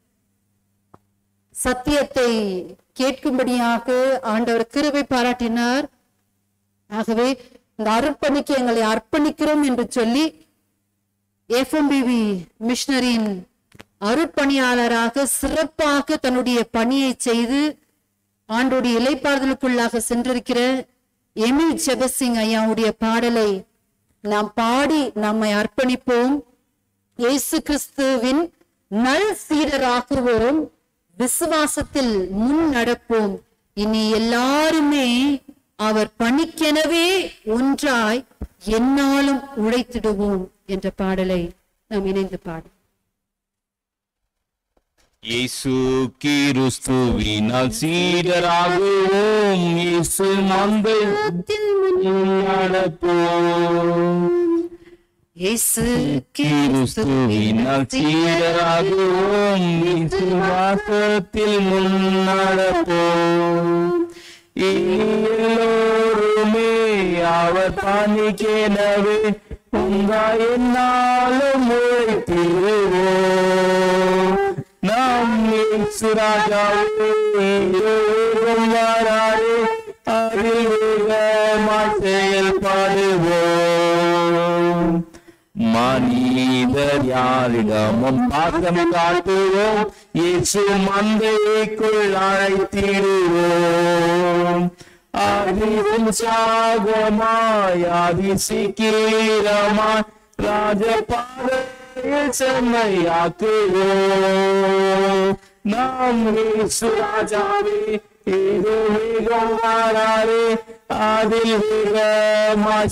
S1: சத்தியத்தை கேட்கும்படியாக ஆண்டவர் கிருபை பாராட்டினார் ஆகவே இந்த அர்ப்பணிக்கு எங்களை அர்ப்பணிக்கிறோம் என்று சொல்லி எஃப்எம்பிவி மிஷனரியின் அருட்பணியாளராக சிறப்பாக தன்னுடைய பணியை செய்து ஆண்டோடைய இலைப்பாறுதலுக்குள்ளாக சென்றிருக்கிற எமில் ஜெபசிங் ஐயாவுடைய பாடலை நாம் பாடி நம்மை அர்ப்பணிப்போம் இயேசு கிறிஸ்துவின் நல் சீடராகுவோம் விசுவாசத்தில் முன் நடப்போம் இனி எல்லாருமே அவர் பணிக்கெனவே ஒன்றாய் என்னாலும் உழைத்திடுவோம் என்ற பாடலை நாம் இணைந்து பாடும்
S2: இயேசு கிறிஸ்துவினால் சீடராகுவோம் இயேசு மந்தை நடப்போம்
S1: இயேசு
S2: கிறிஸ்துவினால் சீடராகுவோம் விசுவாசத்தில் முன்னடப்போம் இனி எல்லோருமே அவர் பணிக்கெனவே உங்கா என்னாலும் உழைத்திருவோம் நாம் இயேசுராஜாவே வராரே அதில் வேகமாய் செயல்படுவோம் மனிதர் யாரிடமும் பாசம் காட்டுவோம் இயேசு மந்தைக்குள் அழைத்திடுவோம் அதில் சாகமாய் அதி சீக்கிரமாய் ராஜபாதையில் செம்மையாக்குவோம் நாம் இயேசு ராஜாவே ஏதோ வேகம் வாராரே அதில் வேகமாய்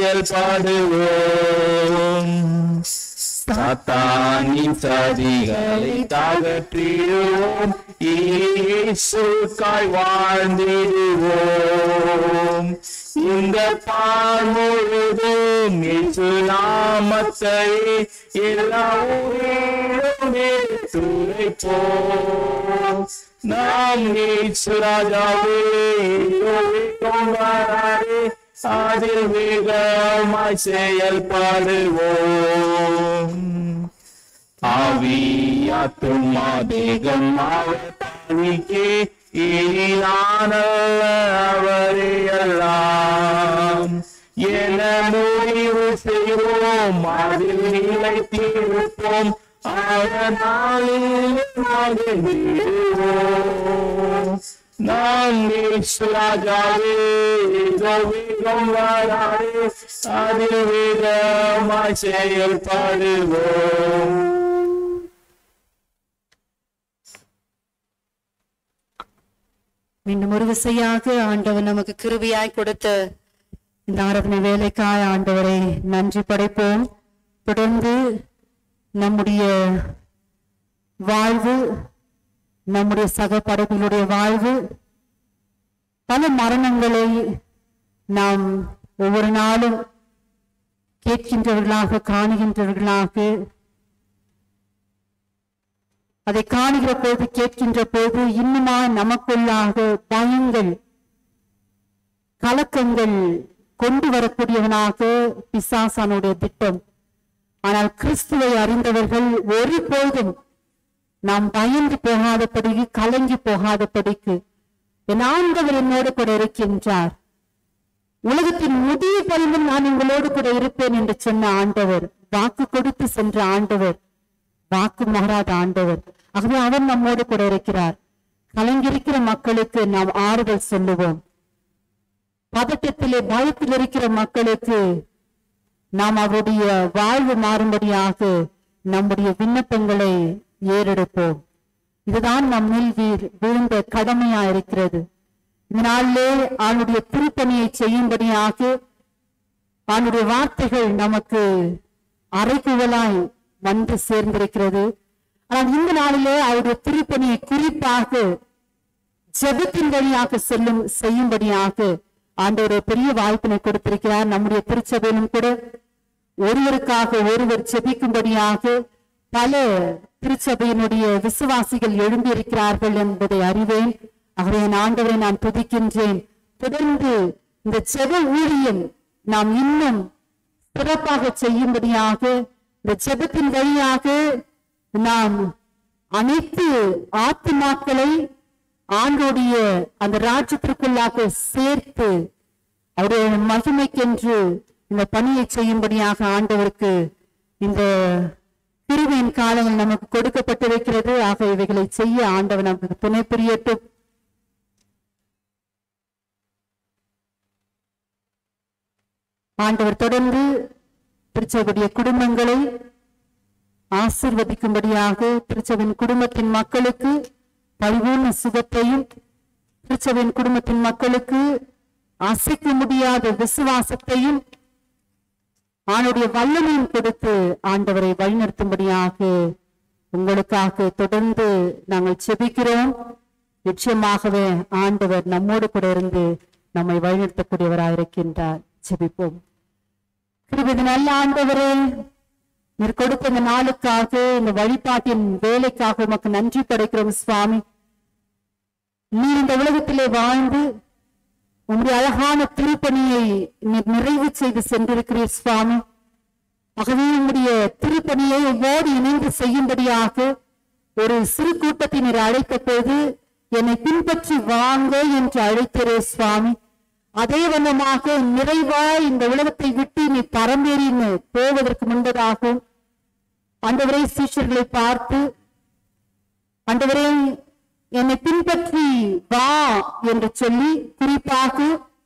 S2: செயல்படுவோம் சாத்தானின் சதிகளை தகற்றிடுவோம் இயேசுக்காய் வாழ்ந்திடுவோம் இந்த பால் முழுதும் இயேசு நாமத்தை எல்லா ஊரிலும் எடுத்துரைப்போம் நாம் இயேசு ராஜாவே கொண்டாரே அதில் வேகமாய் செயல்படுவோம் ஆவியாத்துமா தேகம் அவருக்கு ஈரானல்ல அவரே எல்லாம் என முடிவு செய்வோம் அதில் நிலைத்திருப்போம் அதனாலில் மகிழ்ந்திடுவோம் நாம் ராஜாவே வேகம் வராதே அதிவேகமாய் செயல்படுவோம்
S1: மீண்டும் ஒரு விசையாக ஆண்டவர் நமக்கு கிருபியாய் கொடுத்த இந்த ஆராதனை வேலைக்காய் ஆண்டவரை நன்றி படைப்போம் தொடர்ந்து நம்முடைய வாழ்வு நம்முடைய சக படைப்புகளுடைய வாழ்வு பல மரணங்களை நாம் ஒவ்வொரு நாளும் கேட்கின்றவர்களாக காணுகின்றவர்களாக அதை காணுகிற போது கேட்கின்ற போது இன்னுமா நமக்குள்ளாக பயங்கள் கலக்கங்கள் கொண்டு வரக்கூடியவனாக பிசாசானுடைய திட்டம் ஆனால் கிறிஸ்துவை அறிந்தவர்கள் ஒருபோதும் நாம் பயந்து போகாதபடிக்கு கலங்கி போகாதபடிக்கு என் ஆண்டவர் என்னோடு கூட இருக்கின்றார் உலகத்தின் முடிவு பரிந்தும் நான் உங்களோடு கூட இருப்பேன் என்று சொன்ன ஆண்டவர் வாக்கு கொடுத்து சென்ற ஆண்டவர் வாக்கு மாறாத ஆண்டவர் ஆகவே அவர் நம்மோடு கூட இருக்கிறார் கலங்கிருக்கிற மக்களுக்கு நாம் ஆறுதல் சொல்லுவோம் பதட்டத்திலே பயத்தில் இருக்கிற மக்களுக்கு நாம் அவருடைய வாழ்வு மாறும்படியாக நம்முடைய விண்ணப்பங்களை ஏறெடுப்போம் இதுதான் நம்மில் வீ- விழுந்த கடமையா இருக்கிறது இந்த நாளிலே அவனுடைய திருப்பணியை செய்யும்படியாக அவனுடைய வார்த்தைகள் நமக்கு அறைகுவலாய் வந்து சேர்ந்திருக்கிறது ஆனால் இந்த நாளிலே அவருடைய திருப்பணியை குறிப்பாக ஜெபத்தின் வழியாக செல்லும் செய்யும்படியாக ஆண்டவர் ஒரு பெரிய வாய்ப்பினை கொடுத்திருக்கிறார் நம்முடைய திருச்சபையிலும் கூட ஒருவருக்காக ஒருவர் ஜெபிக்கும்படியாக பல திருச்சபையினுடைய விசுவாசிகள் எழும்பியிருக்கிறார்கள் என்பதை அறிவேன் ஆகவே என் ஆண்டவரை நான் துதிக்கின்றேன் தொடர்ந்து இந்த ஜெப ஊழியம் நாம் இன்னும் சிறப்பாக செய்யும்படியாக இந்த ஜெபத்தின் வழியாக நாம் அனைத்து ஆத்துமாக்களை ஆண்டோடைய அந்த ராஜ்யத்திற்குள்ளாக சேர்த்து அவருடைய மகிமைக்கென்று இந்த பணியை செய்யும்படியாக ஆண்டவருக்கு இந்த திருவின் காலங்கள் நமக்கு கொடுக்கப்பட்டிருக்கிறது ஆக இவைகளை செய்ய ஆண்டவர் நமக்கு துணை புரியட்டும் ஆண்டவர் தொடர்ந்து திருச்சபையுடைய குடும்பங்களை ஆசிர்வதிக்கும்படியாக திருச்சபையின் குடும்பத்தின் மக்களுக்கு பரிபூர்ண சுகத்தையும் திருச்சபையின் குடும்பத்தின் மக்களுக்கு அசைக்க முடியாத விசுவாசத்தையும் ஆணுடைய வல்லமையும் கொடுத்து ஆண்டவரை வழிநடத்தும்படியாக உங்களுக்காக தொடர்ந்து நாங்கள் செபிக்கிறோம் நிச்சயமாகவே ஆண்டவர் நம்மோடு கூட இருந்து நம்மை வழிநடத்தக்கூடியவராக இருக்கின்றார் செபிப்போம் கிருபது நல்ல ஆண்டவரே நீர் கொடுத்த இந்த நாளுக்காக இந்த வழிபாட்டின் வேலைக்காக உமக்கு நன்றி படைக்கிறோம் சுவாமி நீர் இந்த உலகத்திலே வாழ்ந்து உம்முடைய அழகான திருப்பணியை நீர் நிறைவு செய்து சென்றிருக்கிறீர் சுவாமி ஆகவே உம்முடைய திருப்பணியை உம்மோடு இணைந்து செய்யும்படியாக ஒரு சிறு கூட்டத்தை நீர் அழைத்த போது என்னை பின்பற்றி வாங்க என்று அழைத்தரே சுவாமி அதே வண்ணமாக நிறைவாய் இந்த உலகத்தை விட்டு நீ பரம்பேறின்னு போவதற்கு முன்பதாகவும் ஆண்டவரே சீஷர்களை பார்த்து ஆண்டவரே என்னை பின்பற்றி வா என்று சொல்லி குறிப்பாக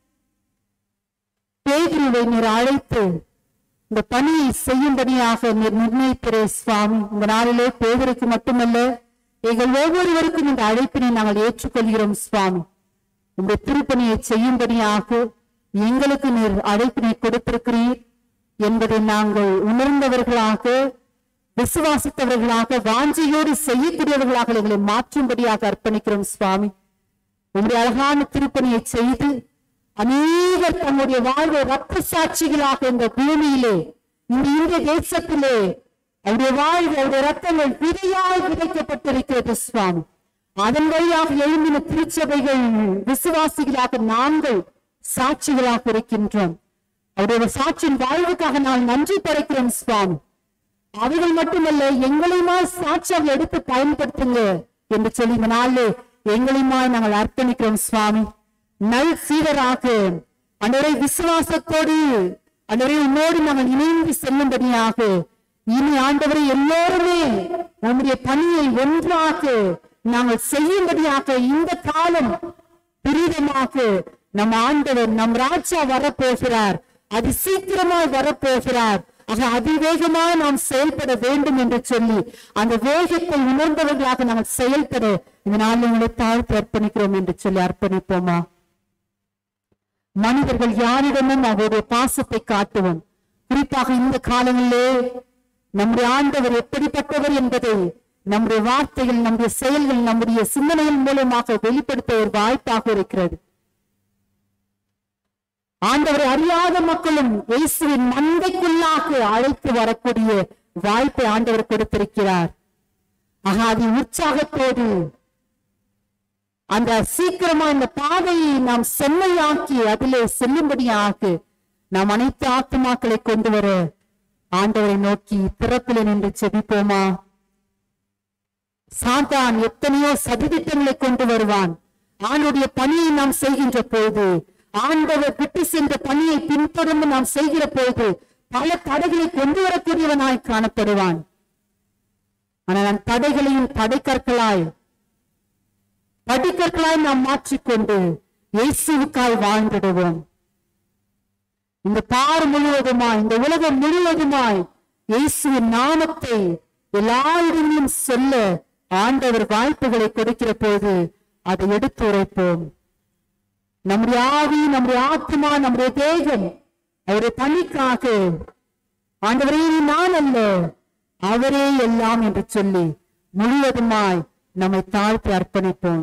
S1: பேதுருவை நீர் அழைத்து இந்த பணியை செய்யும்படியாக நீர் நிர்ணயிக்கிறே சுவாமி இந்த நாளிலே பேதருக்கு மட்டுமல்ல எங்கள் ஒவ்வொருவருக்கும் இந்த அழைப்பினை நாங்கள் ஏற்றுக்கொள்கிறோம் சுவாமி உங்களுடைய திருப்பணியை செய்யும்படியாக எங்களுக்கு நீர் அழைப்பினை கொடுத்திருக்கிறீர் என்பதை நாங்கள் உணர்ந்தவர்களாக விசுவாசித்தவர்களாக வாஞ்சையோடு செய்யக்கூடியவர்களாக எங்களை மாற்றும்படியாக அர்ப்பணிக்கிறோம் சுவாமி உங்களுடைய அழகான திருப்பணியை செய்து அநேகர் தங்களுடைய வாழ்வை ரத்த சாட்சிகளாக இந்த பூமியிலே இந்த இந்திய தேசத்திலே அவருடைய வாழ்வு அவருடைய ரத்தங்கள் விதையாய் விதைக்கப்பட்டிருக்கிறது சுவாமி அதன் வழியாக எழும்பின திருச்சபைகள் விசுவாசிகளாக நாங்கள் சாட்சிகளாக இருக்கின்றோம் அவருடைய சாட்சியின் வாழ்வுக்காக நான் நன்றி படைக்கிறோம் சுவாமி அவைகள் மட்டுமல்ல எங்களையுமா சாட்சியாக எடுத்து பயன்படுத்துங்க என்று சொல்லி இந்த நாளிலே எங்களையுமா நாங்கள் அர்ப்பணிக்கிறோம் சுவாமி நல் சீடராக அன்றரை விசுவாசத்தோடு அன்றரை உன்னோடு நாங்கள் இணைந்து செல்லும்படியாக இனி ஆண்டவரை எல்லோருமே நம்முடைய பணியை ஒன்றாக நாங்கள் செய்யும்படியாக இந்த காலம்
S3: துரிதமாக நம் ஆண்டவர் நம் ராஜா வரப்போகிறார் அது சீக்கிரமாய் வரப்போகிறார் ஆக அதிவேகமாக நாம் செயல்பட வேண்டும் என்று சொல்லி அந்த வேகத்தை உணர்ந்தவர்களாக நாம் செயல்பட இந்த நாள் உங்களை தாழ்த்து அர்ப்பணிக்கிறோம் என்று சொல்லி அர்ப்பணிப்போமா மனிதர்கள் யாரிடமும் அவருடைய பாசத்தை காட்டுவோம் குறிப்பாக இந்த காலங்களிலே நம்முடைய ஆண்டவர் எப்படிப்பட்டவர் என்பதை நம்முடைய வார்த்தைகள் நம்முடைய செயல்கள் நம்முடைய சிந்தனைகள் மூலமாக வெளிப்படுத்த ஒரு வாய்ப்பாக இருக்கிறது ஆண்டவரை அறியாத மக்களும் இயேசுவின் மந்தைக்குள்ளாக அழைத்து வரக்கூடிய வாய்ப்பை ஆண்டவர் கொடுத்திருக்கிறார் ஆக அதை உற்சாகத்தோடு அந்த சீக்கிரமா இந்த பாதையை நாம் செம்மையாக்கி அதிலே செல்லும்படியாக நாம் அனைத்து ஆத்துமாக்களை கொண்டு வர ஆண்டவரை நோக்கி பிறப்பில நின்று செபிப்போமா சாத்தான் எத்தனையோ சதித்திட்டங்களை கொண்டு வருவான் ஆண்டுடைய பணியை நாம் செய்கின்ற போது ஆண்டவர் விட்டு சென்ற பணியை பின்தொடர்ந்து நாம் செய்கிற போது பல தடைகளை கொண்டு வரக்கூடியவனாய் காணப்படுவான் ஆனால் அந்த தடைகளையும் தடைக்கற்களாய் படிக்கற்களாய் நாம் மாற்றிக்கொண்டு இயேசுவுக்காய் வாழ்ந்திடுவோம் இந்த பார் முழுவதுமாய் இந்த உலகம் முழுவதுமாய் இயேசுவின் நாமத்தை எல்லா இடங்களிலும் சொல்ல ஆண்டவர் வாய்ப்புகளை கொடுக்கிற போது அதை எடுத்து உரைப்போம் நம்முடைய ஆவி நம்முடைய ஆத்மா நம்முடைய தேகம் அவருடைய பணிக்காக ஆண்டவரே நீ நான் அல்ல அவரே எல்லாம் என்று சொல்லி முழுவதுமாய் நம்மை தாழ்த்தி அர்ப்பணிப்போம்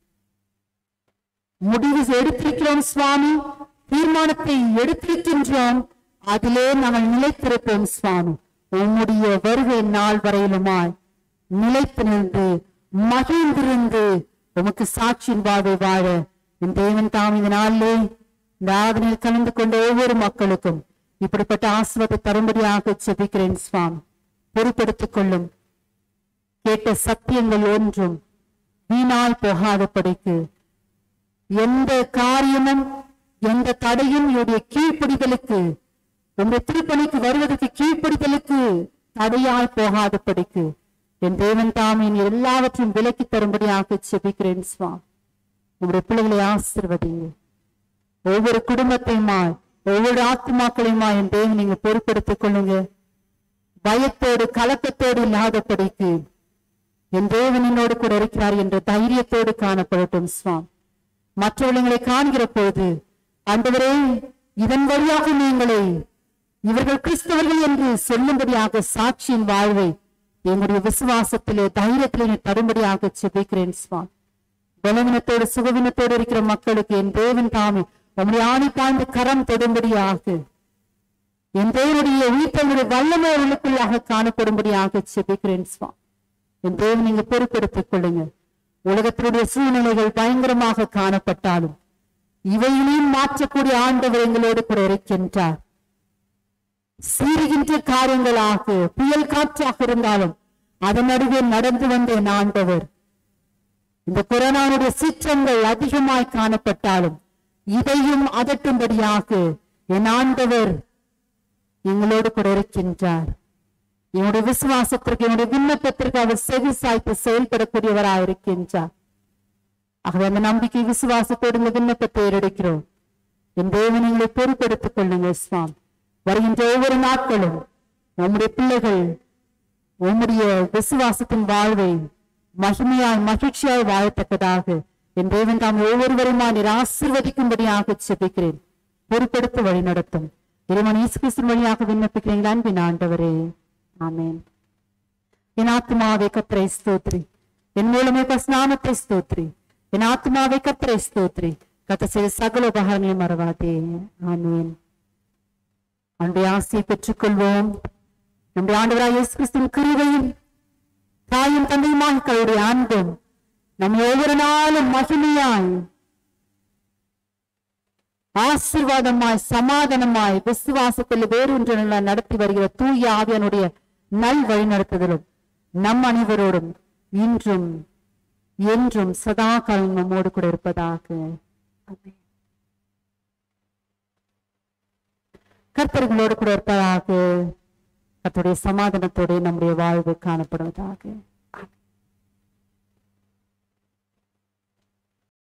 S3: முடிவு எடுத்திருக்கிறோம் சுவாமி தீர்மானத்தை எடுத்திருக்கின்றோம் அதிலே நாங்கள் நிலைத்திருப்போம் சுவாமி உம்முடைய வருகை நாள் வரையிலுமாய் நிலைத்து நின்று மகிழ்ந்திருந்து உமக்கு சாட்சியின் வாழ்வை வாழ என் தேவன் தாம் இந்த நாளிலே இந்த ஆதனையில் கலந்து கொண்ட ஒவ்வொரு மக்களுக்கும் இப்படிப்பட்ட ஆசிர்வாதத்தை தரும்படியாக செபிக்கிறேன் சுவாமி பொறுப்படுத்திக் கொள்ளும் கேட்ட சத்தியங்கள் ஒன்றும் வீணாய் போகாதபடிக்கு எந்த காரியமும் எந்த தடையும் என்னுடைய கீழ்ப்படிதலுக்கு உங்களுடைய திருப்பணிக்கு வருவதற்கு கீழ்ப்படிதலுக்கு தடையாய் போகாதபடிக்கு என் தேவன் தாமின் எல்லாவற்றையும் விலக்கி தரும்படியாக செபிக்கிறேன் சுவாமி உங்களுடைய பிள்ளைகளை ஆசிர்வதிங்க ஒவ்வொரு குடும்பத்தையுமாய் ஒவ்வொரு ஆத்மாக்களையுமா என் தேவன் நீங்க பொறுப்படுத்திக் கொள்ளுங்க பயத்தோடு கலக்கத்தோடு இல்லாதபடிக்கு என் தேவன் என்னோடு கூட இருக்கிறார் என்ற தைரியத்தோடு காணப்படட்டும் சுவாமி மற்றவர்களை காண்கிற போது ஆண்டவரே இதன் வழியாக நீங்களே இவர்கள் கிறிஸ்தவர்கள் என்று சொல்லும்படியாக சாட்சியின் வாழ்வை எங்களுடைய விசுவாசத்திலே தைரியத்திலே நீ தரும்படியாக செபிக்கிறேன் சுவாமி பலவீனத்தோடு சுகவீனத்தோடு இருக்கிற மக்களுக்கு என் தேவன் தாமே உம்முடைய ஆணி பாய்ந்த கரம் தொடும்படியாக என் தேவனுடைய உயிர்த்தவருடைய வல்லமை அவர்களுக்குள்ளாக காணப்படும்படியாக செபிக்கிறேன் சுவாமி என் தேவன் நீங்க பொறுப்பெடுத்துக் கொள்ளுங்க உலகத்தினுடைய சூழ்நிலைகள் பயங்கரமாக காணப்பட்டாலும் இவைகளையும் மாற்றக்கூடிய ஆண்டவர் எங்களோடு கூட இருக்கின்றார் சீறுகின்ற காரியங்களாக புயல் காற்றாக இருந்தாலும் அதன் நடுவே நடந்து வந்த என் ஆண்டவர் இந்த கொரோனாவுடைய சீற்றங்கள் அதிகமாய் காணப்பட்டாலும் இதையும் அதட்டும்படியாக என் ஆண்டவர் எங்களோடு கூட இருக்கின்றார் என்னுடைய விசுவாசத்திற்கு என்னுடைய விண்ணப்பத்திற்கு அவர் செவி சாய்த்து செயல்படக்கூடியவராக இருக்கின்றார் ஆகவே அந்த நம்பிக்கை விசுவாசத்தோடு இந்த விண்ணப்பத்தை ஏறெடுக்கிறோம் என் தேவன் எங்களை பொறுப்பெடுத்துக் கொள்ளுங்க சுவாமி வருகின்ற ஒவ்வொரு நாட்களும் உம்முடைய பிள்ளைகள் உம்முடைய விசுவாசத்தின் வாழ்வை மகிமையாய் மகிழ்ச்சியாய் வாழத்தக்கதாக என் தேவன் தாம் ஒவ்வொருவருமா நீர் ஆசிர்வதிக்கும்படியாக செபிக்கிறேன் பொறுப்பெடுத்து வழி நடத்தும் இறைவன் இயேசு கிறிஸ்து வழியாக விண்ணப்பிக்கிறேன் அன்பின் ஆண்டவரே ஆமென் என் ஆத்மாவை கத்தரை ஸ்தோத்ரி என் மூலமே ஸ்நானத்தை ஸ்தோத்ரி என் ஆத்மாவை கத்தரை ஸ்தோத்ரி கத்த செய்த சகல உபகாரங்களையும் மறவாதே ஆமேன் அன்றைய ஆசையை பெற்றுக்கொள்வோம் நம்முடைய ஆண்டவராய் இயேசு கிறிஸ்துவின் கிருபையும் தாயும் தந்தையுமாக கருடைய அன்பும் நம்ம ஒவ்வொரு நாளும் மகிமையாய் ஆசீர்வாதமாய் சமாதானமாய் விசுவாசத்தில் வேறொன்று நடத்தி வருகிற தூய ஆவியனுடைய நல் வழிநடத்துதலும் நம் அனைவரோடும் இன்றும் என்றும் சதா காலம் நம்மோடு கூட இருப்பதாக ஆமென். கர்த்தர்களோடு கூட இருப்பதாக கர்த்தருடைய சமாதானத்தோடு நம்முடைய வாழ்வு காணப்படுவதாக